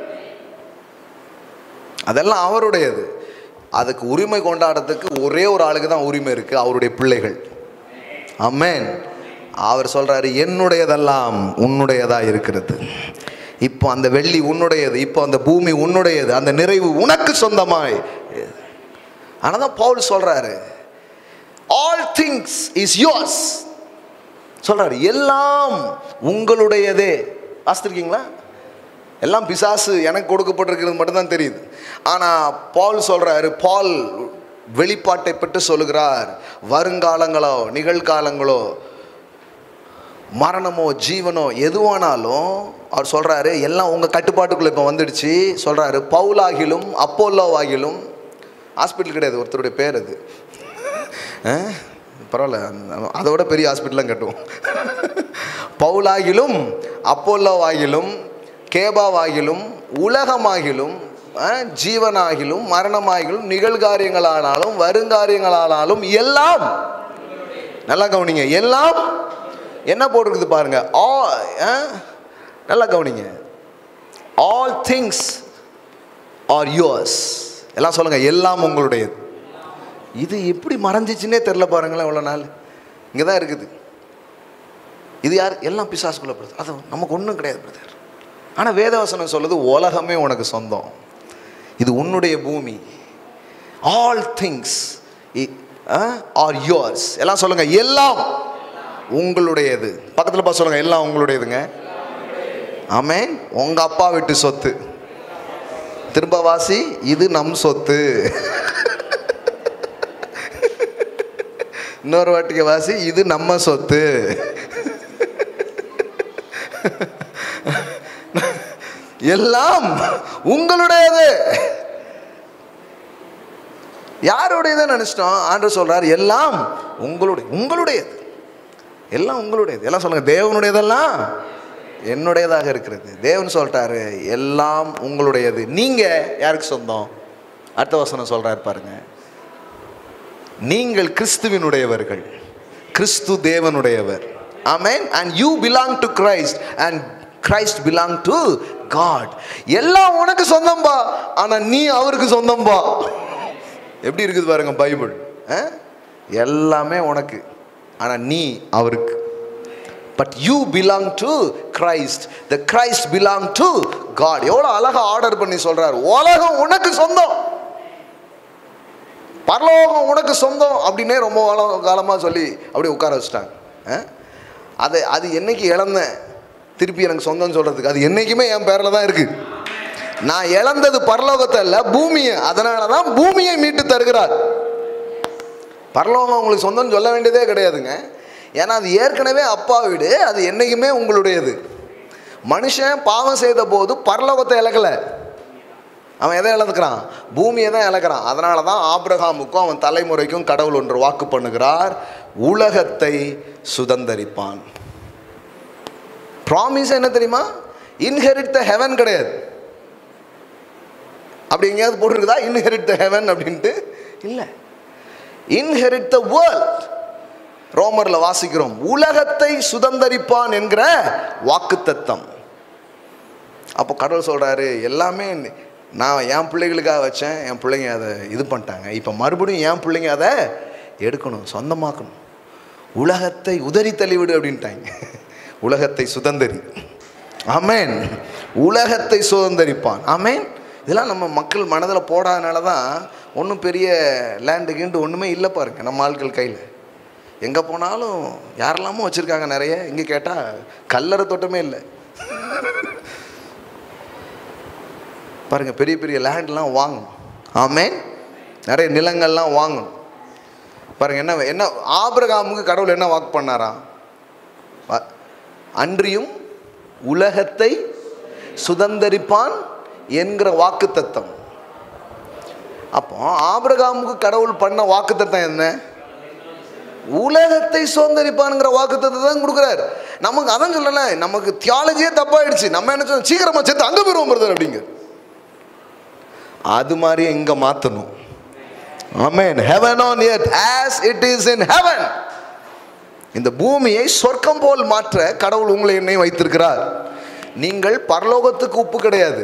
அதெல்லாம் அவருடையது அதுக்கு உரிமை கொண்டாடுறதுக்கு ஒரே ஒரு ஆளுக்கு தான் உரிமை இருக்குது அவருடைய பிள்ளைகள் ஆமென் அவர் சொல்றாரு என்னுடையதெல்லாம் உன்னுடையதா இருக்கிறது இப்போ அந்த வெள்ளி உன்னுடையது இப்போ அந்த பூமி உன்னுடையது அந்த நிறைவு உனக்கு சொந்தமாய் ஆனால் தான் பவுல் சொல்றாரு ஆல் திங்ஸ் இஸ் யோர்ஸ் சொல்றாரு எல்லாம் உங்களுடையதே வாசித்திருக்கீங்களா எல்லாம் பிசாசு எனக்கு கொடுக்கப்பட்டிருக்கிறது மட்டும்தான் தெரியுது ஆனால் பால் சொல்றாரு பால் வெளிப்பாட்டை பெற்று சொல்லுகிறார் வருங்காலங்களோ நிகழ்காலங்களோ மரணமோ ஜீவனோ எதுவானாலும் அவர் சொல்றாரு எல்லாம் உங்க கட்டுப்பாட்டுக்குள்ள இப்போ வந்துடுச்சு சொல்றாரு பவுலாகிலும் அப்போல்லோவாகிலும் ஹாஸ்பிட்டல் கிடையாது ஒருத்தருடைய பேர் அது ஆ? பரவாயில்ல அந்த- அதை விட பெரிய ஹாஸ்பிட்டலாம் கட்டுவோம் பவுலாகிலும் அப்போல்லோவாகிலும் கேபாவாகிலும் உலகமாகிலும் ஆ, ஜீவனாகிலும் மரணமாகிலும் நிகழ்காரியங்களானாலும் வருங்காரியங்களானாலும் எல்லாம் நல்லா கவனிங்க எல்லாம் என்ன போட்டிருக்குது பாருங்க ஆ ஆ? நல்லா கவனிங்க ஆல் திங்ஸ் ஆர் யோர்ஸ் எல்லாம் சொல்லுங்க எல்லாம் உங்களுடையது இது எப்படி மறைஞ்சிச்சுன்னே தெரில பாருங்களேன் இவ்வளோ நாள் இங்கே தான் இருக்குது இது யார் எல்லாம் பிசாசுக்குள்ள பிரதர் அது நமக்கு ஒன்றும் கிடையாது பிரதர் ஆனால் வேதவசனம் சொல்லுது உலகமே உனக்கு சொந்தம் இது உன்னுடைய பூமி ஆல் திங்ஸ் ஆர் யோர்ஸ் எல்லாம் சொல்லுங்க எல்லாம் உங்களுடையது பக்கத்தில் பார்த்து சொல்லுங்க எல்லாம் உங்களுடையதுங்க ஆமென் உங்க அப்பா வீட்டு சொத்து திரும்ப வாசி இது நம் சொத்து இன்னொரு வாட்டிக்கு வாசி இது நம்ம சொத்து எல்லாம் உங்களுடையது யாருடையதுன்னு நினைச்சிட்டோம் ஆண்டு சொல்றார் எல்லாம் உங்களுடைய உங்களுடையது எல்லாம் உங்களுடையது எல்லாம் சொல்லுங்க தேவனுடையதெல்லாம் என்னுடையதாக இருக்கிறது தேவன் சொல்லிட்டாரு எல்லாம் உங்களுடையது நீங்க யாருக்கு சொந்தம் அடுத்த வசனம் சொல்றாரு பாருங்க நீங்கள் கிறிஸ்துவினுடையவர்கள் கிறிஸ்து தேவனுடையவர் amen and you belong to Christ and Christ belong to God எல்லாம் உனக்கு சொந்தம்பா ஆனா நீ அவருக்கு சொந்தம்பா எப்படி இருக்குது பாருங்க பைபிள் ஆ? எல்லாமே உனக்கு ஆனா நீ அவருக்கு but you belong to Christ the Christ belong to God எவ்வளோ அழகா ஆர்டர் பண்ணி சொல்றாரு உலகம் உனக்கு சொந்தம் பரலோகம் உனக்கு சொந்தம் அப்படின்னே ரொம்ப காலம் காலமாக சொல்லி அப்படியே உட்கார வச்சுட்டாங்க ஆ? அது அது என்னைக்கு இழந்தேன் திருப்பி எனக்கு சொந்தம்னு சொல்கிறதுக்கு அது என்றைக்குமே என் பேரில் தான் இருக்குது நான் இழந்தது பரலோகத்தை இல்லை பூமியை அதனால தான் பூமியை மீட்டு தருகிறார் பரலோகம் உங்களுக்கு சொந்தம்னு சொல்ல வேண்டியதே கிடையாதுங்க ஏன்னா அது ஏற்கனவே அப்பா வீடு அது என்றைக்குமே உங்களுடையது மனுஷன் பாவம் செய்த போது பரலோகத்தை இழக்கலை அவன் எதை இழந்துக்கிறான் பூமியை தான் இழக்கிறான் அதனால தான் ஆபிரகாமுக்கும் அவன் தலைமுறைக்கும் கடவுள் ஒன்று வாக்கு பண்ணுகிறார் உலகத்தை சுதந்தரிப்பான் ப்ராமிஸ் என்ன தெரியுமா இன்ஹெரிட் த ஹெவன் கிடையாது அப்படி எங்கேயாவது போட்டிருக்குதா இன்ஹெரிட் த ஹெவன் அப்படின்ட்டு இல்லை இன்ஹெரிட் த வேர்ல்ட் ரோமரில் வாசிக்கிறோம் உலகத்தை சுதந்தரிப்பான் என்கிற வாக்குத்தத்தம் அப்போ கடவுள் சொல்கிறாரு எல்லாமே நான் என் பிள்ளைகளுக்காக வச்சேன் என் பிள்ளைங்க அதை இது பண்ணிட்டாங்க இப்போ மறுபடியும் என் பிள்ளைங்க அதை எடுக்கணும் சொந்தமாக்கணும் உலகத்தை உதறி தள்ளிவிடு அப்படின்ட்டாங்க உலகத்தை சுதந்தரி ஆமேன் உலகத்தை சுதந்தரிப்பான் ஆமேன் இதெல்லாம் நம்ம மக்கள் மனதில் போடாதனால தான் ஒன்றும் பெரிய லேண்டு கீண்டு ஒன்றுமே இல்லை பாருங்க நம்ம ஆட்கள் கையில் எங்கே போனாலும் யாரெல்லாமோ வச்சுருக்காங்க நிறைய இங்கே கேட்டால் கல்லறை தோட்டமே இல்லை பாருங்க பெரிய பெரிய லேண்ட்லாம் வாங்கும் ஆமேன் நிறைய நிலங்கள்லாம் வாங்கணும் பாருங்க என்ன என்ன ஆபிரகாமுக்கு கடவுள் என்ன வாக்கு பண்ணாராம் வ- அன்றியும் உலகத்தை சுதந்தரிப்பான் என்கிற வாக்கு தத்தம் அப்போ ஆபிரகாமுக்கு கடவுள் பண்ண வாக்கு தத்தம் என்ன உலகத்தை சுதந்தரிப்பானுங்கிற வாக்கு தான் கொடுக்குறாரு நமக்கு அதான் சொல்லல நமக்கு தியாலஜியே தப்பாயிடுச்சு நம்ம என்ன சொல்ல சீக்கிரமா சேர்த்து அங்க போயிருவோம் பிரதர் அப்படிங்க அது மாதிரி இங்க மாத்தணும் ஆமென் heaven on earth as it is in heaven இந்த பூமியை சொர்க்கம் போல் மாற்ற கடவுள் உங்களை என்னை வைத்திருக்கிறார் நீங்கள் பரலோகத்துக்கு உப்பு கிடையாது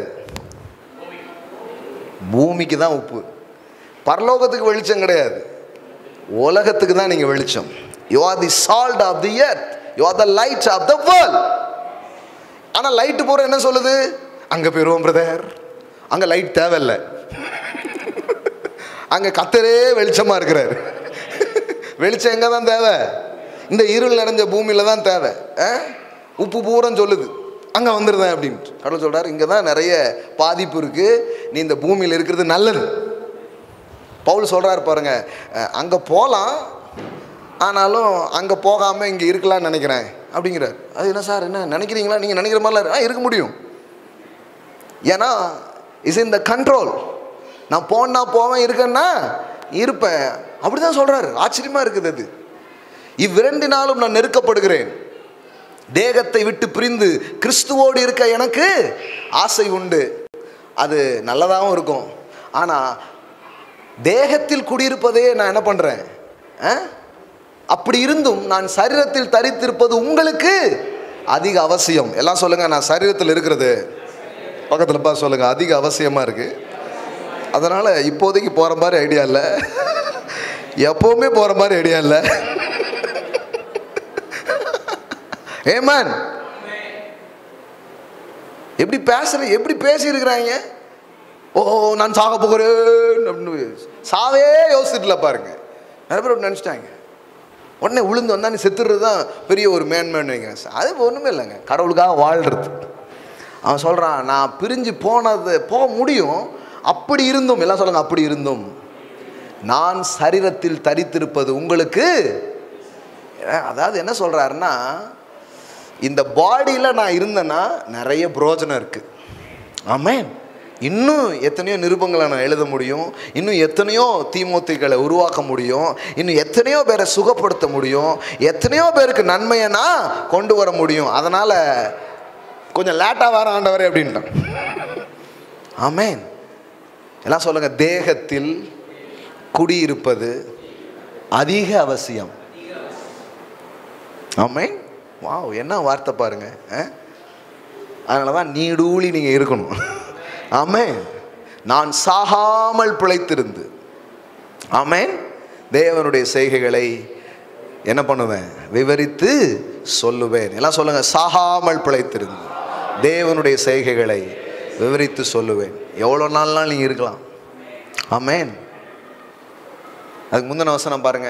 பூமிக்கு தான் உப்பு பரலோகத்துக்கு வெளிச்சம் கிடையாது உலகத்துக்கு தான் நீங்கள் வெளிச்சம் you are the salt of the earth you are the light of the world ஆனால் லைட்டு போகிற என்ன சொல்லுது அங்கே போயிடுவோம் பிரதர் அங்கே லைட் தேவையில்லை அங்கே கத்தரே வெளிச்சமாக இருக்கிறார் வெளிச்சம் எங்கே தான் தேவை இந்த இருள் நிறைஞ்ச பூமியில் தான் தேவை ஆ? உப்பு பூரம் சொல்லுது அங்கே வந்துடுதேன் அப்படின்ட்டு கடவுள் சொல்கிறார் இங்கே தான் நிறைய பாதிப்பு இருக்குது நீ இந்த பூமியில் இருக்கிறது நல்லது பவுல் சொல்கிறாரு பாருங்க அங்கே போகலாம் ஆனாலும் அங்கே போகாமல் இங்கே இருக்கலாம்னு நினைக்கிறேன் அப்படிங்கிறார் அது என்ன சார் என்ன நினைக்கிறீங்களா நீங்கள் நினைக்கிற மாதிரிலாம் இரு- ஆ இருக்க முடியும் ஏன்னா இஸ் இன் த கண்ட்ரோல் நான் போனா போவேன் இருக்கேன்னா இருப்பேன் அப்படி தான் சொல்கிறாரு ஆச்சரியமாக இருக்குது அது இவ்விரண்டு நாளும் நான் நெருக்கப்படுகிறேன் தேகத்தை விட்டு பிரிந்து கிறிஸ்துவோடு இருக்க எனக்கு ஆசை உண்டு அது நல்லதாகவும் இருக்கும் ஆனால் தேகத்தில் குடியிருப்பதே நான் என்ன பண்ணுறேன் அப்படி இருந்தும் நான் சரீரத்தில் தரித்திருப்பது உங்களுக்கு அதிக அவசியம் எல்லாம் சொல்லுங்க நான் சரீரத்தில் இருக்கிறது பக்கத்தில் பா சொல்லுங்க அதிக அவசியமாக இருக்கு அதனால் இப்போதைக்கு போகிற மாதிரி ஐடியா இல்லை எப்போவுமே போகிற மாதிரி ஐடியா இல்லை ஏமன் எப்படி பேசுற எப்படி பேசியிருக்கிறாங்க ஓ நான் சாக போகிறேன் அப்படின்னு சாவே யோசிச்சுட்டுல பாருங்க நிறைய பேர் அப்படி நினச்சிட்டாங்க உடனே உளுந்து வந்தா நீ செத்துறது தான் பெரிய ஒரு மேன்மேன் வைங்க அது ஒன்றுமே இல்லைங்க கடவுளுக்காக வாழ்கிறது அவன் சொல்கிறான் நான் பிரிஞ்சு போனது போக முடியும் அப்படி இருந்தும் எல்லாம் சொல்லுங்க அப்படி இருந்தும் நான் சரீரத்தில் தரித்திருப்பது உங்களுக்கு அதாவது என்ன சொல்கிறாருன்னா இந்த பாடியில் நான் இருந்தேன்னா நிறைய புரோஜனம் இருக்குது ஆமென் இன்னும் எத்தனையோ நிருபங்களை நான் எழுத முடியும் இன்னும் எத்தனையோ தீமூத்திகளை உருவாக்க முடியும் இன்னும் எத்தனையோ பேரை சுகப்படுத்த முடியும் எத்தனையோ பேருக்கு நன்மையை நான் கொண்டு வர முடியும் அதனால் கொஞ்சம் லேட்டாக வர ஆண்டவரே அப்படின்ட்டான் ஆமென் எல்லாம் சொல்லுங்க தேகத்தில் குடியிருப்பது அதிக அவசியம் ஆமென் வாவ் என்ன வார்த்தை பாருங்க அதனால தான் நீடூழி நீங்கள் இருக்கணும் ஆமென் நான் சாகாமல் பிழைத்திருந்து ஆமென் தேவனுடைய செய்கைகளை என்ன பண்ணுவேன் விவரித்து சொல்லுவேன் எல்லாம் சொல்லுங்க சாகாமல் பிழைத்திருந்து தேவனுடைய செய்கைகளை விவரித்து சொல்லுவேன் எவ்வளோ நாள்லாம் நீங்கள் இருக்கலாம் ஆமென் அதுக்கு முந்தின வசனம் பாருங்க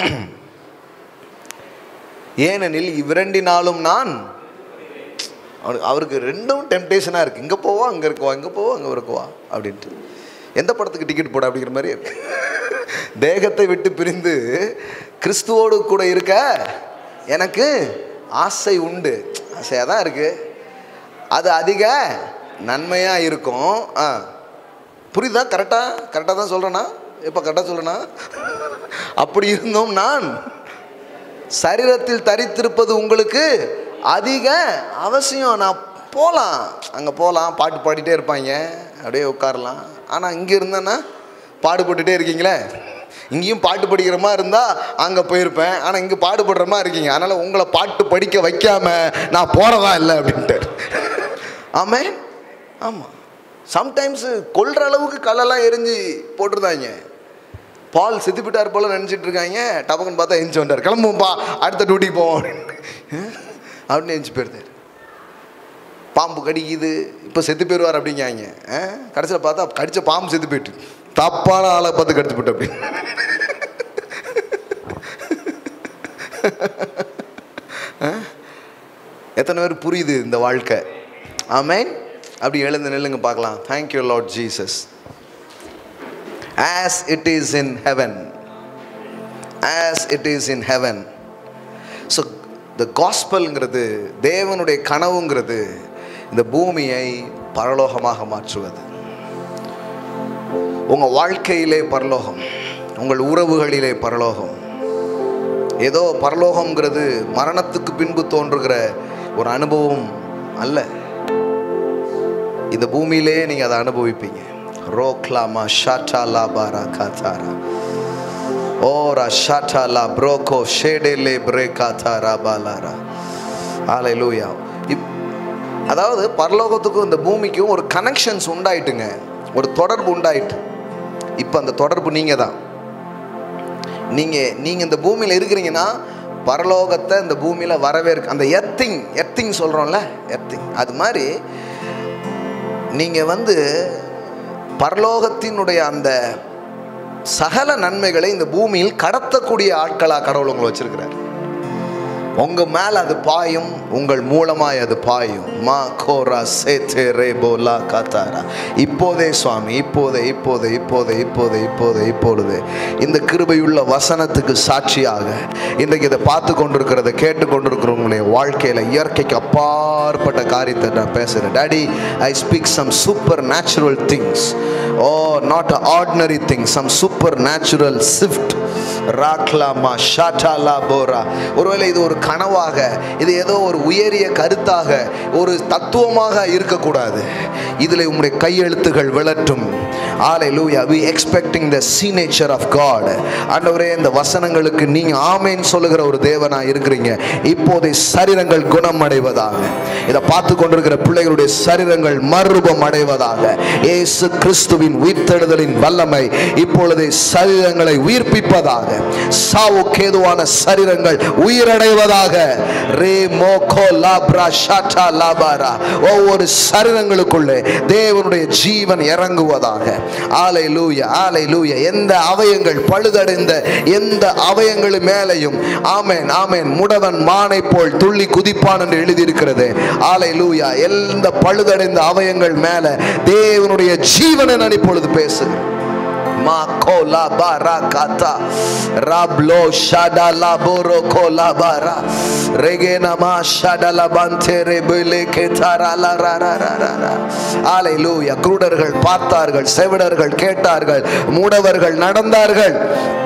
ஏனெனில் இவ்விரண்டினாலும் நான் அவருக்கு அவருக்கு ரெண்டும் டெம்டேஷனாக இருக்குது இங்கே போவா அங்கே இருக்குவா இங்கே போவா அங்கே இருக்குவா அப்படின்ட்டு எந்த படத்துக்கு டிக்கெட் போட அப்படிங்கிற மாதிரி இருக்கு தேகத்தை விட்டு பிரிந்து கிறிஸ்துவோடு கூட இருக்க எனக்கு ஆசை உண்டு ஆசையாக தான் இருக்குது அது அதிக நன்மையாக இருக்கும் ஆ புரியுதா கரெக்டாக கரெக்டாக தான் சொல்கிறேன்னா எப்போ கரெக்டாக சொல்கிறேன்னா அப்படி இருந்தும் நான் சரீரத்தில் தரித்திருப்பது உங்களுக்கு அதிக அவசியம் நான் போகலாம் அங்கே போகலாம் பாட்டு பாடிட்டே இருப்பாங்க அப்படியே உட்காரலாம் ஆனால் இங்கே இருந்தேன்னா பாடுபட்டுட்டே இருக்கீங்களே இங்கேயும் பாட்டு படிக்கிற மாதிரி இருந்தால் அங்கே போயிருப்பேன் ஆனால் இங்கே பாடுபடுற மாதிரி இருக்கீங்க அதனால் உங்களை பாட்டு படிக்க வைக்காம நான் போகிறதா இல்லை அப்படின்ட்டு ஆமே ஆமாம் சம்டைம்ஸு கொல்ற அளவுக்கு கல்லெல்லாம் எரிஞ்சு போட்டிருந்தாங்க பால் செத்துப்பிட்டார் போல நினச்சிட்டு இருக்காங்க டபக்குன்னு பார்த்தா எஞ்சி வந்தார் கிளம்புவோம்ப்பா அடுத்த டியூட்டிக்கு போவோம் அப்படின்னு அப்படின்னு எஞ்சி போயிருந்தார் பாம்பு கடிக்குது இப்போ செத்து போயிடுவார் அப்படிங்காங்க கடைசியில் பார்த்தா கடிச்ச பாம்பு செத்து போயிட்டு தப்பான ஆளை பார்த்து கடிச்சு போட்டு அப்படி எத்தனை பேர் புரியுது இந்த வாழ்க்கை ஆமேன் அப்படி எழுந்து நில்லுங்க பார்க்கலாம் thank you Lord Jesus as it is in heaven as it is in heaven so the காஸ்பல்ங்கிறது தேவனுடைய கனவுங்கிறது இந்த பூமியை பரலோகமாக மாற்றுவது உங்கள் வாழ்க்கையிலே பரலோகம் உங்கள் உறவுகளிலே பரலோகம் ஏதோ பரலோகம்ங்கிறது மரணத்துக்கு பின்பு தோன்றுகிற ஒரு அனுபவம் அல்ல இந்த பூமியிலே நீங்கள் அதை அனுபவிப்பீங்க ரோக்லாமா ஷாட்டா லா பாரா காத்தாரா ஓரா ஷாட்டா லா ப்ரோகோ ஷேடேலே பிரேகா தாரா பாலாரா ஆலை லூயா இப் அதாவது பரலோகத்துக்கும் இந்த பூமிக்கும் ஒரு கனெக்ஷன்ஸ் உண்டாயிட்டுங்க ஒரு தொடர்பு உண்டாயிட்டு இப்போ அந்த தொடர்பு நீங்கள் தான் நீங்கள் நீங்கள் இந்த பூமியில் இருக்கிறீங்கன்னா பரலோகத்தை இந்த பூமியில் வரவேற்க அந்த எர்த்திங் எர்த்திங் சொல்கிறோம்ல எர்த்திங் அது மாதிரி நீங்கள் வந்து பரலோகத்தினுடைய அந்த சகல நன்மைகளை இந்த பூமியில் கடத்தக்கூடிய ஆட்களாக கடவுள் உங்களை வச்சிருக்கிறார் உங்க மேல அது பாயும் உங்கள் மூலமாய் அது பாயும் மா கோரா சேத்தே ரே போலா காத்தாரா இப்போதே சுவாமி இப்போதே இப்போதே இப்போதே இப்போதே இப்போதே இப்பொழுது இந்த கிருபையுள்ள வசனத்துக்கு சாட்சியாக இன்றைக்கு இதை பார்த்து கொண்டிருக்கிறத கேட்டு கொண்டிருக்கிறவங்களுடைய வாழ்க்கையில இயற்கைக்கு அப்பாற்பட்ட காரியத்தை நான் பேசுகிறேன் daddy I speak some supernatural things oh not ordinary things some supernatural shift ராக்லாமா ஷாட்டாலா போரா ஒருவேளை இது ஒரு கனவாக இது ஏதோ ஒரு உயரிய கருத்தாக ஒரு தத்துவமாக இருக்கக்கூடாது இதில் உங்களுடைய கையெழுத்துகள் விளட்டும் ஆலை லூயா we expecting the signature of God ஆண்டவரே இந்த வசனங்களுக்கு நீங்க ஆமேன்னு சொல்லுகிற ஒரு தேவனா இருக்கிறீங்க இப்போதை சரீரங்கள் குணம் அடைவதாக இதை பார்த்து கொண்டிருக்கிற பிள்ளைகளுடைய சரீரங்கள் மறுரூபம் அடைவதாக இயேசு கிறிஸ்துவின் உயிர்த்தெழுதலின் வல்லமை இப்பொழுதே சரீரங்களை உயிர்ப்பிப்பதாக சாவுக்கேதுவான சரீரங்கள் உயிரடைவதாக ரே மோகோ லாப்ரா ஷாட்டா லாபாரா ஒவ்வொரு சரீரங்களுக்குள்ளே தேவனுடைய ஜீவன் இறங்குவதாக ஆலை லூயா ஆலை லூயா எந்த அவயங்கள் பழுதடைந்த எந்த அவயங்கள் மேலையும் ஆமேன் ஆமேன் முடவன் மானை போல் துள்ளி குதிப்பான் என்று எழுதியிருக்கிறது ஆலை லூயா எந்த பழுதடைந்த அவயங்கள் மேல தேவனுடைய ஜீவனை நான் இப்பொழுது பேசுகிறேன் Makola barakata rablo shada laboro kola bara regena ma shada labantere bele ketara la ra ra ra ra ra Hallelujah குருடர்கள் பார்த்தார்கள் செவிடர்கள் கேட்டார்கள் மூடவர்கள் நடந்தார்கள்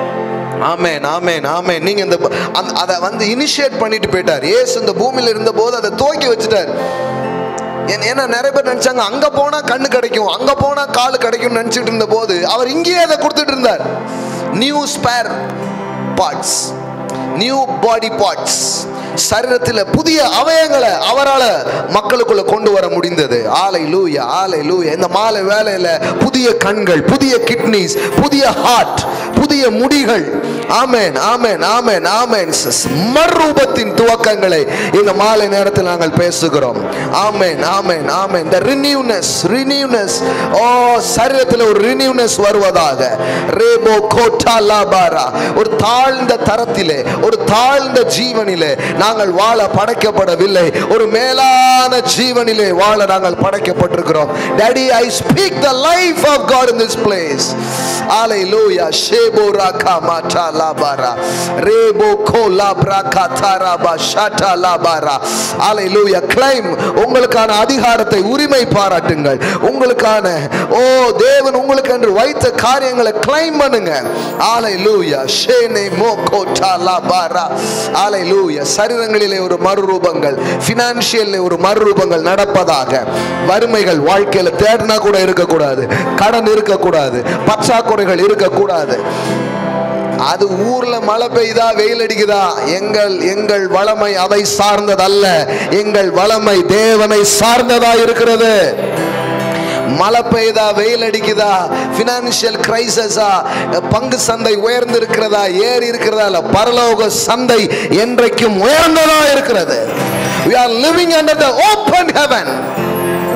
ஆமேன் ஆமேன் ஆமேன் நீங்க இந்த அந்த- அதை வந்து இனிஷியேட் பண்ணிட்டு போயிட்டார் ஏசு இந்த பூமியில இருந்த போது அதை துவக்கி வச்சுட்டார் ஏன்- ஏன்னா நிறைய பேர் நினைச்சாங்க அங்க போனா கண்ணு கிடைக்கும் அங்க போனா காலு கிடைக்கும் நினைச்சிட்டு இருந்த போது அவர் இங்கேயே அதை கொடுத்துட்டு இருந்தார் new spare parts new body parts சரீரத்தில் புதிய அவயங்களை அவரால் மக்களுக்குள்ள கொண்டு வர முடிந்தது ஆலை லூயா ஆலை லூயா இந்த மாலை வேலையில புதிய கண்கள் புதிய கிட்னிஸ் புதிய ஹார்ட் புதிய முடிகள் ஆமென் ஆமென் ஆமென் ஆமென் மறுரூபத்தின் துவக்கங்களை இந்த மாலை நேரத்தில் நாங்கள் பேசுகிறோம் ஆமென் ஆமென் ஆமென் இந்த ரினியூனஸ் ரினியூனஸ் ஓ சரீரத்தில் ஒரு ரினியூனஸ் வருவதாக ரேபோ கோட்டா லாபாரா ஒரு தாழ்ந்த தரத்திலே ஒரு தாழ்ந்த ஜீவனிலே நாங்கள் வாழ படைக்கப்படவில்லை ஒரு மேலான ஜீவனிலே வாழ நாங்கள் படைக்கப்பட்டிருக்கிறோம் daddy I speak the life of God in this place ஹalleluya ஷேபோ ராகா மாட்டா லாபாரா ரேபோ கோ லாப்ரா காதாரா பா ஷாட்டா லாபாரா ஹalleluya கிளைம் உங்களுக்கான அதிகாரத்தை உரிமை பாராட்டுங்கள் உங்களுக்கான ஓ தேவன் உங்களுக்கு என்று வைத்த காரியங்களை கிளைம் பண்ணுங்க ஹalleluya ஷேனே மோகோ லாபாரா ஹalleluya சரீரங்களிலே ஒரு மறுரூபங்கள் ஃபினான்ஷியல்ல ஒரு மறுரூபங்கள் நடப்பதாக வறுமைகள் வாழ்க்கையில தேடினா கூட இருக்கக்கூடாது கடன் இருக்கக்கூடாது பற்றாக்குறைகள் இருக்கக்கூடாது அது ஊர்ல மழை பெய்தா வெயில் அடிக்குதா எங்கள் எங்கள் வளமை அதை சார்ந்ததல்ல எங்கள் வளமை தேவனை சார்ந்ததா இருக்கிறது மழை பெய்தா வெயில் அடிக்குதா பினான்சியல் கிரைசஸா பங்கு சந்தை உயர்ந்து இருக்கிறதா ஏறி இருக்கிறதா இல்ல பரலோக சந்தை என்றைக்கும் உயர்ந்ததா இருக்கிறது we are living under the open heaven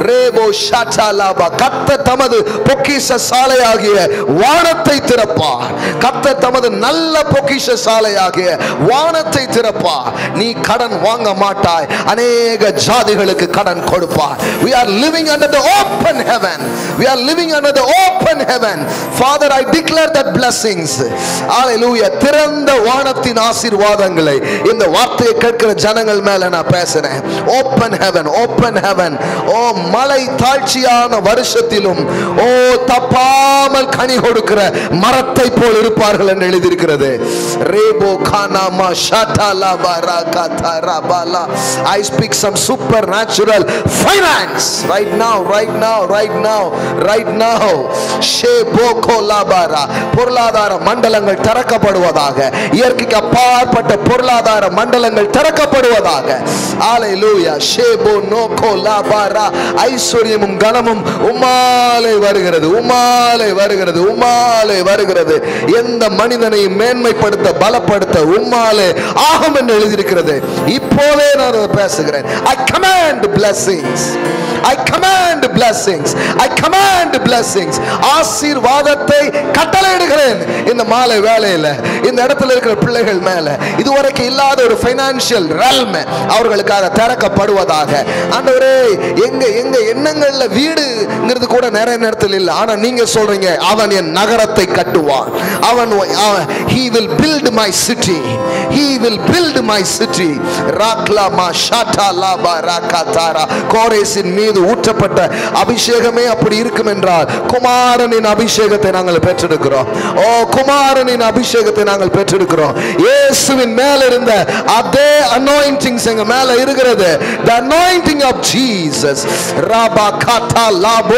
ரேபோ ஷாட்டாலாபா கத்த தமது பொக்கிஷ சாலையாகிய வானத்தை திறப்பார் கத்த தமது நல்ல பொக்கிஷ சாலையாகிய வானத்தை திறப்பார் நீ கடன் வாங்க மாட்டாய் அநேக ஜாதிகளுக்கு கடன் கொடுப்பார் we are living under the open heaven we are living under the open heaven father i declare that blessings hallelujah திறந்த வானத்தின் ஆசீர்வாதங்களை இந்த வார்த்தையை கேட்கிற ஜனங்கள் மேல நான் பேசுறேன் ஓப்பன் ஹெவன் ஓப்பன் ஹெவன் ஓ மலை தாழ்ச்சியான வருஷத்திலும் ஓ தப்பாமல் கனி கொடுக்கிற மரத்தை போல் இருப்பார்கள் என்று எழுதியிருக்கிறது ரேபோ கானாமா ஷாட்டாலா பாரா காத்தாரா பாலா I speak some supernatural finance right now right now right now right now ஷே போகோ லாபாரா பொருளாதார மண்டலங்கள் திறக்கப்படுவதாக இயற்கைக்கு அப்பாற்பட்ட பொருளாதார மண்டலங்கள் திறக்கப்படுவதாக ஹalleluya ஷேபோ நோகோ லாபாரா ஐஸ்வர்யமும் கனமும் உம்மாலே வருகிறது உம்மாலே வருகிறது உம்மாலே வருகிறது எந்த மனிதனையும் மேன்மைப்படுத்த பலப்படுத்த உம்மாலே ஆகும் என்று எழுதியிருக்கிறது இப்போதே நான் அதை பேசுகிறேன் I command blessings I command blessings I command blessings ஆசீர்வாதத்தை கட்டளையிடுகிறேன் இந்த மாலை வேளையில இந்த இடத்துல இருக்கிற பிள்ளைகள் மேல இதுவரைக்கும் இல்லாத ஒரு ஃபைனான்சியல் realm அவர்களுக்காக திறக்கப்படுவதாக ஆண்டவரே எங்க எங்க எண்ணங்கள்ல வீடுங்கிறது கூட நிறைய நேரத்தில் இல்லை ஆனா நீங்க சொல்றீங்க அவன் என் நகரத்தை கட்டுவான் அவன் அவன்- he will build my city he will build my city ராக்லாமா ஷாட்டா லாபா ராகாதாரா கோரேசின் மீது ஊற்றப்பட்ட அபிஷேகமே அப்படி இருக்கும் என்றால் குமாரனின் அபிஷேகத்தை நாங்கள் பெற்றெடுக்கிறோம் ஓ குமாரனின் அபிஷேகத்தை நாங்கள் பெற்றெடுக்கிறோம் இயேசுவின் மேல இருந்த அதே அனாயிண்டிங்ஸ் எங்க மேல இருக்கிறது the anointing of Jesus Rafah காத்தா லாபோ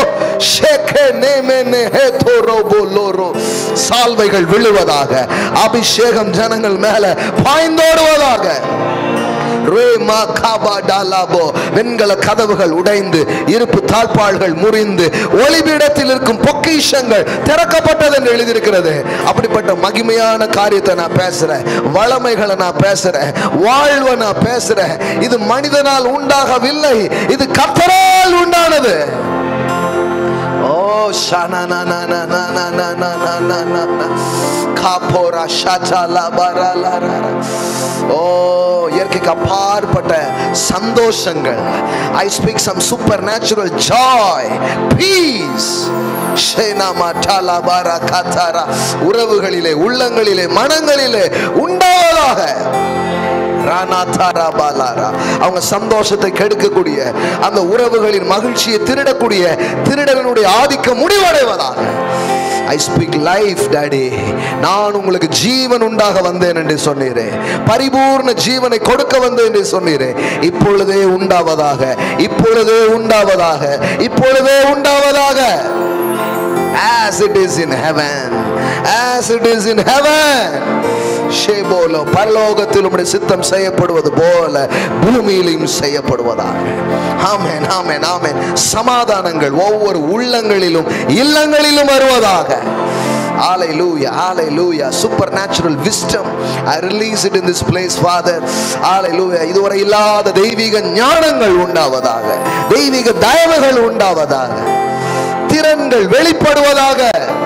ஷேகே நேமெனே ஹேதோ ரோபோ லோரோ சால்வைகள் விழுவதாக அபிஷேகம் ஜனங்கள் மேல பாய்ந்தோடுவதாக ரேமா காபா டாலாபோ வெண்கல கதவுகள் உடைந்து இருப்பு தாழ்பாள்கள் முறிந்து ஒளிபீடத்தில் இருக்கும் பொக்கிஷங்கள் திறக்கப்பட்டது என்று எழுதியிருக்கிறது அப்படிப்பட்ட மகிமையான காரியத்தை நான் பேசுறேன் வளமைகளை நான் பேசுறேன் வாழ்வை நான் பேசுறேன் இது மனிதனால் உண்டாகவில்லை இது கத்தரால் உண்டானது ஓ ஷானா na na na na na na na na na na na காப்போரா ஷாச்சா லாபாரா லாரா ஓ இயற்கைக்கு அப்பாற்பட்ட சந்தோஷங்கள் I speak some supernatural joy peace உறவுகளிலே உள்ளங்களிலே மனங்களிலே உண்டாவதாக ரானாதாரா பாலாரா. அவங்க சந்தோஷத்தை கெடுக்கக்கூடிய அந்த உறவுகளின் மகிழ்ச்சியை திருடக்கூடிய திருடனுடைய ஆதிக்கம் முடிவடைவதாக ஐ ஸ்பீக் லைஃப் டாடி நான் உங்களுக்கு ஜீவன் உண்டாக வந்தேன் என்று சொன்னீரே பரிபூர்ண ஜீவனை கொடுக்க வந்தேன் என்று சொன்னீரே இப்பொழுதே உண்டாவதாக இப்பொழுதே உண்டாவதாக இப்பொழுதே உண்டாவதாக as it is in heaven as it is in heaven ஷேபோலோ பரலோகத்தில் உம்முடைய சித்தம் செய்யப்படுவது போல பூமியிலும் செய்யப்படுவதாக ஆமென் ஆமென் ஆமென் சமாதானங்கள் ஒவ்வொரு உள்ளங்களிலும் இல்லங்களிலும் வருவதாக Hallelujah, hallelujah. Supernatural wisdom. I release it in this place, Father. Hallelujah. இதுவரை இல்லாத தெய்வீக ஞானங்கள் உண்டாவதாக தெய்வீக தயவுகள் உண்டாவதாக திறன்கள் வெளிப்படுவதாக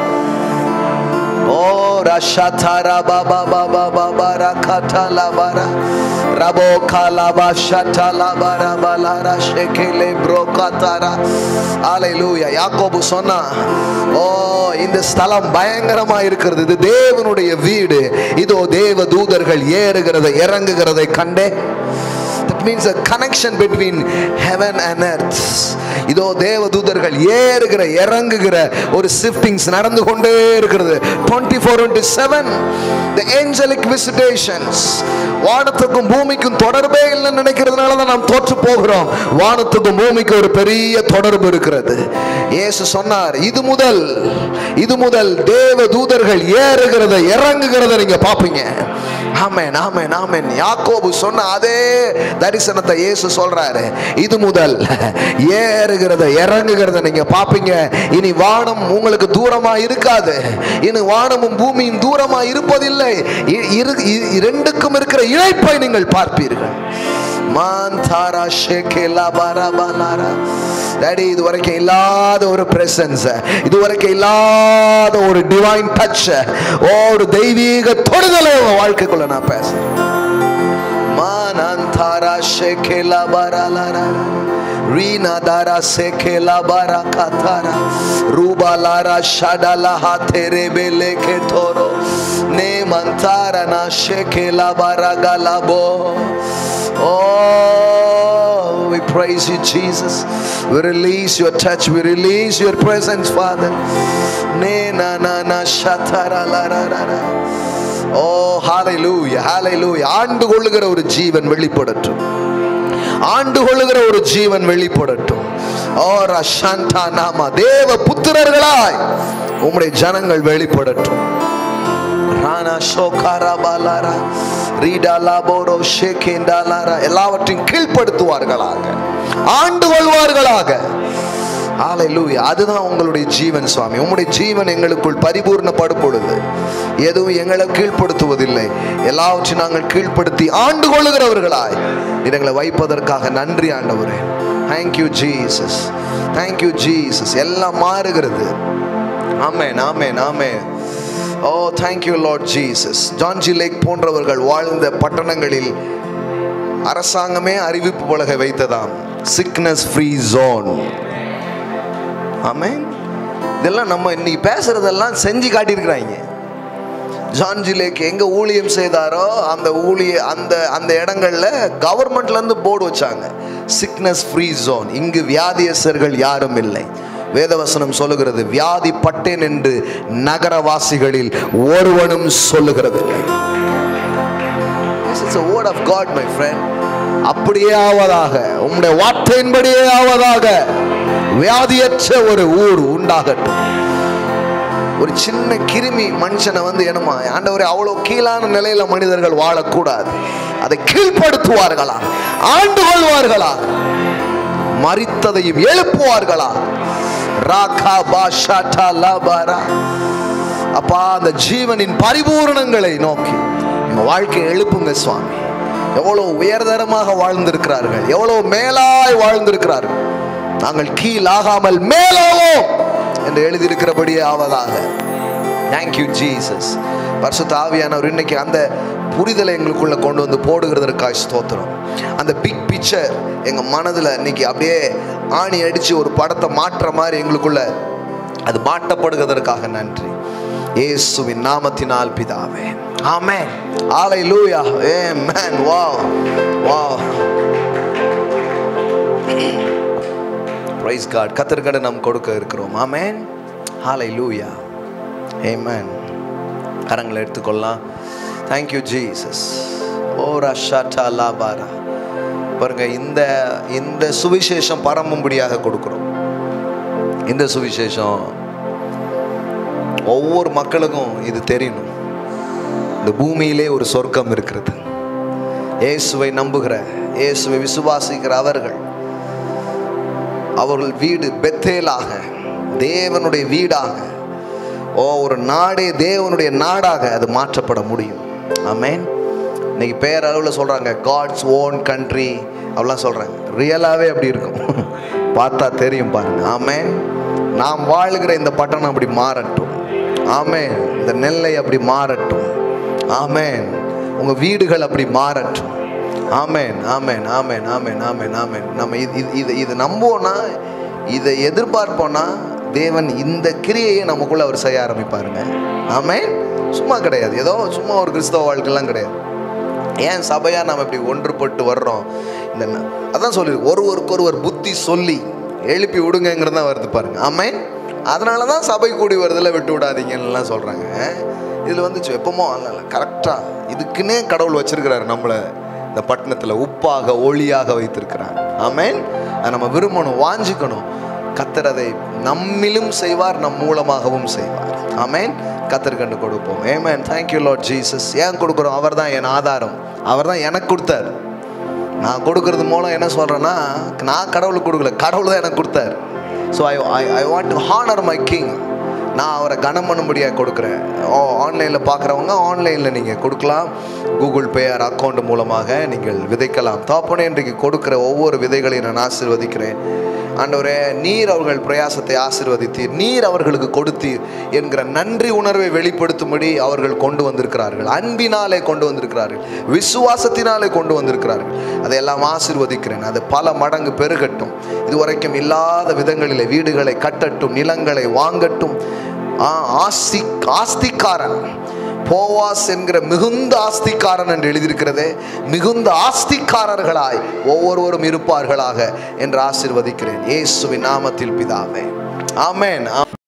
ஓ ரஷாதாரா பாபா பாபா பாபா ரகாதா பாரா ரபோ காலாபா ஷாட்டா பாரா பாலாரா ஷெகேலே ப்ரோகாதாரா ஹalleluya யாக்கோபு சொன்னா ஓ இந்த ஸ்தலம் பயங்கரமா இருக்கிறது இது தேவனுடைய வீடு இதோ தேவ தூதர்கள் ஏறுகிறதை இறங்குகிறதை கண்டே That means a connection between heaven and earth. இதோ தேவ தூதர்கள் ஏறுகிற இறங்குகிற ஒரு ஷிஃப்டிங்ஸ் நடந்து கொண்டே இருக்கிறது 24 four into seven the angelic visitations வானத்துக்கும் பூமிக்கும் தொடர்பே இல்லைன்னு நினைக்கிறதுனால தான் நாம் தோற்று போகிறோம் வானத்துக்கும் பூமிக்கு ஒரு பெரிய தொடர்பு இருக்கிறது இயேசு சொன்னார் இது முதல் இது முதல் தேவ தூதர்கள் ஏறுகிறத இறங்குகிறத நீங்க பாப்பீங்க ஆமென் ஆமென் ஆமென் யாக்கோபு சொன்ன அதே தரிசனத்தை இயேசு சொல்றாரு இது முதல் ஏறுகிறத இறங்குகிறத நீங்க பாப்பீங்க இனி வானம் உங்களுக்கு தூரமா இருக்காது இனி வானமும் பூமியும் தூரமா இருப்பதில்லை இ- இரு- இ- இரண்டுக்கும் இருக்கிற இழைப்பை நீங்கள் பார்ப்பீர்கள் மாந்தாரா ஷேகேலா பாரா பாலாரா டாடி இது வரைக்கும் இல்லாத ஒரு பிரசன்ஸ் இது வரைக்கும் இல்லாத ஒரு டிவைன் டச் ஒரு தெய்வீக தொடுதலை உங்க வாழ்க்கைக்குள்ள நான் பேசுறேன் Manantara shekela baralara. Rina dara sekela barakatara. Ruba lara shadala hatere bele ketoro. Ne mantara na shekela baragalabo. Oh, we praise you, Jesus. We release your touch. We release your presence, Father. Ne na na na shatara la la la la. ஓ ஹalleluya ஹalleluya ஆண்டு கொள்ளுகிற ஒரு ஜீவன் வெளிப்படட்டும் ஆண்டு கொள்ளுகிற ஒரு ஜீவன் வெளிப்படட்டும் ஓ ரஷாந்தா நாமா தேவ புத்திரர்களாய் உம்முடைய ஜனங்கள் வெளிப்படட்டும் ரானா ஷோகாரா பாலாரா ரீடா லாபோரோ ஷேகேண்டாலாரா எல்லாவற்றையும் கீழ்ப்படுத்துவார்களாக ஆண்டு கொள்வார்களாக ஹalleluya அதுதான் உங்களுடைய ஜீவன் சுவாமி உம்முடைய ஜீவன் எங்களுக்குள் பரிபூர்ணப்படும் பொழுது எதுவும் எங்களை கீழ்ப்படுத்துவதில்லை எல்லாவற்றையும் நாங்கள் கீழ்ப்படுத்தி ஆண்டு கொள்ளுகிறவர்களாய் நீர் எங்களை வைப்பதற்காக நன்றி ஆண்டவரே தேங்க்யூ ஜீசஸ் தேங்க்யூ ஜீசஸ் எல்லாம் மாறுகிறது ஆமென் ஆமென் ஆமென் ஓ thank you Lord Jesus John G Lake போன்றவர்கள் வாழ்ந்த பட்டணங்களில் அரசாங்கமே அறிவிப்பு பலகை வைத்ததாம் சிக்னஸ் ஃப்ரீ ஜோன் ஆமென் இதெல்லாம் நம்ம இன்னைக்கு பேசுறதெல்லாம் செஞ்சு காட்டியிருக்கிறாங்க ஜான்ஜி லேக் எங்க ஊழியம் செய்தாரோ அந்த ஊழிய அந்த அந்த இடங்கள்ல கவர்மெண்ட்ல இருந்து போர்டு வச்சாங்க சிக்னஸ் ஃப்ரீ ஜோன் இங்கு வியாதியஸ்தர்கள் யாரும் இல்லை வேதவசனம் சொல்லுகிறது வியாதி பட்டேன் என்று நகரவாசிகளில் ஒருவனும் சொல்லுகிறதில்லை This is a word of God, my friend. அப்படியே ஆவதாக உம்முடைய வார்த்தையின்படியே ஆவதாக வியாதியற்ற ஒரு ஊர் உண்டாகட்டும் ஒரு சின்ன கிருமி மனுஷனை வந்து என்னமா ஆண்டவரே அவ்வளவு கீழான நிலையில மனிதர்கள் வாழக்கூடாது அதை கீழ்ப்படுத்துவார்களா ஆண்டு கொள்வார்களா மரித்ததையும் எழுப்புவார்களா ராகா பாஷாட்டா லாபாரா அப்பா அந்த ஜீவனின் பரிபூரணங்களை நோக்கி எங்க வாழ்க்கையை எழுப்புங்க சுவாமி எவ்வளவு உயர்தரமாக வாழ்ந்திருக்கிறார்கள் எவ்வளவு மேலாய் வாழ்ந்திருக்கிறார்கள் நாங்கள் கீழாகாமல் மேலாவோம் என்று எழுதியிருக்கிறபடியே ஆவதாக தேங்க்யூ ஜீசஸ் பரிசுத்த ஆவியானவர் இன்னைக்கு அந்த புரிதலை எங்களுக்குள்ள கொண்டு வந்து போடுகிறதற்காக ஸ்தோத்திரம் அந்த பிக் பிக்சர் எங்க மனதுல இன்னைக்கு அப்படியே ஆணி அடிச்சு ஒரு படத்தை மாற்ற மாதிரி எங்களுக்குள்ள அது மாட்டப்படுகிறதற்காக நன்றி இயேசுவின் நாமத்தினால் பிதாவே ஆமென் ஹalleluya amen wow wow praise god கத்தர்கட நாம் கொடுக்க இருக்கிறோம் ஆமென் ஹalleluya amen கரங்களை எடுத்துக்கொள்ளலாம் thank you jesus ஓ ரஷாட்டா லாபாரா பாருங்க இந்த இந்த சுவிசேஷம் பரம்பும்படியாக கொடுக்கிறோம் இந்த சுவிசேஷம் ஒவ்வொரு மக்களுக்கும் இது தெரியணும் இந்த பூமியிலே ஒரு சொர்க்கம் இருக்கிறது இயேசுவை நம்புகிற இயேசுவை விசுவாசிக்கிற அவர்கள் அவர்கள் வீடு பெத்தேலாக தேவனுடைய வீடாக ஓ ஒரு நாடே தேவனுடைய நாடாக அது மாற்றப்பட முடியும் ஆமென் இன்னைக்கு பேரளவில் சொல்கிறாங்க காட்ஸ் ஓன் கண்ட்ரி அப்படிலாம் சொல்கிறாங்க ரியலாகவே அப்படி இருக்கும் பார்த்தா தெரியும் பாருங்க ஆமென் நாம் வாழ்கிற இந்த பட்டணம் அப்படி மாறட்டும் ஆமென் இந்த நெல்லை அப்படி மாறட்டும் ஆமென் உங்கள் வீடுகள் அப்படி மாறட்டும் ஆமென் ஆமென் ஆமென் ஆமென் ஆமென் ஆமென் நம்ம இது இது இது இது நம்புவோன்னா இதை எதிர்பார்ப்போன்னா தேவன் இந்த கிரியையை நமக்குள்ள அவர் செய்ய ஆரம்பிப்பாருங்க ஆமென் சும்மா கிடையாது ஏதோ சும்மா ஒரு கிறிஸ்தவ வாழ்க்கைலாம் கிடையாது ஏன் சபையாக நாம் இப்படி ஒன்றுபட்டு வர்றோம் இந்த ந- அதான் சொல்லி ஒருவருக்கு ஒருவர் புத்தி சொல்லி எழுப்பி விடுங்கிறது தான் வருது பாருங்க ஆமென் அதனால தான் சபை கூடி வருதில் விட்டு விடாதீங்கன்னுலாம் சொல்கிறாங்க இதில் வந்துச்சு எப்பமோ அல்ல கரெக்டாக இதுக்குன்னே கடவுள் வச்சிருக்கிறாரு நம்மளை இந்த பட்டணத்தில் உப்பாக ஒளியாக வைத்திருக்கிறார் ஆமென் அதை நம்ம விரும்பணும் வாஞ்சிக்கணும் கத்தர் அதை நம்மிலும் செய்வார் நம் மூலமாகவும் செய்வார் ஆமென் கத்தர் கண்டு கொடுப்போம் ஏமேன் தேங்க்யூ லார்ட் ஜீசஸ் ஏன் கொடுக்குறோம் அவர் தான் என் ஆதாரம் அவர் தான் எனக்கு கொடுத்தார் நான் கொடுக்கறது மூலம் என்ன சொல்கிறேன்னா நான் கடவுளுக்கு கொடுக்கல கடவுள் தான் எனக்கு கொடுத்தார் so I I I want to honour my king நான் அவரை கனம் பண்ணும்படியாக கொடுக்குறேன் ஓ ஆன்லைனில் பார்க்குறவங்க ஆன்லைனில் நீங்கள் கொடுக்கலாம் கூகுள் பே ஆர் அக்கௌண்ட் மூலமாக நீங்கள் விதைக்கலாம் தாப்பனே இன்றைக்கு கொடுக்குற ஒவ்வொரு விதைகளையும் நான் ஆசீர்வதிக்கிறேன் ஆண்டவரே நீர் அவர்கள் பிரயாசத்தை ஆசீர்வதித்தீர் நீர் அவர்களுக்கு கொடுத்தீர் என்கிற நன்றி உணர்வை வெளிப்படுத்தும்படி அவர்கள் கொண்டு வந்திருக்கிறார்கள் அன்பினாலே கொண்டு வந்திருக்கிறார்கள் விசுவாசத்தினாலே கொண்டு வந்திருக்கிறார்கள் அதையெல்லாம் ஆசீர்வதிக்கிறேன் அது பல மடங்கு பெருகட்டும் இதுவரைக்கும் இல்லாத விதங்களிலே வீடுகளை கட்டட்டும் நிலங்களை வாங்கட்டும் ஆ, ஆஸ்தி ஆஸ்திக்காரன் போவாஸ் என்கிற மிகுந்த ஆஸ்திக்காரன் என்று எழுதியிருக்கிறதே மிகுந்த ஆஸ்திக்காரர்களாய் ஒவ்வொருவரும் இருப்பார்களாக என்று ஆசீர்வதிக்கிறேன் இயேசுவின் நாமத்தில் பிதாவே ஆமென் ஆ-